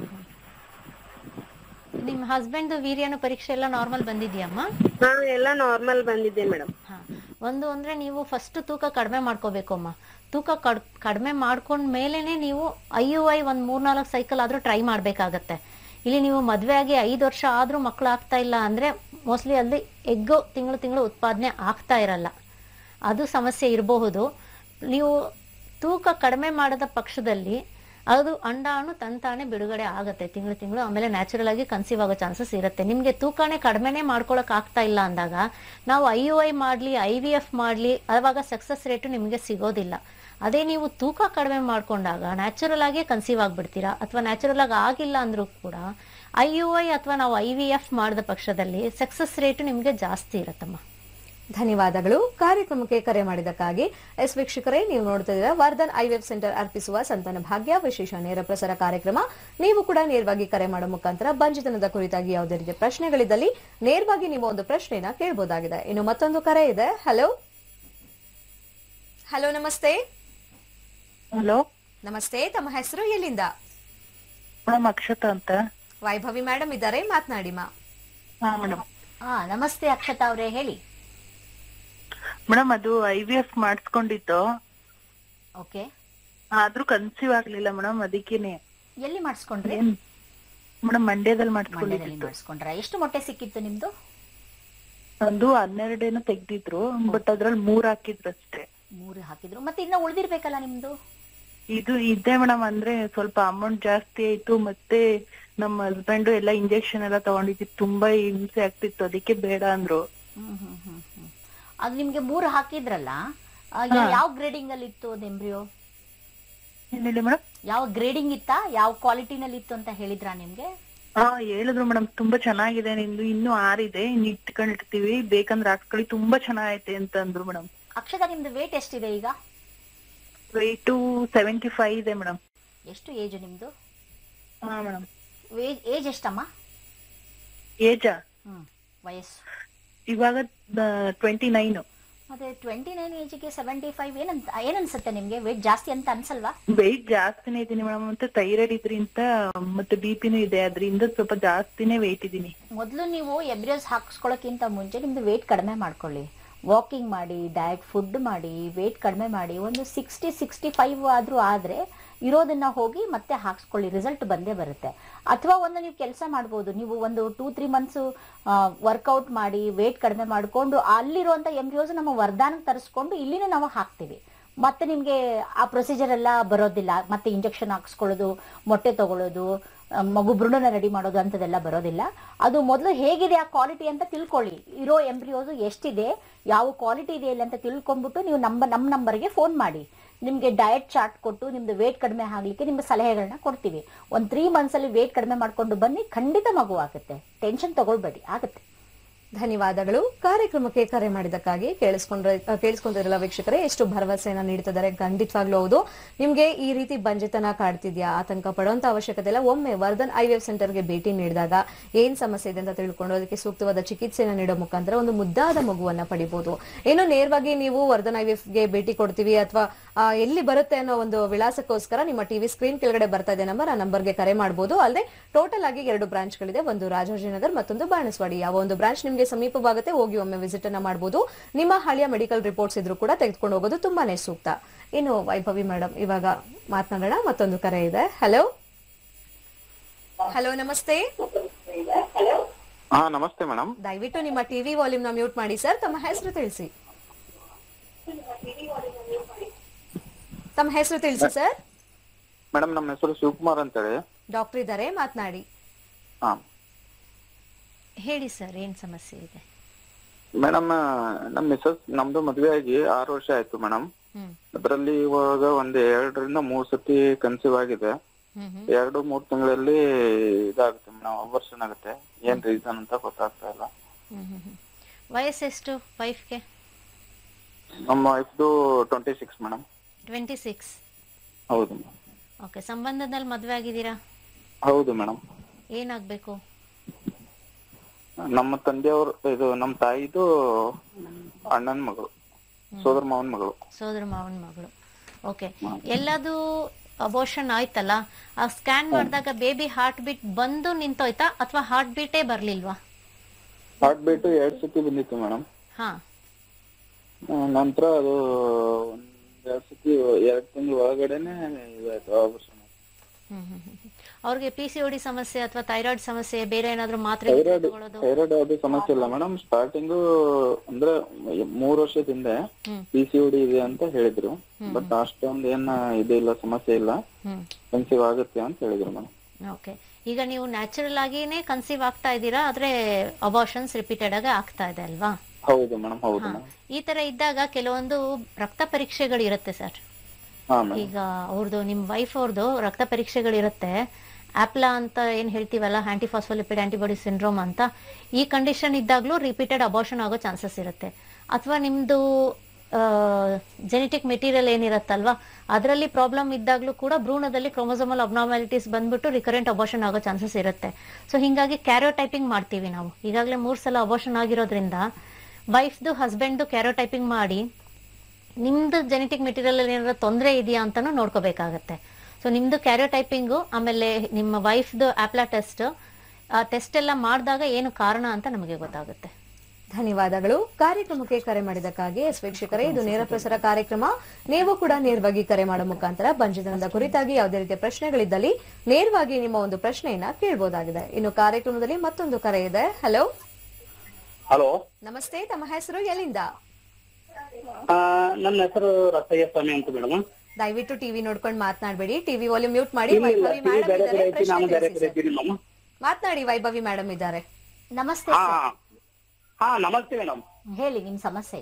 ನಿಮ್ ಹಸ್ಬೆಂಡ್ ವೀರ್ಯಾಣು ಪರೀಕ್ಷೆ ಎಲ್ಲ ನಾರ್ಮಲ್ ಬಂದಿದ್ಯಮ್ಮ ಹಾ ಎಲ್ಲಾ ನಾರ್ಮಲ್ ಬಂದಿದೆ ಮೇಡಮ್ ಹಾ ಒಂದು ಅಂದ್ರೆ ನೀವು ಫಸ್ಟ್ ತೂಕ ಕಡಿಮೆ ಮಾಡ್ಕೋಬೇಕು ಅಮ್ಮ ತೂಕ ಕಡ್ ಕಡಿಮೆ ಮಾಡ್ಕೊಂಡ್ ಮೇಲೇನೆ ನೀವು ಐ ಯು ಐ ಒಂದ್ ಮೂರ್ನಾಲ್ಕು ಸೈಕಲ್ ಆದ್ರೂ ಟ್ರೈ ಮಾಡ್ಬೇಕಾಗತ್ತೆ ಇಲ್ಲಿ ನೀವು ಮದ್ವೆ ಆಗಿ ಐದು ವರ್ಷ ಆದ್ರೂ ಮಕ್ಳು ಆಗ್ತಾ ಇಲ್ಲ ಅಂದ್ರೆ ಮೋಸ್ಟ್ಲಿ ಅಲ್ಲಿ ಎಗ್ಗು ತಿಂಗಳು ತಿಂಗಳು ಉತ್ಪಾದನೆ ಆಗ್ತಾ ಇರಲ್ಲ ಅದು ಸಮಸ್ಯೆ ಇರಬಹುದು ನೀವು ತೂಕ ಕಡಿಮೆ ಮಾಡದ ಪಕ್ಷದಲ್ಲಿ ಅದು ಅಂಡಾಣು ತಂತಾನೆ ಬಿಡುಗಡೆ ಆಗತ್ತೆ ತಿಂಗಳು ತಿಂಗಳು ಆಮೇಲೆ ನ್ಯಾಚುರಲ್ ಆಗಿ ಕನ್ಸೀವ್ ಆಗೋ ಚಾನ್ಸಸ್ ಇರುತ್ತೆ ನಿಮಗೆ ತೂಕನೇ ಕಡಿಮೆನೇ ಮಾಡ್ಕೊಳಕ್ ಆಗ್ತಾ ಇಲ್ಲ ಅಂದಾಗ ನಾವು ಐ ಯು ಐ ಮಾಡಲಿ ಐ ವಿ ಎಫ್ ಮಾಡಲಿ ಆವಾಗ ಸಕ್ಸಸ್ ರೇಟು ನಿಮಗೆ ಸಿಗೋದಿಲ್ಲ ಅದೇ ನೀವು ತೂಕ ಕಡಿಮೆ ಮಾಡ್ಕೊಂಡಾಗ ನ್ಯಾಚುರಲ್ ಆಗೇ ಕನ್ಸೀವ್ ಆಗ್ಬಿಡ್ತೀರಾ ಅಥವಾ ನ್ಯಾಚುರಲ್ ಆಗಿ ಆಗಿಲ್ಲ ಅಂದ್ರೂ ಕೂಡ ಐ ಯು ಐ ಅಥವಾ ನಾವು ಐ ವಿ ಎಫ್ ಮಾಡಿದ ಪಕ್ಷದಲ್ಲಿ ಸಕ್ಸಸ್ ರೇಟು ನಿಮಗೆ ಜಾಸ್ತಿ ಇರುತ್ತಮ್ಮ ಧನ್ಯವಾದಗಳು ಕಾರ್ಯಕ್ರಮಕ್ಕೆ ಕರೆ ಮಾಡಿದ್ದಕ್ಕಾಗಿ ಎಸ್ ವೀಕ್ಷಕರೇ ನೀವು ನೋಡ್ತಿದ್ದೀರಾ ವರ್ಧನ್ ಐವೆಬ್ ಸೆಂಟರ್ ಅರ್ಪಿಸುವ ಸಂತಾನ ಭಾಗ್ಯ ವಿಶೇಷ ನೇರ ಪ್ರಸಾರ ಕಾರ್ಯಕ್ರಮ ನೀವು ಕೂಡ ನೇರವಾಗಿ ಕರೆ ಮಾಡೋ ಮುಖಾಂತರ ಬಂಜಿತನದ ಕುರಿತಾಗಿ ಯಾವುದೇ ರೀತಿಯ ಪ್ರಶ್ನೆಗಳಿದ್ದಲ್ಲಿ ನೇರವಾಗಿ ನೀವು ಒಂದು ಪ್ರಶ್ನೆನ ಕೇಳಬಹುದಾಗಿದೆ ಇನ್ನು ಮತ್ತೊಂದು ಕರೆ ಇದೆ ಹಲೋ ಹಲೋ ನಮಸ್ತೆ ಹಲೋ ನಮಸ್ತೆ ತಮ್ಮ ಹೆಸರು ಎಲ್ಲಿಂದ ಮೇಡಮ್ ಅಕ್ಷತಾ ಅಂತ ವೈಭವಿ ಮೇಡಮ್ ಇದ್ದಾರೆ ಮಾತನಾಡಿ ಮಾ ಹಾ ಮೇಡಮ್ ಹಾ ನಮಸ್ತೆ ಅಕ್ಷತಾ ಅವರೇ ಹೇಳಿ ಮೇಡಮ್ ಅದು ಐ ವಿ ಎಫ್ ಮಾಡಿಸ್ಕೊಂಡಿದ್ದು ಓಕೆ ಆದ್ರೂ ಕನ್ಸೀವ್ ಆಗ್ಲಿಲ್ಲ ಮೇಡಮ್ ಅದಕ್ಕೇನೆ ಎಲ್ಲಿ ಮಾಡಿಸ್ಕೊಂಡ್ರಿ ಏನ್ ಮೇಡಮ್ ಮಂಡ್ಯದಲ್ಲಿ ಮಂಡ್ಯದಲ್ಲಿ ಮಾಡ್ಸ್ಕೊಂಡಿದ್ದು ಮಾಡಿಸ್ಕೊಂಡ್ರ ಎಷ್ಟು ಮೊಟ್ಟೆ ಸಿಕ್ಕಿತ್ತು ನಿಮ್ದು ಒಂದು ಹನ್ನೆರಡೇನೋ ತೆಗ್ದಿದ್ರು ಬಟ್ ಅದ್ರಲ್ಲಿ ಮೂರ್ ಹಾಕಿದ್ರು ಅಷ್ಟೇ ಮೂರು ಹಾಕಿದ್ರು ಮತ್ತೆ ಇನ್ನ ಉಳ್ದಿರ್ಬೇಕಲ್ಲ ನಿಮ್ದು ಇದು ಇದೆ ಮೇಡಮ್ ಅಂದ್ರೆ ಸ್ವಲ್ಪ ಅಮೌಂಟ್ ಜಾಸ್ತಿ ಆಯ್ತು ಮತ್ತೆ ನಮ್ಮ ಹಸ್ಬೆಂಡ್ ಎಲ್ಲ ಇಂಜೆಕ್ಷನ್ ಎಲ್ಲ ತಗೊಂಡಿದ್ದು ತುಂಬಾ ಹಿಂಸೆ ಆಗ್ತಿತ್ತು ಅದಕ್ಕೆ ಬೇಡ ಅಂದ್ರು ಹ್ಮ್ ಹ್ಮ್ ಹ್ಮ್ ಹ್ಮ್ ಅದು ನಿಮ್ಗೆ ಮೂರು ಹಾಕಿದ್ರಲ್ಲ ಆ, ಯಾವ ಗ್ರೇಡಿಂಗ್ ಅಲ್ಲಿ ಇತ್ತು ಅದು ಎಂಬ್ರಿಯೋ ಏನ್ ಹೇಳಿ ಮೇಡಮ್ ಯಾವ ಗ್ರೇಡಿಂಗ್ ಇತ್ತಾ ಯಾವ ಕ್ವಾಲಿಟಿನಲ್ಲಿ ಇತ್ತು ಅಂತ ಹೇಳಿದ್ರಾ ನಿಮ್ಗೆ ಹಾ ಹೇಳಿದ್ರು ಮೇಡಮ್ ತುಂಬಾ ಚೆನ್ನಾಗಿದೆ ನಿಂದು ಇನ್ನೂ ಆರಿದೆ ಇನ್ನು ಇಟ್ಕೊಂಡಿರ್ತೀವಿ ಬೇಕಂದ್ರೆ ಹಾಕ್ಕೊಳ್ಳಿ ತುಂಬಾ ಚೆನ್ನಾಗೈತೆ ಅಂತ ಅಂದ್ರು ಮೇಡಮ್ ಅಕ್ಷತಾ ನಿಮ್ದು ವೇಟ್ ಎಷ್ಟಿದೆ ಈಗ ವೆಯ್ಟು ಸೆವೆಂಟಿ ಫೈವ್ ಇದೆ ಮೇಡಮ್ ಎಷ್ಟು ಏಜ್ ನಿಮ್ದು ಹಾ ಮೇಡಮ್ ಏಜ್ ಎಷ್ಟಮ್ಮ ಏಜಾ ಹ್ಮ್ ವಯಸ್ಸು ಇವಾಗ ಟ್ವೆಂಟಿ ನೈನ್ ಮತ್ತೆ ಟ್ವೆಂಟಿ ನೈನ್ ಏಜ್ಗೆ ಸೆವೆಂಟಿ ಫೈವ್ ಏನಂತ ಏನನ್ಸುತ್ತೆ ನಿಮ್ಗೆ ವೇಟ್ ಜಾಸ್ತಿ ಅಂತ ಅನ್ಸಲ್ವಾ ವೆಯ್ಟ್ ಜಾಸ್ತಿನೇ ಇದೀನಿ ಮೇಡಮ್ ಮತ್ತೆ ಥೈರಾಯ್ಡ್ ಇದ್ರಿಂದ ಮತ್ತೆ ಬಿ ಪಿನೂ ಇದೆ ಅದರಿಂದ ಸ್ವಲ್ಪ ಜಾಸ್ತಿನೇ ವೆಯ್ಟ್ ಇದೀನಿ ಮೊದಲು ನೀವು ಎಬ್ರಿಯಸ್ ಹಾಕ್ಸ್ಕೊಳ್ಳೋಕ್ಕಿಂತ ಮುಂಚೆ ನಿಮ್ದು ವೇಟ್ ಕಡಿಮೆ ಮಾಡ್ಕೊಳ್ಳಿ ವಾಕಿಂಗ್ ಮಾಡಿ ಡಯಟ್ ಫುಡ್ ಮಾಡಿ ವೇಟ್ ಕಡಿಮೆ ಮಾಡಿ ಒಂದು ಸಿಕ್ಸ್ಟಿ ಸಿಕ್ಸ್ಟಿ ಫೈವ್ ಆದ್ರೂ ಆದ್ರೆ ಇರೋದನ್ನ ಹೋಗಿ ಮತ್ತೆ ಹಾಕ್ಸ್ಕೊಳ್ಳಿ ರಿಸಲ್ಟ್ ಬಂದೇ ಬರುತ್ತೆ ಅಥವಾ ಒಂದು ನೀವು ಕೆಲಸ ಮಾಡ್ಬೋದು ನೀವು ಒಂದು ಟೂ ತ್ರೀ ಮಂತ್ಸ್ ವರ್ಕೌಟ್ ಮಾಡಿ ವೇಟ್ ಕಡಿಮೆ ಮಾಡಿಕೊಂಡು ಅಲ್ಲಿರುವಂತ ಎಂಬ್ರಿಯೋಸ್ ನಮ್ಮ ವರ್ಧಾನಕ್ಕೆ ತರಿಸ್ಕೊಂಡು ಇಲ್ಲಿನೂ ನಾವು ಹಾಕ್ತೀವಿ ಮತ್ತೆ ನಿಮ್ಗೆ ಆ ಪ್ರೊಸೀಜರ್ ಎಲ್ಲ ಬರೋದಿಲ್ಲ ಮತ್ತೆ ಇಂಜೆಕ್ಷನ್ ಹಾಕ್ಸ್ಕೊಳ್ಳೋದು ಮೊಟ್ಟೆ ತಗೊಳ್ಳೋದು ಆ, ಮಗು ಭ್ರೂಣನ ರೆಡಿ ಮಾಡೋದು ಅಂತದೆಲ್ಲ ಬರೋದಿಲ್ಲ ಅದು ಮೊದಲು ಹೇಗಿದೆ ಆ ಕ್ವಾಲಿಟಿ ಅಂತ ತಿಳ್ಕೊಳ್ಳಿ ಇರೋ ಎಂಬ್ರಿಯೋಸ್ ಎಷ್ಟಿದೆ ಯಾವ ಕ್ವಾಲಿಟಿ ಇದೆ ಇಲ್ಲ ಅಂತ ತಿಳ್ಕೊಂಡ್ಬಿಟ್ಟು ನೀವು ನಮ್ಮ ನಮ್ಮ ನಂಬರ್ಗೆ ಫೋನ್ ಮಾಡಿ ನಿಮ್ಗೆ ಡಯಟ್ ಚಾರ್ಟ್ ಕೊಟ್ಟು ನಿಮ್ದು ವೇಟ್ ಕಡಿಮೆ ಆಗ್ಲಿಕ್ಕೆ ನಿಮ್ಮ ಸಲಹೆಗಳನ್ನ ಕೊಡ್ತೀವಿ ಒಂದ್ ತ್ರೀ ಮಂತ್ಸ್ ಅಲ್ಲಿ ವೇಟ್ ಕಡಿಮೆ ಮಾಡ್ಕೊಂಡು ಬನ್ನಿ ಖಂಡಿತ ಮಗು ಆಗುತ್ತೆ ಟೆನ್ಷನ್ ತಗೊಳ್ಬೇಡಿ ಆಗುತ್ತೆ ಧನ್ಯವಾದಗಳು ಕಾರ್ಯಕ್ರಮಕ್ಕೆ ಕರೆ ಮಾಡಿದ್ದಕ್ಕಾಗಿ ಕೇಳಿಸ್ಕೊಂಡ್ರೆ ಕೇಳಿಸ್ಕೊಂಡಿರಲ್ಲ ವೀಕ್ಷಕರೇ ಎಷ್ಟು ಭರವಸೆಯನ್ನ ನೀಡ್ತಿದ್ದಾರೆ ಖಂಡಿತವಾಗ್ಲೂ ಹೌದು ನಿಮ್ಗೆ ಈ ರೀತಿ ಬಂಜೆತನ ಕಾಡ್ತಿದ್ಯಾ ಆತಂಕ ಪಡುವಂತ ಅವಶ್ಯಕತೆ ಇಲ್ಲ ಒಮ್ಮೆ ವರ್ಧನ್ ಐ ವಿ ಸೆಂಟರ್ಗೆ ಭೇಟಿ ನೀಡಿದಾಗ ಏನ್ ಸಮಸ್ಯೆ ಇದೆ ಅಂತ ತಿಳ್ಕೊಂಡು ಅದಕ್ಕೆ ಸೂಕ್ತವಾದ ಚಿಕಿತ್ಸೆಯನ್ನು ನೀಡೋ ಮುಖಾಂತರ ಒಂದು ಮುದ್ದಾದ ಮಗುವನ್ನ ಪಡಿಬಹುದು ಏನು ನೇರವಾಗಿ ನೀವು ವರ್ಧನ್ ಐ ಗೆ ಭೇಟಿ ಕೊಡ್ತೀವಿ ಅಥವಾ ಎಲ್ಲಿ ಬರುತ್ತೆ ಅನ್ನೋ ಒಂದು ವಿಳಾಸಕ್ಕೋಸ್ಕರ ನಿಮ್ಮ ಟಿವಿ ಸ್ಕ್ರೀನ್ ಕೆಳಗಡೆ ಬರ್ತಾ ಇದೆ ನಂಬರ್ ಆ ನಂಬರ್ಗೆ ಕರೆ ಮಾಡಬಹುದು ಅಲ್ಲದೆ ಟೋಟಲ್ ಆಗಿ ಎರಡು ಬ್ರಾಂಚ್ಗಳಿದೆ ಒಂದು ರಾಜಾಜಿನಗರ್ ಮತ್ತೊಂದು ಬಾಣಸ್ವಾಡಿ ಯಾವ ಒಂದು ಬ್ರಾಂಚ್ ನಿಮಗೆ ಸಮೀಪವಾಗುತ್ತೆ ಹೋಗಿ ಒಮ್ಮೆ ವಿಸಿಟ್ ಅನ್ನ ಮಾಡಬಹುದು ನಿಮ್ಮ ಹಳೆಯ ಮೆಡಿಕಲ್ ರಿಪೋರ್ಟ್ಸ್ ಇದ್ರೂ ಕೂಡ ತೆಗೆದುಕೊಂಡು ಹೋಗೋದು ತುಂಬಾನೇ ಸೂಕ್ತ ಇನ್ನು ವೈಭವಿ ಮೇಡಮ್ ಇವಾಗ ಮಾತನಾಡೋಣ ಮತ್ತೊಂದು ಕರೆ ಇದೆ ಹಲೋ ಹಲೋ ನಮಸ್ತೆ ಹಾ ನಮಸ್ತೆ ಮೇಡಮ್ ದಯವಿಟ್ಟು ನಿಮ್ಮ ಟಿವಿ ವಾಲ್ಯೂಮ್ ನ ಮ್ಯೂಟ್ ಮಾಡಿ ಸರ್ ತಮ್ಮ ಹೆಸರು ತಿಳಿಸಿ ತಮ್ಮ ಹೆಸರು ತಿಳಿಸಿ ಸರ್ ಮೇಡಮ್ ನಮ್ಮ ಹೆಸರು ಶಿವಕುಮಾರ್ ಅಂತೇಳಿ ಡಾಕ್ಟರ್ ಇದ್ದಾರೆ ಮಾತನಾಡಿ ಹಾ ಹೇಳಿ ಸರ್ ಏನ್ ಸಮಸ್ಯೆ ಇದೆ ಮೇಡಮ್ ನಮ್ಮ ಮಿಸಸ್ ನಮ್ದು ಮದ್ವೆ ಆಗಿ ಆರು ವರ್ಷ ಆಯ್ತು ಮೇಡಮ್ ಹ್ಮ್ ಅದರಲ್ಲಿ ಇವಾಗ ಒಂದ್ ಎರಡರಿಂದ ಮೂರ್ ಸತಿ ಕನ್ಸೀವ್ ಆಗಿದೆ ಹ್ಮ್ ಹ್ಮ್ ಎರಡು ಮೂರ್ ತಿಂಗಳಲ್ಲಿ ಇದಾಗುತ್ತೆ ಮೇಡಮ್ ಅಬರ್ಷನ್ ಆಗುತ್ತೆ ಏನ್ ರೀಸನ್ ಅಂತ ಗೊತ್ತಾಗ್ತಾ ಇಲ್ಲ ಹ್ಮ್ ಹ್ಮ್ ಹ್ಮ್ ವಯಸ್ಸೆಷ್ಟು ವೈಫ್ಗೆ ನಮ್ಮ ವೈಫ್ದು twenty six madam twenty six ಹೌದು madam. ಓಕೆ ಸಂಬಂಧದಲ್ಲಿ ಮದುವೆ ಆಗಿದ್ದೀರಾ ಹೌದು ಮೇಡಮ್ ಏನಾಗಬೇಕು ನಮ್ಮ ತಂದೆಯವ್ರು ಇದು ನಮ್ಮ ತಾಯಿದು ಅಣ್ಣನ ಮಗಳು ಸೋದರ ಮಾವನ ಮಗಳು ಸೋದರ ಮಾವನ ಮಗಳು ಓಕೆ ಎಲ್ಲದು ಅಬೋಷನ್ ಆಯ್ತಲ್ಲ ಆ ಸ್ಕ್ಯಾನ್ ಮಾಡಿದಾಗ ಬೇಬಿ ಹಾರ್ಟ್ ಬೀಟ್ ಬಂದು ನಿಂತೋಯ್ತಾ ಅಥವಾ ಹಾರ್ಟ್ ಬೀಟೇ ಬರ್ಲಿಲ್ವಾ ಹಾರ್ಟ್ ಬೀಟ್ ಎರಡ್ ಸತಿ ಬಂದಿತ್ತು ಮೇಡಮ್ ಹಾ ನಂತರ ಅದು ಒಂದ್ ಎರಡ್ ಸತಿ ಎರಡ್ ತಿಂಗಳ ಒಳಗಡೆನೆ ಇದಾಯ್ತು ಆಪರೇಷನ್ ಹ್ಮ್ ಹ್ಮ್ ಹ್ಮ್ ಅವ್ರಿಗೆ ಪಿ ಸಿ ಡಿ ಸಮಸ್ಯೆ ಅಥವಾ ಥೈರಾಯ್ಡ್ ಸಮಸ್ಯೆ ಬೇರೆ ಏನಾದ್ರು ಮಾತ್ರೆ ಥೈರಾಯ್ಡ್ ತಗೊಳ್ಳೋದು ಥೈರಾಯ್ಡ್ ಯಾವ್ದು ಸಮಸ್ಯೆ ಇಲ್ಲ ಮೇಡಮ್ ಸ್ಟಾರ್ಟಿಂಗು ಅಂದ್ರೆ ಮೂರ್ ವರ್ಷದ ಹಿಂದೆ ಹ್ಮ್. ಪಿ ಸಿ ಡಿ ಇದೆ ಅಂತ ಹೇಳಿದ್ರು ಬಟ್ ಅಷ್ಟೊಂದು ಏನ್ ಇದಿಲ್ಲ ಸಮಸ್ಯೆ ಇಲ್ಲ ಹ್ಮ್ ಕನ್ಸೀವ್ ಆಗುತ್ತೆ ಅಂತ ಹೇಳಿದ್ರು ಮೇಡಮ್ ಓಕೆ ಈಗ ನೀವು ನ್ಯಾಚುರಲ್ ಆಗಿನೇ ಕನ್ಸೀವ್ ಆಗ್ತಾ ಇದ್ದೀರಾ ಆದ್ರೆ ಅಬಾರ್ಷನ್ಸ್ ರಿಪೀಟೆಡ್ ಆಗಿ ಆಗ್ತಾ ಇದೆ ಅಲ್ವಾ ಹೌದು ಮೇಡಮ್ ಹೌದು ಹಾ. ಮೇಡಮ್ ಈ ತರ ಇದ್ದಾಗ ಕೆಲವೊಂದು ರಕ್ತ ಪರೀಕ್ಷೆಗಳು ಇರುತ್ತೆ ಸರ್ ಹಾ ಮೇಡಮ್ ಈಗ ಅವ್ರದ್ದು ನಿಮ್ ವೈಫ್ ಅವ್ರದ್ದು ರಕ್ತ ಪರೀಕ್ಷೆಗಳಿರುತ್ತೆ ಆಪ್ಲಾ ಅಂತ ಏನ್ ಹೇಳ್ತೀವಲ್ಲ ಆಂಟಿಫಾಸ್ಫೋಲಿಪಿಡ್ ಆಂಟಿಬಾಡಿ ಸಿಂಡ್ರೋಮ್ ಅಂತ ಈ ಕಂಡೀಷನ್ ಇದ್ದಾಗ್ಲೂ ರಿಪೀಟೆಡ್ ಅಬಾರ್ಷನ್ ಆಗೋ ಚಾನ್ಸಸ್ ಇರುತ್ತೆ ಅಥವಾ ನಿಮ್ದು ಜೆನೆಟಿಕ್ ಮೆಟೀರಿಯಲ್ ಏನಿರುತ್ತಲ್ವಾ ಅದರಲ್ಲಿ ಪ್ರಾಬ್ಲಮ್ ಇದ್ದಾಗ್ಲೂ ಕೂಡ ಭ್ರೂಣದಲ್ಲಿ ಕ್ರೋಮೋಸೋಮಲ್ ಅಬ್ನಾರ್ಮಾಲಿಟೀಸ್ ಬಂದ್ಬಿಟ್ಟು ರಿಕರೆಂಟ್ ಅಬಾರ್ಷನ್ ಆಗೋ ಚಾನ್ಸಸ್ ಇರುತ್ತೆ ಸೊ ಹಿಂಗಾಗಿ ಕ್ಯಾರೋಟೈಪಿಂಗ್ ಮಾಡ್ತೀವಿ ನಾವು ಈಗಾಗಲೇ ಮೂರ್ ಸಲ ಅಬಾರ್ಷನ್ ಆಗಿರೋದ್ರಿಂದ ವೈಫ್ದು ಹಸ್ಬೆಂಡ್ದು ಕ್ಯಾರೋಟೈಪಿಂಗ್ ಮಾಡಿ ನಿಮ್ದು ಜೆನೆಟಿಕ್ ಮೆಟೀರಿಯಲ್ ಏನಾದ್ರು ತೊಂದರೆ ಇದೆಯಾ ಅಂತಾನು ನೋಡ್ಕೋಬೇಕಾಗತ್ತೆ ಸೊ ನಿಮ್ದು ಕ್ಯಾರಿಯೋಟೈಪಿಂಗು ಆಮೇಲೆ ನಿಮ್ಮ ವೈಫ್ದು ಆಪ್ಲಾ ಟೆಸ್ಟ್ ಆ ಟೆಸ್ಟ್ ಎಲ್ಲ ಮಾಡಿದಾಗ ಏನು ಕಾರಣ ಅಂತ ನಮಗೆ ಗೊತ್ತಾಗುತ್ತೆ ಧನ್ಯವಾದಗಳು ಕಾರ್ಯಕ್ರಮಕ್ಕೆ ಕರೆ ಮಾಡಿದಕ್ಕಾಗಿ ಎಸ್ ವೀಕ್ಷಕರೇ ಇದು ನೇರ ಪ್ರಸಾರ ಕಾರ್ಯಕ್ರಮ ನೀವು ಕೂಡ ನೇರವಾಗಿ ಕರೆ ಮಾಡೋ ಮುಖಾಂತರ ಬಂಜಿತನದ ಕುರಿತಾಗಿ ಯಾವುದೇ ರೀತಿಯ ಪ್ರಶ್ನೆಗಳಿದ್ದಲ್ಲಿ ನೇರವಾಗಿ ನಿಮ್ಮ ಒಂದು ಪ್ರಶ್ನೆಯನ್ನ ಕೇಳಬಹುದಾಗಿದೆ ಇನ್ನು ಕಾರ್ಯಕ್ರಮದಲ್ಲಿ ಮತ್ತೊಂದು ಕರೆ ಇದೆ ಹಲೋ ಹಲೋ ನಮಸ್ತೆ ತಮ್ಮ ಹೆಸರು ಎಲ್ಲಿಂದ ನನ್ನ ಹೆಸರು ರಸಯ್ಯ ಸ್ವಾಮಿ ಅಂತ ಮೇಡಮ್ ದಯವಿಟ್ಟು ಟಿವಿ ನೋಡ್ಕೊಂಡು ಮಾತನಾಡಬೇಡಿ ಟಿವಿ ವಾಲ್ಯೂಮ್ ಮ್ಯೂಟ್ ಮಾಡಿ ಇಲ್ಲ ಇಲ್ಲ ವೈಭವಿ TV ಮೇಡಮ್ ಬೇರೆ ಕಡೆ ಇದ್ದಾರೆ ಐತಿ ನಾನು ಬೇರೆ ಪ್ರಶ್ನೆ ಕಡೆ ತಿಳಿಸಿ ಇದ್ದೀನಿ ಮೇಡಮ್ ಸರ್. ಮಾತನಾಡಿ ವೈಭವಿ ಮೇಡಮ್ ಇದ್ದಾರೆ ನಮಸ್ತೆ ಹಾ ಸರ್ ಹಾ ನಮಸ್ತೆ ಮೇಡಮ್ ಹೇಳಿ ನಿಮ್ ಸಮಸ್ಯೆ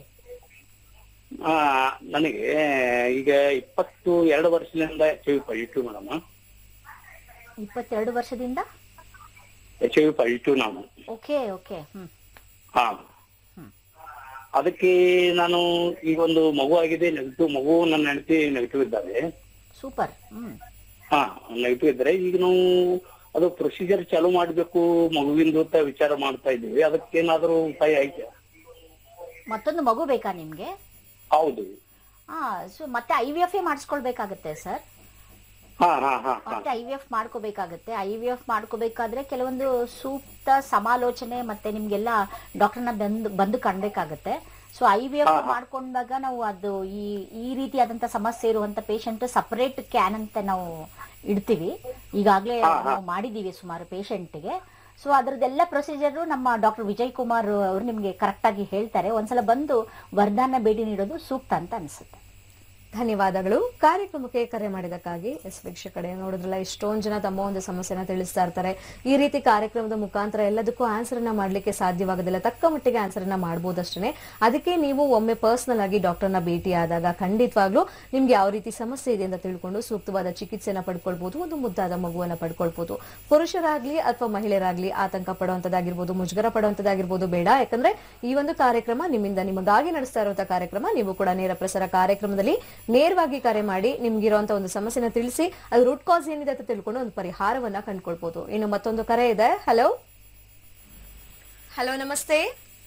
ನನಗೆ ಈಗ ಇಪ್ಪತ್ತು ಎರಡು ವರ್ಷದಿಂದ H I V positive madam ಇಪ್ಪತ್ತೆರಡು ವರ್ಷದಿಂದ ಎಚ್ ಐ ವಿ ಪಾಸಿಟಿವ್ ನಾನು ಓಕೆ ಓಕೆ ಹ್ಮ್ ಹಾ ಅದಕ್ಕೆ ನಾನು ಈಗ ಒಂದು ಮಗು ಆಗಿದೆ ನೆಗೆಟಿವ್ ಮಗು ನನ್ನ ಹೆಂಡತಿ ನೆಗೆಟಿವ್ ಇದ್ದಾರೆ ಸೂಪರ್ ಹ್ಮ್ ಹಾ ನೆಗೆಟಿವ್ ಇದ್ದಾರೆ ಈಗ ನಾವು ಅದು ಪ್ರೊಸೀಜರ್ ಚಾಲು ಮಾಡ್ಬೇಕು ಮಗುವಿಂದು ಅಂತ ವಿಚಾರ ಮಾಡ್ತಾ ಇದ್ದೀವಿ ಅದಕ್ಕೇನಾದ್ರೂ ಉಪಾಯ ಐತೆ ಮತ್ತೊಂದು ಮಗು ಬೇಕಾ ನಿಮ್ಗೆ ಹೌದು ಹಾ ಸೊ ಮತ್ತೆ ಐ ವಿ ಎಫ್ ಎ ಮಾಡಿಸ್ಕೊಳ್ಬೇಕಾಗತ್ತೆ ಸರ್ ಹಾ ಹಾ ಹಾ ಹಾ ಮತ್ತೆ ಐ ವಿ ಎಫ್ ಮಾಡ್ಕೋಬೇಕಾಗತ್ತೆ ಐ ವಿ ಎಫ್ ಮಾಡ್ಕೋಬೇಕಾದ್ರೆ ಕೆಲವೊಂದು ಸೂಕ್ತ ಸಮಾಲೋಚನೆ ಮತ್ತೆ ನಿಮ್ಗೆಲ್ಲ ಡಾಕ್ಟರ್ನ ಬಂದು ಬಂದು ಕಾಣ್ಬೇಕಾಗತ್ತೆ ಸೊ ಐ ವಿ ಎಫ್ ಮಾಡ್ಕೊಂಡಾಗ ನಾವು ಅದು ಈ ಈ ರೀತಿಯಾದಂತ ಸಮಸ್ಯೆ ಇರುವಂತ ಪೇಷಂಟ್ ಸಪರೇಟ್ ಕ್ಯಾನ್ ಅಂತ ನಾವು ಇಡ್ತೀವಿ ಈಗಾಗಲೇ ನಾವು ಮಾಡಿದೀವಿ ಸುಮಾರು ಪೇಷಂಟ್ಗೆ ಸೊ ಅದ್ರದ್ದೆಲ್ಲ ಪ್ರೊಸೀಜರ್ ನಮ್ಮ ಡಾಕ್ಟರ್ ವಿಜಯ್ ಕುಮಾರ್ ಅವರು ನಿಮ್ಗೆ ಕರೆಕ್ಟ್ ಆಗಿ ಹೇಳ್ತಾರೆ ಒಂದ್ಸಲ ಬಂದು ವರದಾನ ಭೇಟಿ ನೀಡೋದು ಸೂಕ್ತ ಅಂತ ಅನ್ಸುತ್ತೆ ಧನ್ಯವಾದಗಳು ಕಾರ್ಯಕ್ರಮಕ್ಕೆ ಕರೆ ಮಾಡಿದಕ್ಕಾಗಿ ಎಸ್ ವೀಕ್ಷಕರೇ ನೋಡಿದ್ರಲ್ಲ ಎಷ್ಟೊಂದು ಜನ ತಮ್ಮ ಒಂದು ಸಮಸ್ಯೆನ ತಿಳಿಸ್ತಾ ಇರ್ತಾರೆ ಈ ರೀತಿ ಕಾರ್ಯಕ್ರಮದ ಮುಖಾಂತರ ಎಲ್ಲದಕ್ಕೂ ಆನ್ಸರ್ ಅನ್ನ ಮಾಡ್ಲಿಕ್ಕೆ ಸಾಧ್ಯವಾಗೋದಿಲ್ಲ ತಕ್ಕ ಮಟ್ಟಿಗೆ ಆನ್ಸರ್ ಅನ್ನ ಮಾಡ್ಬೋದಷ್ಟೇ ಅದಕ್ಕೆ ನೀವು ಒಮ್ಮೆ ಪರ್ಸನಲ್ ಆಗಿ ಡಾಕ್ಟರ್ನ ಭೇಟಿ ಆದಾಗ ಖಂಡಿತವಾಗ್ಲೂ ನಿಮ್ಗೆ ಯಾವ ರೀತಿ ಸಮಸ್ಯೆ ಇದೆ ಅಂತ ತಿಳ್ಕೊಂಡು ಸೂಕ್ತವಾದ ಚಿಕಿತ್ಸೆನ ಪಡ್ಕೊಳ್ಬಹುದು ಒಂದು ಮುದ್ದಾದ ಮಗುವನ್ನ ಪಡ್ಕೊಳ್ಬಹುದು ಪುರುಷರಾಗ್ಲಿ ಅಥವಾ ಮಹಿಳೆಯರಾಗ್ಲಿ ಆತಂಕ ಪಡುವಂತದ್ದಾಗಿರ್ಬೋದು ಮುಜುಗರ ಪಡುವಂತದ್ದಾಗಿರ್ಬೋದು ಬೇಡ ಯಾಕಂದ್ರೆ ಈ ಒಂದು ಕಾರ್ಯಕ್ರಮ ನಿಮ್ಮಿಂದ ನಿಮಗಾಗಿ ನಡೆಸ್ತಾ ಇರುವಂತಹ ಕಾರ್ಯಕ್ರಮ ನೀವು ಕೂಡ ನೇರ ಪ್ರಸಾರ ಕಾರ್ಯಕ್ರಮದಲ್ಲಿ ನೇರವಾಗಿ ಕರೆ ಮಾಡಿ ನಿಮ್ಗಿರುವಂತ ಒಂದು ಸಮಸ್ಯೆನ ತಿಳಿಸಿ ಅದು ರೂಟ್ ಕಾಸ್ ಏನಿದೆ ಅಂತ ತಿಳ್ಕೊಂಡು ಒಂದು ಪರಿಹಾರವನ್ನ ಕಂಡ್ಕೊಳ್ಬಹುದು ಇನ್ನು ಮತ್ತೊಂದು ಕರೆ ಇದೆ ಹಲೋ ಹಲೋ ನಮಸ್ತೆ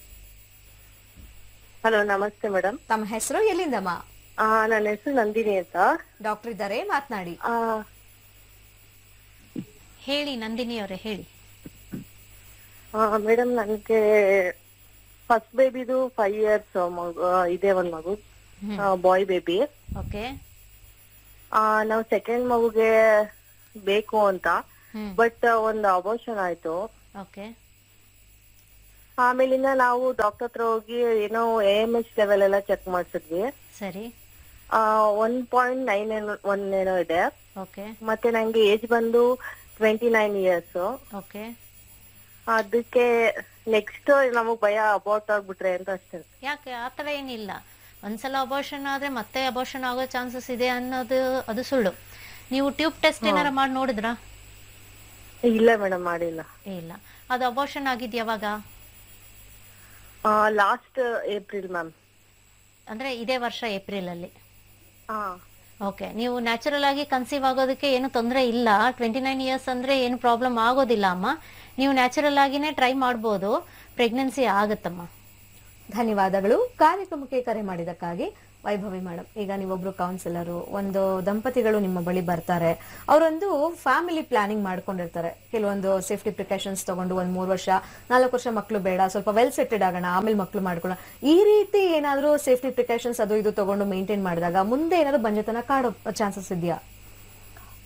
ಹಲೋ ನಮಸ್ತೆ ಮೇಡಮ್ ತಮ್ಮ ಹೆಸರು ಎಲ್ಲಿಂದಮ್ಮ ನನ್ನ ಹೆಸರು ನಂದಿನಿ ಅಂತ ಡಾಕ್ಟರ್ ಇದ್ದಾರೆ ಮಾತನಾಡಿ ಆ, ಹೇಳಿ ನಂದಿನಿ ಅವರೇ ಹೇಳಿ ಆ, ಮೇಡಮ್ ನನಗೆ ಫಸ್ಟ್ ಬೇಬಿದು ಫೈವ್ ಇಯರ್ಸ್ ಮಗು ಆ, ಇದೆ ಒಂದ್ ಮಗು ಬಾಯ್ ಬೇಬಿ ಓಕೆ ನಾವು ಸೆಕೆಂಡ್ ಮಗುಗೆ ಬೇಕು ಅಂತ ಹ್ಮ್ ಬಟ್ ಒಂದು ಅಬೋಷನ್ ಆಯ್ತು ಓಕೆ ಆಮೇಲಿಂದ ನಾವು ಡಾಕ್ಟರ್ ಹತ್ರ ಹೋಗಿ ಏನೋ ಎ ಎಂ ಎಚ್ ಲೆವೆಲ್ ಎಲ್ಲ ಚೆಕ್ ಮಾಡ್ಸಿದ್ವಿ ಸರಿ ಒನ್ ಪಾಯಿಂಟ್ ನೈನ್ ಏನೋ ಒನ್ ಏನೋ ಇದೆ ಓಕೆ ಮತ್ತೆ ನಂಗೆ ಏಜ್ ಬಂದು ಟ್ವೆಂಟಿ ನೈನ್ ಇಯರ್ಸ್ ಓಕೆ ಅದಕ್ಕೆ ನೆಕ್ಸ್ಟ್ ನಮಗ್ ಭಯ ಅಬೌಟ್ ಆಗ್ಬಿಟ್ರೆ ಅಂತ ಅಷ್ಟೇ ಯಾಕೆ ಆ ಥರ ಏನಿಲ್ಲ ಒಂದ್ಸಲ ಅಬೋರ್ಷನ್ ಆದ್ರೆ ಮತ್ತೆ ಅಬೋರ್ಷನ್ ಆಗೋ ಚಾನ್ಸಸ್ ಇದೆ ಅನ್ನೋದು ಅದು ಸುಳ್ಳು ನೀವು ಟ್ಯೂಬ್ ಟೆಸ್ಟ್ ಏನಾರ ಮಾಡಿ ನೋಡಿದ್ರಾ ಇಲ್ಲ ಮೇಡಮ್ ಮಾಡಿಲ್ಲ ಇಲ್ಲ ಅದು ಅಬೋರ್ಷನ್ ಆಗಿದ್ ಯಾವಾಗ ಲಾಸ್ಟ್ ಏಪ್ರಿಲ್ ಮ್ಯಾಮ್ ಅಂದ್ರೆ ಇದೇ ವರ್ಷ ಏಪ್ರಿಲ್ ಅಲ್ಲಿ ಹಾ ಓಕೆ ನೀವು ನ್ಯಾಚುರಲ್ ಆಗಿ ಕನ್ಸೀವ್ ಆಗೋದಕ್ಕೆ ಏನು ತೊಂದರೆ ಇಲ್ಲ ಟ್ವೆಂಟಿ ನೈನ್ ಇಯರ್ಸ್ ಅಂದ್ರೆ ಏನು ಪ್ರಾಬ್ಲಮ್ ಆಗೋದಿಲ್ಲ ಅಮ್ಮ ನೀವು ನ್ಯಾಚುರಲ್ ಆಗಿನೇ ಟ್ರೈ ಮಾಡ್ಬೋದು ಪ್ರೆಗ್ನೆನ್ಸಿ ಆಗತ್ತಮ್ಮ ಧನ್ಯವಾದಗಳು ಕಾರ್ಯಕ್ರಮಕ್ಕೆ ಕರೆ ಮಾಡಿದಕ್ಕಾಗಿ ವೈಭವಿ ಮೇಡಮ್ ಈಗ ನೀವೊಬ್ರು ಕೌನ್ಸಿಲರು ಒಂದು ದಂಪತಿಗಳು ನಿಮ್ಮ ಬಳಿ ಬರ್ತಾರೆ ಅವರೊಂದು ಫ್ಯಾಮಿಲಿ ಪ್ಲಾನಿಂಗ್ ಮಾಡ್ಕೊಂಡಿರ್ತಾರೆ ಕೆಲವೊಂದು ಸೇಫ್ಟಿ ಪ್ರಿಕಾಷನ್ಸ್ ತಗೊಂಡು ಒಂದ್ ಮೂರ್ ವರ್ಷ ನಾಲ್ಕು ವರ್ಷ ಮಕ್ಕಳು ಬೇಡ ಸ್ವಲ್ಪ ವೆಲ್ ಸೆಟೆಡ್ ಆಗೋಣ ಆಮೇಲೆ ಮಕ್ಕಳು ಮಾಡ್ಕೊಳ್ಳೋಣ ಈ ರೀತಿ ಏನಾದ್ರೂ ಸೇಫ್ಟಿ ಪ್ರಿಕಾಷನ್ಸ್ ಅದು ಇದು ತಗೊಂಡು ಮೇಂಟೈನ್ ಮಾಡಿದಾಗ ಮುಂದೆ ಏನಾದ್ರು ಬಂಜತನ ಕಾಡೋ ಚಾನ್ಸಸ್ ಇದೆಯಾ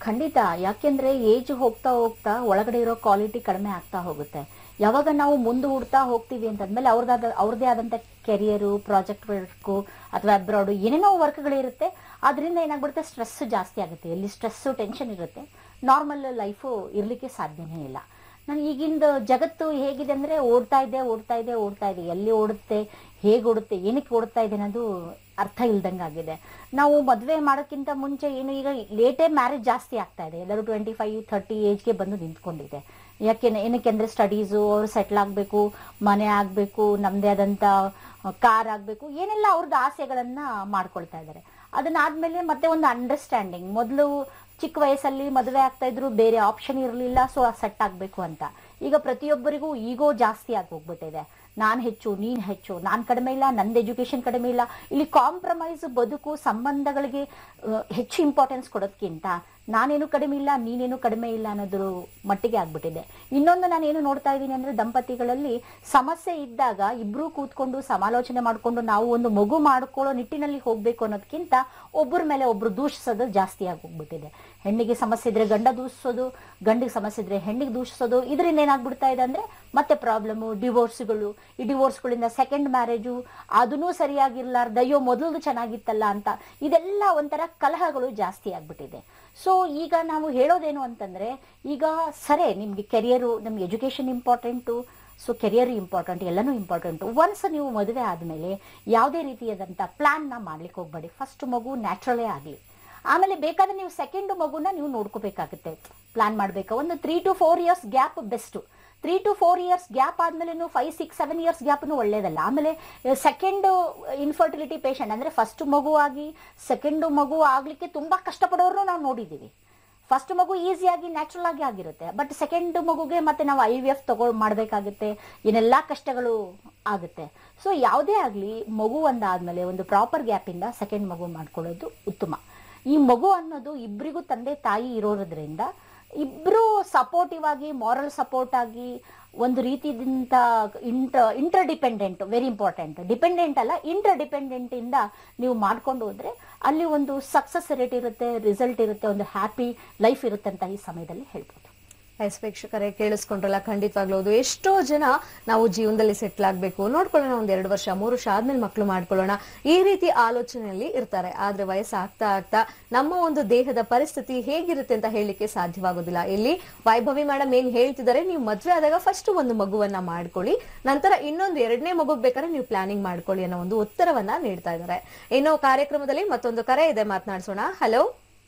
ಖಂಡಿತ ಯಾಕೆಂದ್ರೆ ಏಜ್ ಹೋಗ್ತಾ ಹೋಗ್ತಾ ಒಳಗಡೆ ಇರೋ ಕ್ವಾಲಿಟಿ ಕಡಿಮೆ ಆಗ್ತಾ ಹೋಗುತ್ತೆ ಯಾವಾಗ ನಾವು ಮುಂದೆ ಹುಡ್ತಾ ಹೋಗ್ತೀವಿ ಅಂತಂದ್ಮೇಲೆ ಅವ್ರದ್ದಾದ ಅವ್ರದ್ದೇ ಆದಂಥ ಕೆರಿಯರು ಪ್ರಾಜೆಕ್ಟ್ ವರ್ಕು ಅಥವಾ ಅಬ್ರಾಡು ಏನೇನೋ ವರ್ಕ್ಗಳಿರುತ್ತೆ ಅದರಿಂದ ಏನಾಗ್ಬಿಡುತ್ತೆ ಸ್ಟ್ರೆಸ್ ಜಾಸ್ತಿ ಆಗುತ್ತೆ ಎಲ್ಲಿ ಸ್ಟ್ರೆಸ್ಸು ಟೆನ್ಷನ್ ಇರುತ್ತೆ ನಾರ್ಮಲ್ ಲೈಫು ಇರಲಿಕ್ಕೆ ಸಾಧ್ಯನೇ ಇಲ್ಲ ನಾನು ಈಗಿಂದ ಜಗತ್ತು ಹೇಗಿದೆ ಅಂದರೆ ಓಡ್ತಾ ಇದೆ ಓಡ್ತಾ ಇದೆ ಓಡ್ತಾ ಇದೆ ಎಲ್ಲಿ ಓಡುತ್ತೆ ಹೇಗೆ ಓಡುತ್ತೆ ಏನಕ್ಕೆ ಓಡ್ತಾ ಇದೆ ಅನ್ನೋದು ಅರ್ಥ ಇಲ್ದಂಗೆ ಆಗಿದೆ ನಾವು ಮದುವೆ ಮಾಡೋಕ್ಕಿಂತ ಮುಂಚೆ ಏನು ಈಗ ಲೇಟೇ ಮ್ಯಾರೇಜ್ ಜಾಸ್ತಿ ಆಗ್ತಾ ಇದೆ ಎಲ್ಲರೂ ಟ್ವೆಂಟಿ ಫೈವ್ ಥರ್ಟಿ ಏಜ್ಗೆ ಬಂದು ನಿಂತ್ಕೊಂಡಿದೆ ಯಾಕೆ ಏನಕ್ಕೆ ಅಂದರೆ ಸ್ಟಡೀಸು ಅವ್ರು ಸೆಟ್ಲ್ ಆಗಬೇಕು ಮನೆ ಆಗಬೇಕು ನಮ್ಮದೇ ಆದಂಥ ಕಾರ್ ಆಗಬೇಕು ಏನೆಲ್ಲ ಅವ್ರದ್ದು ಆಸೆಗಳನ್ನು ಮಾಡ್ಕೊಳ್ತಾ ಇದ್ದಾರೆ ಅದನ್ನಾದ್ಮೇಲೆ ಮತ್ತೆ ಒಂದು ಅಂಡರ್ಸ್ಟ್ಯಾಂಡಿಂಗ್ ಮೊದಲು ಚಿಕ್ಕ ವಯಸ್ಸಲ್ಲಿ ಮದುವೆ ಆಗ್ತಾ ಇದ್ರು ಬೇರೆ ಆಪ್ಷನ್ ಇರಲಿಲ್ಲ ಸೊ ಸೆಟ್ ಆಗಬೇಕು ಅಂತ ಈಗ ಪ್ರತಿಯೊಬ್ಬರಿಗೂ ಈಗೋ ಜಾಸ್ತಿ ಆಗಿ ಹೋಗ್ಬಿಟ್ಟಿದೆ ನಾನು ಹೆಚ್ಚು ನೀನು ಹೆಚ್ಚು ನಾನು ಕಡಿಮೆ ಇಲ್ಲ ನಂದು ಎಜುಕೇಶನ್ ಕಡಿಮೆ ಇಲ್ಲ ಇಲ್ಲಿ ಕಾಂಪ್ರಮೈಸ್ ಬದುಕು ಸಂಬಂಧಗಳಿಗೆ ಆ, ಹೆಚ್ಚು ಇಂಪಾರ್ಟೆನ್ಸ್ ಕೊಡೋದ್ಕಿಂತ ನಾನೇನು ಕಡಿಮೆ ಇಲ್ಲ ನೀನೇನು ಕಡಿಮೆ ಇಲ್ಲ ಅನ್ನೋದ್ರ ಮಟ್ಟಿಗೆ ಆಗ್ಬಿಟ್ಟಿದೆ ಇನ್ನೊಂದು ನಾನು ಏನು ನೋಡ್ತಾ ಇದ್ದೀನಿ ಅಂದ್ರೆ ದಂಪತಿಗಳಲ್ಲಿ ಸಮಸ್ಯೆ ಇದ್ದಾಗ ಇಬ್ರು ಕೂತ್ಕೊಂಡು ಸಮಾಲೋಚನೆ ಮಾಡಿಕೊಂಡು ನಾವು ಒಂದು ಮಗು ಮಾಡ್ಕೊಳ್ಳೋ ನಿಟ್ಟಿನಲ್ಲಿ ಹೋಗ್ಬೇಕು ಅನ್ನೋದಕ್ಕಿಂತ ಒಬ್ಬರ ಮೇಲೆ ಒಬ್ರು ದೂಷಿಸೋದು ಜಾಸ್ತಿ ಆಗಿ ಹೋಗ್ಬಿಟ್ಟಿದೆ ಹೆಣ್ಣಿಗೆ ಸಮಸ್ಯೆ ಇದ್ರೆ ಗಂಡ ದೂಷಿಸೋದು ಗಂಡಿಗೆ ಸಮಸ್ಯೆ ಇದ್ರೆ ಹೆಣ್ಣಿಗೆ ದೂಷಿಸೋದು ಇದರಿಂದ ಏನಾಗ್ಬಿಡ್ತಾ ಇದೆ ಅಂದ್ರೆ ಮತ್ತೆ ಪ್ರಾಬ್ಲಮ್ಮು ಡಿವೋರ್ಸ್ಗಳು ಈ ಡಿವೋರ್ಸ್ಗಳಿಂದ ಸೆಕೆಂಡ್ ಮ್ಯಾರೇಜು ಅದನ್ನೂ ಸರಿಯಾಗಿರ್ಲಾರ್ದ ಅಯ್ಯೋ ಮೊದಲು ಚೆನ್ನಾಗಿತ್ತಲ್ಲ ಅಂತ ಇದೆಲ್ಲ ಒಂಥರ ಕಲಹಗಳು ಜಾಸ್ತಿ ಆಗ್ಬಿಟ್ಟಿದೆ ಸೊ ಈಗ ನಾವು ಹೇಳೋದೇನು ಅಂತಂದ್ರೆ ಈಗ ಸರಿ ನಿಮ್ಗೆ ಕೆರಿಯರು ನಮ್ಗೆ education important so career important ಎಲ್ಲನೂ ಇಂಪಾರ್ಟೆಂಟು ಒನ್ಸ್ ನೀವು ಮದುವೆ ಆದಮೇಲೆ ಯಾವುದೇ ರೀತಿಯಾದಂಥ ಪ್ಲ್ಯಾನ್ನ ಮಾಡ್ಲಿಕ್ಕೆ ಹೋಗ್ಬೇಡಿ ಫಸ್ಟ್ ಮಗು ನ್ಯಾಚುರಲೇ ಆಗಲಿ ಆಮೇಲೆ ಬೇಕಾದ್ರೆ ನೀವು ಸೆಕೆಂಡ್ ಮಗುನ ನೀವು ನೋಡ್ಕೋಬೇಕಾಗುತ್ತೆ ಪ್ಲಾನ್ ಮಾಡಬೇಕು ಒಂದು three two four years gap best three two four years gap ಆದ್ಮೇಲೆ ಫೈವ್ ಸಿಕ್ಸ್ ಸೆವೆನ್ ಇಯರ್ಸ್ ಗ್ಯಾಪ್ನು ಒಳ್ಳೇದಲ್ಲ ಆಮೇಲೆ ಸೆಕೆಂಡ್ ಇನ್ಫರ್ಟಿಲಿಟಿ ಪೇಷಂಟ್ ಅಂದ್ರೆ ಫಸ್ಟ್ ಮಗು ಆಗಿ ಸೆಕೆಂಡ್ ಮಗು ಆಗ್ಲಿಕ್ಕೆ ತುಂಬಾ ಕಷ್ಟಪಡೋರು ನಾವು ನೋಡಿದ್ದೀವಿ ಫಸ್ಟ್ ಮಗು ಈಸಿಯಾಗಿ ನ್ಯಾಚುರಲ್ ಆಗಿ ಆಗಿರುತ್ತೆ ಬಟ್ ಸೆಕೆಂಡ್ ಮಗುಗೆ ಮತ್ತೆ ನಾವು ಐ ವಿ ಎಫ್ ತಗೊ ಮಾಡಬೇಕಾಗುತ್ತೆ ಏನೆಲ್ಲ ಕಷ್ಟಗಳು ಆಗುತ್ತೆ ಸೊ ಯಾವುದೇ ಆಗಲಿ ಮಗು ಒಂದಾದ್ಮೇಲೆ ಒಂದು ಪ್ರಾಪರ್ ಗ್ಯಾಪಿಂದ ಸೆಕೆಂಡ್ ಮಗು ಮಾಡ್ಕೊಳ್ಳೋದು ಉತ್ತಮ ಈ ಮಗು ಅನ್ನೋದು ಇಬ್ಬರಿಗೂ ತಂದೆ ತಾಯಿ ಇರೋದ್ರಿಂದ ಇಬ್ರು ಸಪೋರ್ಟಿವ್ ಆಗಿ ಮಾರಲ್ ಸಪೋರ್ಟ್ ಆಗಿ ಒಂದು ರೀತಿಯಿಂದ inter interdependent very important dependent ಅಲ್ಲ ಇಂಟರ್ ಡಿಪೆಂಡೆಂಟ್ ಇಂದ ನೀವು ಮಾಡ್ಕೊಂಡು ಹೋದ್ರೆ ಅಲ್ಲಿ ಒಂದು ಸಕ್ಸಸ್ ರೇಟ್ ಇರುತ್ತೆ ರಿಸಲ್ಟ್ ಇರುತ್ತೆ ಒಂದು ಹ್ಯಾಪಿ ಲೈಫ್ ಇರುತ್ತೆ ಅಂತ ಈ ಸಮಯದಲ್ಲಿ ಹೇಳ್ಬೋದು ಎಸ್ ವೀಕ್ಷಕರೇ ಕೇಳಿಸ್ಕೊಂಡ್ರಲ್ಲ ಖಂಡಿತವಾಗ್ಲೂ ಹೌದು ಎಷ್ಟೋ ಜನ ನಾವು ಜೀವನದಲ್ಲಿ ಸೆಟ್ಲ್ ಆಗ್ಬೇಕು ನೋಡ್ಕೊಳ್ಳೋಣ ಒಂದ್ ಎರಡು ವರ್ಷ ಮೂರು ವರ್ಷ ಆದ್ಮೇಲೆ ಮಕ್ಕಳು ಮಾಡ್ಕೊಳ್ಳೋಣ ಈ ರೀತಿ ಆಲೋಚನೆಯಲ್ಲಿ ಇರ್ತಾರೆ ಆದ್ರೆ ವಯಸ್ಸಾಗ್ತಾ ಆಗ್ತಾ ನಮ್ಮ ಒಂದು ದೇಹದ ಪರಿಸ್ಥಿತಿ ಹೇಗಿರುತ್ತೆ ಅಂತ ಹೇಳಲಿಕ್ಕೆ ಸಾಧ್ಯವಾಗೋದಿಲ್ಲ ಇಲ್ಲಿ ವೈಭವಿ ಮೇಡಮ್ ಏನ್ ಹೇಳ್ತಿದ್ದಾರೆ ನೀವು ಮದ್ವೆ ಆದಾಗ ಫಸ್ಟ್ ಒಂದು ಮಗುವನ್ನ ಮಾಡ್ಕೊಳ್ಳಿ ನಂತರ ಇನ್ನೊಂದು ಎರಡನೇ ಮಗುಗ್ ಬೇಕಾದ್ರೆ ನೀವು ಪ್ಲಾನಿಂಗ್ ಮಾಡ್ಕೊಳ್ಳಿ ಅನ್ನೋ ಒಂದು ಉತ್ತರವನ್ನ ನೀಡ್ತಾ ಇದ್ದಾರೆ ಇನ್ನು ಕಾರ್ಯಕ್ರಮದಲ್ಲಿ ಮತ್ತೊಂದು ಕರೆ ಇದೆ ಮಾತನಾಡ್ಸೋಣ ಹಲೋ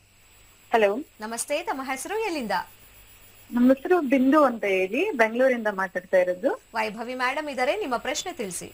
ಹಲೋ ನಮಸ್ತೆ ತಮ್ಮ ಹೆಸರು ಎಲ್ಲಿಂದ ನಮ್ಮ ಹೆಸರು ಬಿಂದು ಅಂತ ಹೇಳಿ ಬೆಂಗಳೂರಿಂದ ಮಾತಾಡ್ತಾ ಇರೋದು ವೈಭವಿ ಮೇಡಮ್ ಇದ್ದಾರೆ ನಿಮ್ಮ ಪ್ರಶ್ನೆ ತಿಳಿಸಿ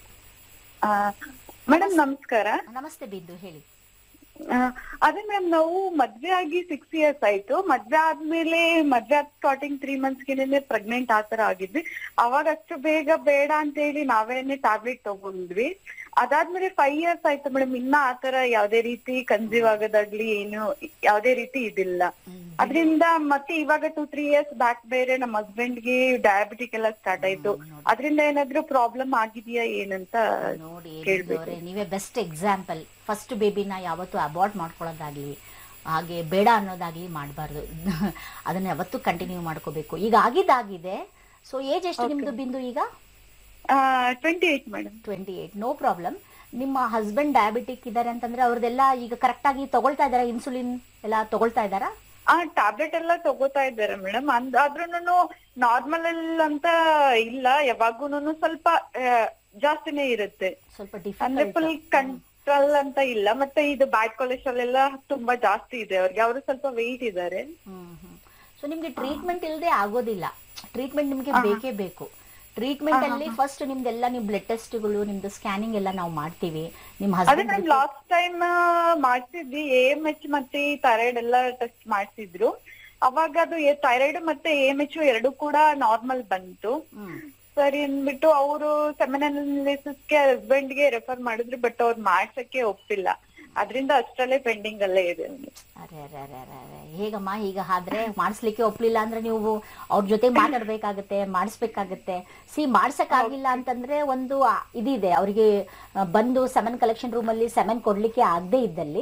ಮೇಡಮ್ ನಮಸ್ಕಾರ ನಮಸ್ತೆ ಬಿಂದು ಹೇಳಿ ಆ, ಅದೇ ಮೇಡಮ್ ನಾವು ಮದ್ವೆ ಆಗಿ ಸಿಕ್ಸ್ ಇಯರ್ಸ್ ಆಯ್ತು ಮದ್ವೆ ಆದ್ಮೇಲೆ ಮದ್ವೆ ಆದ ಸ್ಟಾರ್ಟಿಂಗ್ ತ್ರೀ ಮಂತ್ಸ್ ಗೆ ಪ್ರೆಗ್ನೆಂಟ್ ಆತರ ಆಗಿದ್ವಿ ಅವಾಗ ಅಷ್ಟು ಬೇಗ ಬೇಡ ಅಂತ ಹೇಳಿ ನಾವೇನೆ ಟ್ಯಾಬ್ಲೆಟ್ ತಗೊಂಡ್ವಿ ಅದಾದ್ಮೇಲೆ ಫೈವ್ ಇಯರ್ಸ್ ಆಯ್ತು ಮೇಡಮ್ ಇನ್ನ ಆತರ ಯಾವ್ದೇ ರೀತಿ ಕನ್ಸೀವ್ ಆಗೋದಾಗ್ಲಿ ಏನು ಯಾವ್ದೇ ರೀತಿ ಇದಿಲ್ಲ ಅದರಿಂದ ಮತ್ತೆ ಇವಾಗ ಟೂ ತ್ರೀ ಇಯರ್ಸ್ ಬ್ಯಾಕ್ ಬೇರೆ ನಮ್ಮ ಹಸ್ಬೆಂಡ್ ಗೆ ಡಯಾಬಿಟಿಕ್ ಎಲ್ಲ ಸ್ಟಾರ್ಟ್ ಆಯ್ತು ಅದರಿಂದ ಏನಾದ್ರೂ ಪ್ರಾಬ್ಲಮ್ ಆಗಿದೆಯಾ ಏನಂತ ನೋಡಿ ಕೇಳ್ಬೇಕು ಅವರೇ ನೀವೇ ಬೆಸ್ಟ್ ಎಕ್ಸಾಂಪಲ್ ಫಸ್ಟ್ ಬೇಬಿನ ಯಾವತ್ತೂ ಅಬಾರ್ಟ್ ಮಾಡ್ಕೊಳ್ಳೋದಾಗ್ಲಿ ಹಾಗೆ ಬೇಡ ಅನ್ನೋದಾಗ್ಲಿ ಮಾಡಬಾರ್ದು ಅದನ್ನ ಯಾವತ್ತೂ ಕಂಟಿನ್ಯೂ ಮಾಡ್ಕೋಬೇಕು ಈಗ ಆಗಿದ್ದಾಗಿದೆ ಸೊ ಏಜ್ ಎಷ್ಟು ನಿಮ್ದು ಬಿಂದು ಈಗ twenty eight madam twenty eight no problem ನಿಮ್ಮ ಹಸ್ಬೆಂಡ್ ಡಯಾಬಿಟಿಕ್ ಇದ್ದಾರೆ ಅಂತಂದ್ರೆ ಅವ್ರದ್ದೆಲ್ಲ ಈಗ ಕರೆಕ್ಟ್ ಆಗಿ ತಗೊಳ್ತಾ ಇದಾರಾ ಇನ್ಸುಲಿನ್ ಎಲ್ಲ ತಗೊಳ್ತಾ ಇದಾರಾ ಆ ಟ್ಯಾಬ್ಲೆಟ್ ಎಲ್ಲ ತಗೋತಾ ಇದ್ದಾರೆ ಮೇಡಮ್ ಅಂದ್ ಆದ್ರೂನು ನಾರ್ಮಲ್ ಅಂತ ಇಲ್ಲ ಯಾವಾಗೂನು ಸ್ವಲ್ಪ ಆ, ಜಾಸ್ತಿನೇ ಇರುತ್ತೆ ಸ್ವಲ್ಪ ಅಂದ್ರೆ ಫುಲ್ ಕಂಟ್ರೋಲ್ ಅಂತ ಇಲ್ಲ ಮತ್ತೆ ಇದು ಬ್ಯಾಡ್ ಕೊಲೆಸ್ಟ್ರಾಲ್ ಎಲ್ಲ ತುಂಬಾ ಜಾಸ್ಟಿ ಇದೆ ಅವ್ರಿಗೆ ಅವರು ಸ್ವಲ್ಪ ವೆಯ್ಟ್ ಇದ್ದಾರೆ ಸೊ ನಿಮ್ಗೆ ಟ್ರೀಟ್ಮೆಂಟ್ ಇಲ್ಲದೆ ಆಗೋದಿಲ್ಲ ಟ್ರೀಟ್ಮೆಂಟ್ ನಿಮ್ಗೆ ಬೇಕೇ ಬೇಕು ಟ್ರೀಟ್ಮೆಂಟ್ ಅಲ್ಲಿ ಫಸ್ಟ್ ನಿಮ್ದೆಲ್ಲ ನೀವು ಬ್ಲಡ್ ಟೆಸ್ಟ್ಗಳು ನಿಮ್ದು ಸ್ಕ್ಯಾನಿಂಗ್ ಎಲ್ಲ ನಾವು ಮಾಡ್ತೀವಿ ನಿಮ್ಮ ಅದೇ ಹಸ್ಬೆಂಡ್ ಮೇಡಮ್ ಲಾಸ್ಟ್ ಟೈಮ್ ಮಾಡ್ಸಿದ್ವಿ ಎ ಎಂ ಎಚ್ ಮತ್ತೆ ಈ ಥೈರಾಯ್ಡ್ ಎಲ್ಲ ಟೆಸ್ಟ್ ಮಾಡ್ಸಿದ್ರು ಅವಾಗ ಅದು ಥೈರಾಯ್ಡ್ ಮತ್ತೆ ಎ ಎಂ ಎಚ್ ಎರಡು ಕೂಡ ನಾರ್ಮಲ್ ಬಂತು ಸರಿ ಅಂದ್ಬಿಟ್ಟು ಅವರು ಸೆಮೆನ್ ಗೆ ಹಸ್ಬೆಂಡ್ ಗೆ ರೆಫರ್ ಮಾಡಿದ್ರು ಬಟ್ ಅವ್ರು ಮಾಡ್ಸಕ್ಕೆ ಒಪ್ಪಿಲ್ಲ ಅದ್ರಿಂದ ಅಷ್ಟರಲ್ಲೇ ಪೆಂಡಿಂಗ್ ಅಲ್ಲೇ ಇದೆ ಅರೆ ಅರೆ ಅರೆ ಅರೆ ಅರೆ ಹೇಗಮ್ಮ ಈಗ ಆದ್ರೆ ಮಾಡಿಸ್ಲಿಕ್ಕೆ ಒಪ್ಲಿಲ್ಲ ಅಂದ್ರೆ ನೀವು ಅವ್ರ ಜೊತೆ ಮಾತಾಡ್ಬೇಕಾಗತ್ತೆ ಮಾಡಿಸ್ಬೇಕಾಗತ್ತೆ ಸಿ ಮಾಡ್ಸಕ್ ಆಗಿಲ್ಲ ಅಂತಂದ್ರೆ ಒಂದು ಆ, ಇದಿದೆ ಅವರಿಗೆ ಬಂದು ಸೆಮೆನ್ ಕಲೆಕ್ಷನ್ ರೂಮ್ ಅಲ್ಲಿ ಸೆಮೆನ್ ಕೊಡ್ಲಿಕ್ಕೆ ಆಗದೆ ಇದ್ದಲ್ಲಿ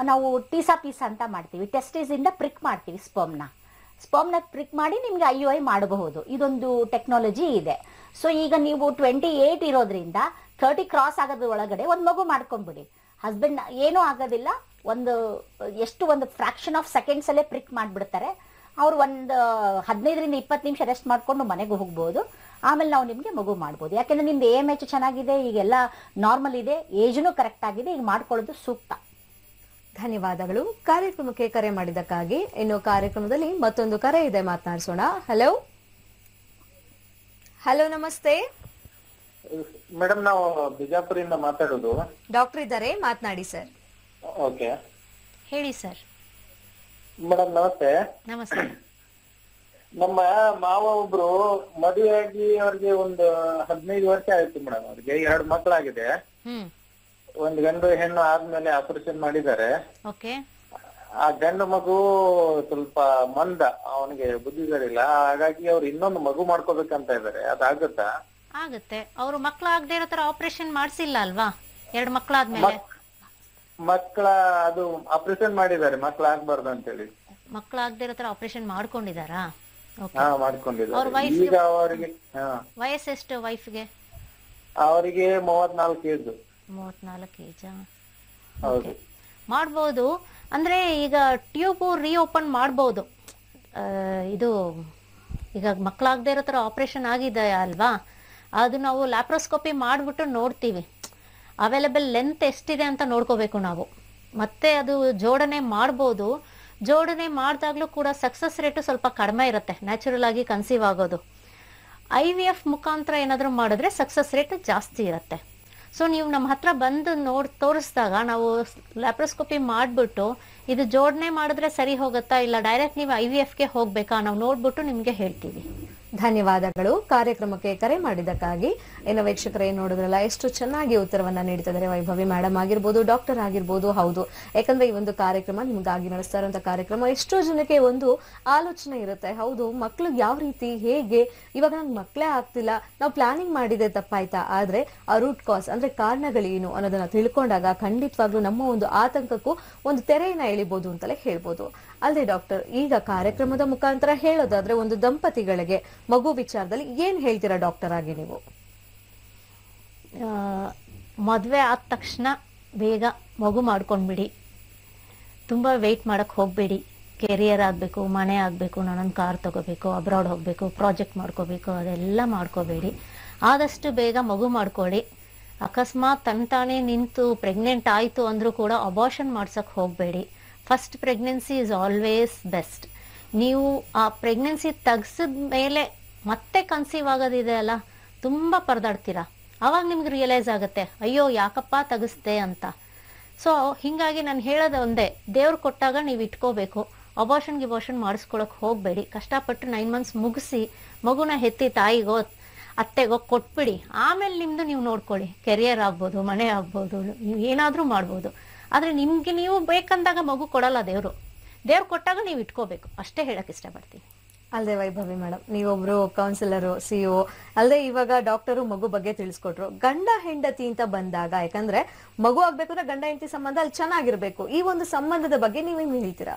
ನಾವು ಟೀಸಾ ಪೀಸಾ ಅಂತ ಮಾಡ್ತೀವಿ ಟೆಸ್ಟಿಸ್ ಇಂದ ಪ್ರಿಕ್ ಮಾಡ್ತೀವಿ ಸ್ಪರ್ಮ್ನ ಸ್ಪರ್ಮ್ನ ಪ್ರಿಕ್ ಮಾಡಿ ನಿಮ್ಗೆ ಐ ಯು ಐ ಮಾಡಬಹುದು ಇದೊಂದು ಟೆಕ್ನಾಲಜಿ ಇದೆ ಸೊ ಈಗ ನೀವು ಟ್ವೆಂಟಿ ಏಟ್ ಇರೋದ್ರಿಂದ ಥರ್ಟಿ ಕ್ರಾಸ್ ಆಗೋದ್ರ ಒಳಗಡೆ ಒಂದು ಮಗು ಮಾಡ್ಕೊಂಡ್ಬಿಡಿ ಹಸ್ಬೆಂಡ್ ಏನೂ ಆಗೋದಿಲ್ಲ ಒಂದು ಎಷ್ಟು ಒಂದು ಫ್ರಾಕ್ಷನ್ ಆಫ್ ಸೆಕೆಂಡ್ಸ್ ಅಲ್ಲೇ ಪ್ರಿಕ್ ಮಾಡಿಬಿಡ್ತಾರೆ ಅವ್ರು ಒಂದು ಹದಿನೈದರಿಂದ ಇಪ್ಪತ್ತು ನಿಮಿಷ ರೆಸ್ಟ್ ಮಾಡ್ಕೊಂಡು ಮನೆಗೆ ಹೋಗ್ಬೋದು ಆಮೇಲೆ ನಾವು ನಿಮಗೆ ಮಗು ಮಾಡ್ಬೋದು ಯಾಕೆಂದ್ರೆ ನಿಮ್ದು ಎ ಎಮ್ ಎಚ್ ಚೆನ್ನಾಗಿದೆ ಈಗೆಲ್ಲ ನಾರ್ಮಲ್ ಇದೆ ಏಜ್ನು ಕರೆಕ್ಟ್ ಆಗಿದೆ ಈಗ ಮಾಡ್ಕೊಳ್ಳೋದು ಸೂಕ್ತ ಧನ್ಯವಾದಗಳು ಕಾರ್ಯಕ್ರಮಕ್ಕೆ ಕರೆ ಮಾಡಿದ್ದಕ್ಕಾಗಿ ಇನ್ನು ಕಾರ್ಯಕ್ರಮದಲ್ಲಿ ಮತ್ತೊಂದು ಕರೆ ಇದೆ ಮಾತನಾಡಿಸೋಣ ಹಲೋ ಹಲೋ ನಮಸ್ತೆ ಮೇಡಮ್ ನಾವು ಬಿಜಾಪುರಿಂದ ಮಾತಾಡೋದು ಡಾಕ್ಟರ್ ಇದ್ದಾರೆ ಮಾತನಾಡಿ ಸರ್ ಓಕೆ ಹೇಳಿ ಸರ್ ಮೇಡಮ್ ನಮಸ್ತೆ ನಮಸ್ತೆ ನಮ್ಮ ಮಾವ ಒಬ್ರು ಮದುವೆಯಾಗಿ ಅವ್ರಿಗೆ ಒಂದು ಹದಿನೈದು ವರ್ಷ ಆಯ್ತು ಮೇಡಮ್ ಅವ್ರಿಗೆ ಎರಡು ಮಕ್ಕಳಾಗಿದೆ ಹ್ಮ್ ಒಂದ್ ಗಂಡು ಹೆಣ್ಣು ಆದ್ಮೇಲೆ ಆಪರೇಷನ್ ಮಾಡಿದ್ದಾರೆ ಓಕೆ ಆ ಗಂಡು ಮಗು ಸ್ವಲ್ಪ ಮಂದ ಅವನಿಗೆ ಬುದ್ಧಿಗಳಿಲ್ಲ ಹಾಗಾಗಿ ಅವ್ರು ಇನ್ನೊಂದು ಮಗು ಮಾಡ್ಕೋಬೇಕಂತ ಇದಾರೆ ಅದಾಗುತ್ತಾ ಆಗುತ್ತೆ ಅವರು ಮಕ್ಳು ಆಗದೆ ಇರೋ ತರ ಆಪರೇಷನ್ ಮಾಡಿಸಿಲ್ಲ ಅಲ್ವಾ ಎರಡು ಮಕ್ಕಳಾದ್ಮೇಲೆ ಮಕ್ಕಳ ಅದು ಆಪರೇಷನ್ ಮಾಡಿದ್ದಾರೆ ಮಕ್ಳು ಆಗ್ಬಾರ್ದು ಅಂತೇಳಿ ಮಕ್ಳು ಆಗದೆ ಇರೋ ತರ ಆಪರೇಷನ್ ಮಾಡ್ಕೊಂಡಿದಾರಾ ಓಕೆ ಹಾ ಅವ್ರ ಮಾಡ್ಕೊಂಡಿದ್ದಾರೆ wife ಈಗ ಅವರಿಗೆ ಹಾ ವಯಸ್ಸೆಷ್ಟು ವೈಫ್ಗೆ ಅವರಿಗೆ ಮೂವತ್ನಾಲ್ಕು ಏಜ್ ಮೂವತ್ನಾಲ್ಕು ಏಜ ಹೌದು ಮಾಡ್ಬೋದು ಅಂದ್ರೆ ಈಗ ಟ್ಯೂಬ್ ರೀಓಪನ್ ಮಾಡ್ಬೋದು ಆ, ಇದು ಈಗ ಮಕ್ಕಳಾಗದೇ ಇರೋ ಥರ ಆಪ್ರೇಷನ್ ಆಗಿದೆ ಅಲ್ವಾ ಅದು ನಾವು ಲ್ಯಾಪ್ರೋಸ್ಕೋಪಿ ಮಾಡಿಬಿಟ್ಟು ನೋಡ್ತೀವಿ ಅವೈಲೇಬಲ್ ಲೆಂತ್ ಎಷ್ಟಿದೆ ಅಂತ ನೋಡ್ಕೋಬೇಕು ನಾವು ಮತ್ತೆ ಅದು ಜೋಡಣೆ ಮಾಡ್ಬೋದು ಜೋಡಣೆ ಮಾಡಿದಾಗಲೂ ಕೂಡ ಸಕ್ಸಸ್ ರೇಟು ಸ್ವಲ್ಪ ಕಡಿಮೆ ಇರುತ್ತೆ ನ್ಯಾಚುರಲ್ ಆಗಿ ಕನ್ಸೀವ್ ಆಗೋದು ಐ ವಿ ಎಫ್ ಮುಖಾಂತರ ಏನಾದರೂ ಮಾಡಿದ್ರೆ ಸಕ್ಸಸ್ ರೇಟ್ ಜಾಸ್ತಿ ಇರುತ್ತೆ ಸೊ ನೀವು ನಮ್ಮ ಹತ್ರ ಬಂದು ನೋಡಿ ತೋರಿಸಿದಾಗ ನಾವು ಲ್ಯಾಪ್ರೋಸ್ಕೋಪಿ ಮಾಡಿಬಿಟ್ಟು ಇದು ಜೋಡಣೆ ಮಾಡಿದ್ರೆ ಸರಿ ಹೋಗುತ್ತಾ ಇಲ್ಲ ಡೈರೆಕ್ಟ್ ನೀವು ಐ ವಿ ಎಫ್ಗೆ ಹೋಗ್ಬೇಕಾ ನಾವು ನೋಡ್ಬಿಟ್ಟು ನಿಮಗೆ ಹೇಳ್ತೀವಿ ಧನ್ಯವಾದಗಳು ಕಾರ್ಯಕ್ರಮಕ್ಕೆ ಕರೆ ಮಾಡಿದ್ದಕ್ಕಾಗಿ ಇನ್ನು ವೀಕ್ಷಕರೇ ನೋಡಿದ್ರಲ್ಲ ಎಷ್ಟು ಚೆನ್ನಾಗಿ ಉತ್ತರವನ್ನ ನೀಡ್ತಿದ್ದಾರೆ ವೈಭವಿ ಮೇಡಮ್ ಆಗಿರ್ಬೋದು ಡಾಕ್ಟರ್ ಆಗಿರ್ಬೋದು ಹೌದು ಯಾಕಂದ್ರೆ ಈ ಒಂದು ಕಾರ್ಯಕ್ರಮ ನಿಮ್ಗಾಗಿ ನಡೆಸ್ತಾ ಇರುವಂತ ಕಾರ್ಯಕ್ರಮ ಎಷ್ಟೋ ಜನಕ್ಕೆ ಒಂದು ಆಲೋಚನೆ ಇರುತ್ತೆ ಹೌದು ಮಕ್ಳಿಗೆ ಯಾವ ರೀತಿ ಹೇಗೆ ಇವಾಗ ನಂಗೆ ಮಕ್ಕಳೇ ಆಗ್ತಿಲ್ಲ ನಾವು ಪ್ಲಾನಿಂಗ್ ಮಾಡಿದೆ ತಪ್ಪಾಯ್ತಾ ಆದ್ರೆ ಆ ರೂಟ್ ಕಾಸ್ ಅಂದ್ರೆ ಕಾರಣಗಳೇನು ಅನ್ನೋದನ್ನ ತಿಳ್ಕೊಂಡಾಗ ಖಂಡಿತವಾಗ್ಲೂ ನಮ್ಮ ಒಂದು ಆತಂಕಕ್ಕೂ ಒಂದು ತೆರೆಯನ್ನ ಎಳಿಬಹುದು ಅಂತಲೇ ಹೇಳ್ಬೋದು ಅಲ್ಲದೆ ಡಾಕ್ಟರ್ ಈಗ ಕಾರ್ಯಕ್ರಮದ ಮುಖಾಂತರ ಹೇಳೋದಾದ್ರೆ ಒಂದು ದಂಪತಿಗಳಿಗೆ ಮಗು ವಿಚಾರದಲ್ಲಿ ಏನ್ ಹೇಳ್ತೀರಾ ಡಾಕ್ಟರ್ ಆಗಿ ನೀವು ಮದುವೆ ಆದ ತಕ್ಷಣ ಬೇಗ ಮಗು ಮಾಡ್ಕೊಂಡ್ಬಿಡಿ ತುಂಬ ವೆಯ್ಟ್ ಮಾಡಕ್ಕೆ ಹೋಗಬೇಡಿ ಕೆರಿಯರ್ ಆಗಬೇಕು ಮನೆ ಆಗಬೇಕು ನಾನೊಂದು ಕಾರ್ ತಗೋಬೇಕು ಅಬ್ರಾಡ್ ಹೋಗಬೇಕು ಪ್ರಾಜೆಕ್ಟ್ ಮಾಡ್ಕೋಬೇಕು ಅದೆಲ್ಲ ಮಾಡ್ಕೋಬೇಡಿ ಆದಷ್ಟು ಬೇಗ ಮಗು ಮಾಡ್ಕೊಳ್ಳಿ ಅಕಸ್ಮಾತ್ ತಂತಾನೆ ನಿಂತು ಪ್ರೆಗ್ನೆಂಟ್ ಆಯಿತು ಅಂದರೂ ಕೂಡ ಅಬಾರ್ಷನ್ ಮಾಡ್ಸಕ್ಕೆ ಹೋಗಬೇಡಿ first pregnancy is always best ನೀವು ಆ ಪ್ರೆಗ್ನೆನ್ಸಿ ತೆಗ್ಸಿದ ಮೇಲೆ ಮತ್ತೆ ಕನ್ಸೀವ್ ಆಗೋದಿದೆ ಅಲ್ಲ ತುಂಬ ಪರದಾಡ್ತೀರಾ ಅವಾಗ ನಿಮ್ಗೆ ರಿಯಲೈಸ್ ಆಗುತ್ತೆ ಅಯ್ಯೋ ಯಾಕಪ್ಪ ತೆಗಿಸ್ದೆ ಅಂತ ಸೊ ಹಿಂಗಾಗಿ ನಾನು ಹೇಳೋದು ಒಂದೇ ದೇವ್ರು ಕೊಟ್ಟಾಗ ನೀವು ಇಟ್ಕೋಬೇಕು ಅಬಾರ್ಷನ್ ಗಿಬಾರ್ಷನ್ ಮಾಡಿಸ್ಕೊಳಕ್ ಹೋಗಬೇಡಿ ಕಷ್ಟಪಟ್ಟು ನೈನ್ ಮಂತ್ಸ್ ಮುಗಿಸಿ ಮಗುನ ಹೆತ್ತಿ ತಾಯಿಗೋ ಅತ್ತೆಗೋ ಕೊಟ್ಬಿಡಿ ಆಮೇಲೆ ನಿಮ್ದು ನೀವು ನೋಡ್ಕೊಳ್ಳಿ ಕೆರಿಯರ್ ಆಗ್ಬೋದು ಮನೆ ಆಗ್ಬೋದು ನೀವು ಏನಾದರೂ ಮಾಡ್ಬೋದು ಆದರೆ ನಿಮ್ಗೆ ನೀವು ಬೇಕಂದಾಗ ಮಗು ಕೊಡಲ್ಲ ದೇವರು ದೇವ್ರು ಕೊಟ್ಟಾಗ ನೀವು ಇಟ್ಕೋಬೇಕು ಅಷ್ಟೇ ಹೇಳಕ್ ಇಷ್ಟಪಡ್ತೀನಿ ಅಲ್ಲದೆ ವೈಭವಿ ಮೇಡಮ್ ನೀವೊಬ್ರು ಕೌನ್ಸಿಲರು ಸಿಒ ಅಲ್ಲದೆ ಇವಾಗ ಡಾಕ್ಟರು ಮಗು ಬಗ್ಗೆ ತಿಳಿಸ್ಕೊಟ್ರು ಗಂಡ ಹೆಂಡತಿ ಅಂತ ಬಂದಾಗ ಯಾಕಂದ್ರೆ ಮಗು ಆಗ್ಬೇಕು ಅಂದ್ರೆ ಗಂಡ ಹೆಂಡತಿ ಸಂಬಂಧ ಅಲ್ಲಿ ಚೆನ್ನಾಗಿರ್ಬೇಕು ಈ ಒಂದು ಸಂಬಂಧದ ಬಗ್ಗೆ ನೀವೇನ್ ಹೇಳ್ತೀರಾ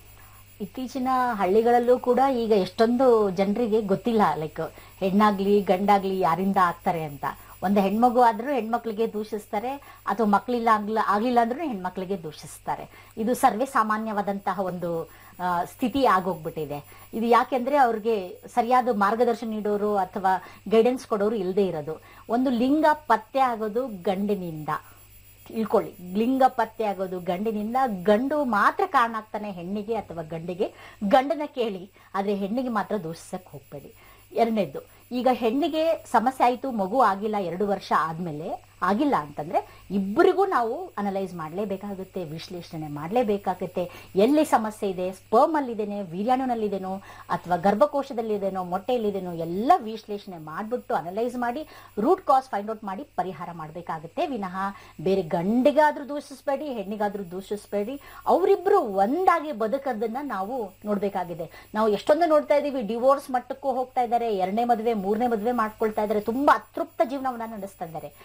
ಇತ್ತೀಚಿನ ಹಳ್ಳಿಗಳಲ್ಲೂ ಕೂಡ ಈಗ ಎಷ್ಟೊಂದು ಜನರಿಗೆ ಗೊತ್ತಿಲ್ಲ ಲೈಕ್ ಹೆಣ್ಣಾಗ್ಲಿ ಗಂಡಾಗ್ಲಿ ಯಾರಿಂದ ಆಗ್ತಾರೆ ಅಂತ ಒಂದು ಹೆಣ್ಮಗು ಆದ್ರೂ ಹೆಣ್ಮಕ್ಳಿಗೆ ದೂಷಿಸ್ತಾರೆ ಅಥವಾ ಮಕ್ಕಳಿಲ್ಲ ಆಗ್ಲ ಆಗ್ಲಿಲ್ಲ ಅಂದ್ರೂ ಹೆಣ್ಮಕ್ಳಿಗೆ ದೂಷಿಸ್ತಾರೆ ಇದು ಸರ್ವೇ ಸಾಮಾನ್ಯವಾದಂತಹ ಒಂದು ಆ, ಸ್ಥಿತಿ ಆಗೋಗ್ಬಿಟ್ಟಿದೆ ಇದು ಯಾಕೆಂದ್ರೆ ಅವ್ರಿಗೆ ಸರಿಯಾದ ಮಾರ್ಗದರ್ಶನ ನೀಡೋರು ಅಥವಾ ಗೈಡೆನ್ಸ್ ಕೊಡೋರು ಇಲ್ಲದೆ ಇರೋದು ಒಂದು ಲಿಂಗ ಪತ್ತೆ ಆಗೋದು ಗಂಡಿನಿಂದ ತಿಳ್ಕೊಳ್ಳಿ ಲಿಂಗ ಪತ್ತೆ ಆಗೋದು ಗಂಡಿನಿಂದ ಗಂಡು ಮಾತ್ರ ಕಾರಣ ಆಗ್ತಾನೆ ಹೆಣ್ಣಿಗೆ ಅಥವಾ ಗಂಡಿಗೆ ಗಂಡನ ಕೇಳಿ ಆದ್ರೆ ಹೆಣ್ಣಿಗೆ ಮಾತ್ರ ದೂಷಿಸಕ್ ಹೋಗ್ಬೇಡಿ ಎರಡನೇದ್ದು ಈಗ ಹೆಣ್ಣಿಗೆ ಸಮಸ್ಯೆ ಆಯಿತು ಮಗು ಆಗಿಲ್ಲ ಎರಡು ವರ್ಷ ಆದ್ಮೇಲೆ ಆಗಿಲ್ಲ ಅಂತಂದ್ರೆ ಇಬ್ಬರಿಗೂ ನಾವು ಅನಲೈಸ್ ಮಾಡಲೇಬೇಕಾಗುತ್ತೆ ವಿಶ್ಲೇಷಣೆ ಮಾಡಲೇಬೇಕಾಗುತ್ತೆ ಎಲ್ಲಿ ಸಮಸ್ಯೆ ಇದೆ ಸ್ಪರ್ಮ್ ಅಲ್ಲಿದೇನೆ ವೀರ್ಯಾಣುನಲ್ಲಿದೇನೋ ಅಥವಾ ಗರ್ಭಕೋಶದಲ್ಲಿದೇನೋ ಮೊಟ್ಟೆಯಲ್ಲಿದೇನೋ ಎಲ್ಲ ವಿಶ್ಲೇಷಣೆ ಮಾಡಿಬಿಟ್ಟು ಅನಲೈಸ್ ಮಾಡಿ ರೂಟ್ ಕಾಸ್ ಫೈಂಡ್ ಔಟ್ ಮಾಡಿ ಪರಿಹಾರ ಮಾಡಬೇಕಾಗುತ್ತೆ ವಿನಃ ಬೇರೆ ಗಂಡಿಗಾದ್ರೂ ದೂಷಿಸ್ಬೇಡಿ ಹೆಣ್ಣಿಗಾದ್ರೂ ದೂಷಿಸ್ಬೇಡಿ ಅವರಿಬ್ರು ಒಂದಾಗಿ ಬದುಕೋದನ್ನ ನಾವು ನೋಡ್ಬೇಕಾಗಿದೆ ನಾವು ಎಷ್ಟೊಂದು ನೋಡ್ತಾ ಇದೀವಿ ಡಿವೋರ್ಸ್ ಮಟ್ಟಕ್ಕೂ ಹೋಗ್ತಾ ಇದ್ದಾರೆ ಎರಡನೇ ಮದುವೆ ಮೂರನೇ ಮದುವೆ ಮಾಡ್ಕೊಳ್ತಾ ಇದ್ದಾರೆ ತುಂಬಾ ಅತೃಪ್ತ ಜೀವನವನ್ನ ನಡೆಸ್ತಾ ಇದ್ದಾರೆ ಬೇಡ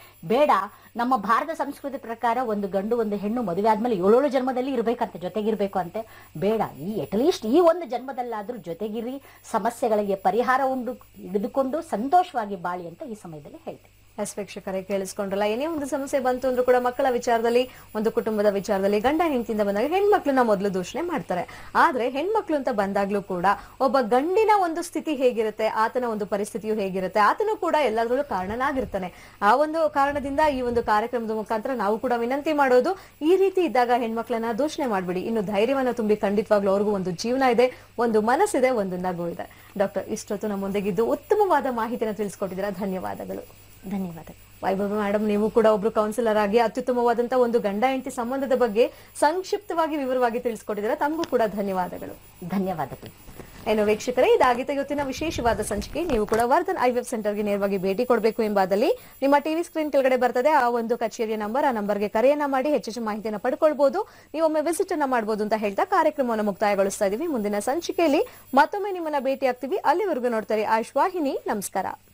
ಬೇಡ ನಮ್ಮ ಭಾರತ ಸಂಸ್ಕೃತಿ ಪ್ರಕಾರ ಒಂದು ಗಂಡು ಒಂದು ಹೆಣ್ಣು ಮದುವೆ ಆದ್ಮೇಲೆ ಏಳೇಳು ಜನ್ಮದಲ್ಲಿ ಇರ್ಬೇಕಂತೆ ಜೊತೆಗಿರ್ಬೇಕು ಅಂತೆ ಬೇಡ ಈ ಅಟ್ಲೀಸ್ಟ್ ಈ ಒಂದು ಜನ್ಮದಲ್ಲಾದ್ರೂ ಜೊತೆಗಿರಿ ಸಮಸ್ಯೆಗಳಿಗೆ ಪರಿಹಾರ ಉಂಡು ಹಿಡಿದುಕೊಂಡು ಸಂತೋಷವಾಗಿ ಬಾಳಿ ಅಂತ ಈ ಸಮಯದಲ್ಲಿ ಹೇಳ್ತೀನಿ ಎಸ್ ವೀಕ್ಷಕರೇ ಕೇಳಿಸ್ಕೊಂಡ್ರಲ್ಲ ಏನೇ ಒಂದು ಸಮಸ್ಯೆ ಬಂತು ಅಂದ್ರೂ ಕೂಡ ಮಕ್ಕಳ ವಿಚಾರದಲ್ಲಿ ಒಂದು ಕುಟುಂಬದ ವಿಚಾರದಲ್ಲಿ ಗಂಡ ಹೆಂಡತಿಯಿಂದ ಬಂದಾಗ ಹೆಣ್ಮಕ್ಳನ್ನ ಮೊದಲು ದೂಷಣೆ ಮಾಡ್ತಾರೆ ಆದ್ರೆ ಹೆಣ್ಮಕ್ಳು ಅಂತ ಬಂದಾಗ್ಲೂ ಕೂಡ ಒಬ್ಬ ಗಂಡಿನ ಒಂದು ಸ್ಥಿತಿ ಹೇಗಿರುತ್ತೆ ಆತನ ಒಂದು ಪರಿಸ್ಥಿತಿಯು ಹೇಗಿರುತ್ತೆ ಆತನು ಕೂಡ ಎಲ್ಲದರಲ್ಲೂ ಕಾರಣನಾಗಿರ್ತಾನೆ ಆ ಒಂದು ಕಾರಣದಿಂದ ಈ ಒಂದು ಕಾರ್ಯಕ್ರಮದ ಮುಖಾಂತರ ನಾವು ಕೂಡ ವಿನಂತಿ ಮಾಡೋದು ಈ ರೀತಿ ಇದ್ದಾಗ ಹೆಣ್ಮಕ್ಳನ್ನ ದೂಷಣೆ ಮಾಡ್ಬಿಡಿ ಇನ್ನು ಧೈರ್ಯವನ್ನ ತುಂಬಿ ಖಂಡಿತವಾಗ್ಲೂ ಅವ್ರಿಗೂ ಒಂದು ಜೀವನ ಇದೆ ಒಂದು ಮನಸ್ಸಿದೆ ಒಂದು ನಗು ಇದೆ ಡಾಕ್ಟರ್ ಇಷ್ಟೊತ್ತು ನಮ್ಮೊಂದಿಗಿದ್ದು ಉತ್ತಮವಾದ ಮಾಹಿತಿನ ತಿಳಿಸ್ಕೊಟ್ಟಿದ್ದೀರಾ ಧನ್ಯವಾದಗಳು ಧನ್ಯವಾದ ವೈಭವ ಮೇಡಮ್ ನೀವು ಕೂಡ ಒಬ್ರು ಕೌನ್ಸಿಲರ್ ಆಗಿ ಅತ್ಯುತ್ತಮವಾದಂತ ಒಂದು ಗಂಡ ಹೆಂಡತಿ ಸಂಬಂಧದ ಬಗ್ಗೆ ಸಂಕ್ಷಿಪ್ತವಾಗಿ ವಿವರವಾಗಿ ತಿಳಿಸ್ಕೊಟ್ಟಿದ್ದೀರಾ ತಮಗೂ ಕೂಡ ಧನ್ಯವಾದಗಳು ಧನ್ಯವಾದಗಳು ಏನು ವೀಕ್ಷಕರೇ ಇದಾಗಿತ್ತು ಇವತ್ತಿನ ವಿಶೇಷವಾದ ಸಂಚಿಕೆ ನೀವು ಕೂಡ ವರ್ಧನ್ ಐವೆಬ್ ಸೆಂಟರ್ಗೆ ನೇರವಾಗಿ ಭೇಟಿ ಕೊಡಬೇಕು ಎಂಬಾದಲ್ಲಿ ನಿಮ್ಮ ಟಿವಿ ಸ್ಕ್ರೀನ್ ಕೆಳಗಡೆ ಬರ್ತದೆ ಆ ಒಂದು ಕಚೇರಿಯ ನಂಬರ್ ಆ ನಂಬರ್ಗೆ ಕರೆಯನ್ನ ಮಾಡಿ ಹೆಚ್ಚೆಚ್ಚು ಮಾಹಿತಿಯನ್ನು ಪಡ್ಕೊಳ್ಬಹುದು ನೀವು ಒಮ್ಮೆ ವಿಸಿಟ್ ಅನ್ನ ಮಾಡಬಹುದು ಅಂತ ಹೇಳ್ತಾ ಕಾರ್ಯಕ್ರಮವನ್ನು ಮುಕ್ತಾಯಗೊಳಿಸ್ತಾ ಇದೀವಿ ಮುಂದಿನ ಸಂಚಿಕೆಯಲ್ಲಿ ಮತ್ತೊಮ್ಮೆ ನಿಮ್ಮನ್ನ ಭೇಟಿ ಆಗ್ತೀವಿ ಅಲ್ಲಿವರೆಗೂ ನೋಡ್ತಾರೆ ಆಯುಷ್ ವಾಹಿನಿ ನಮಸ್ಕಾರ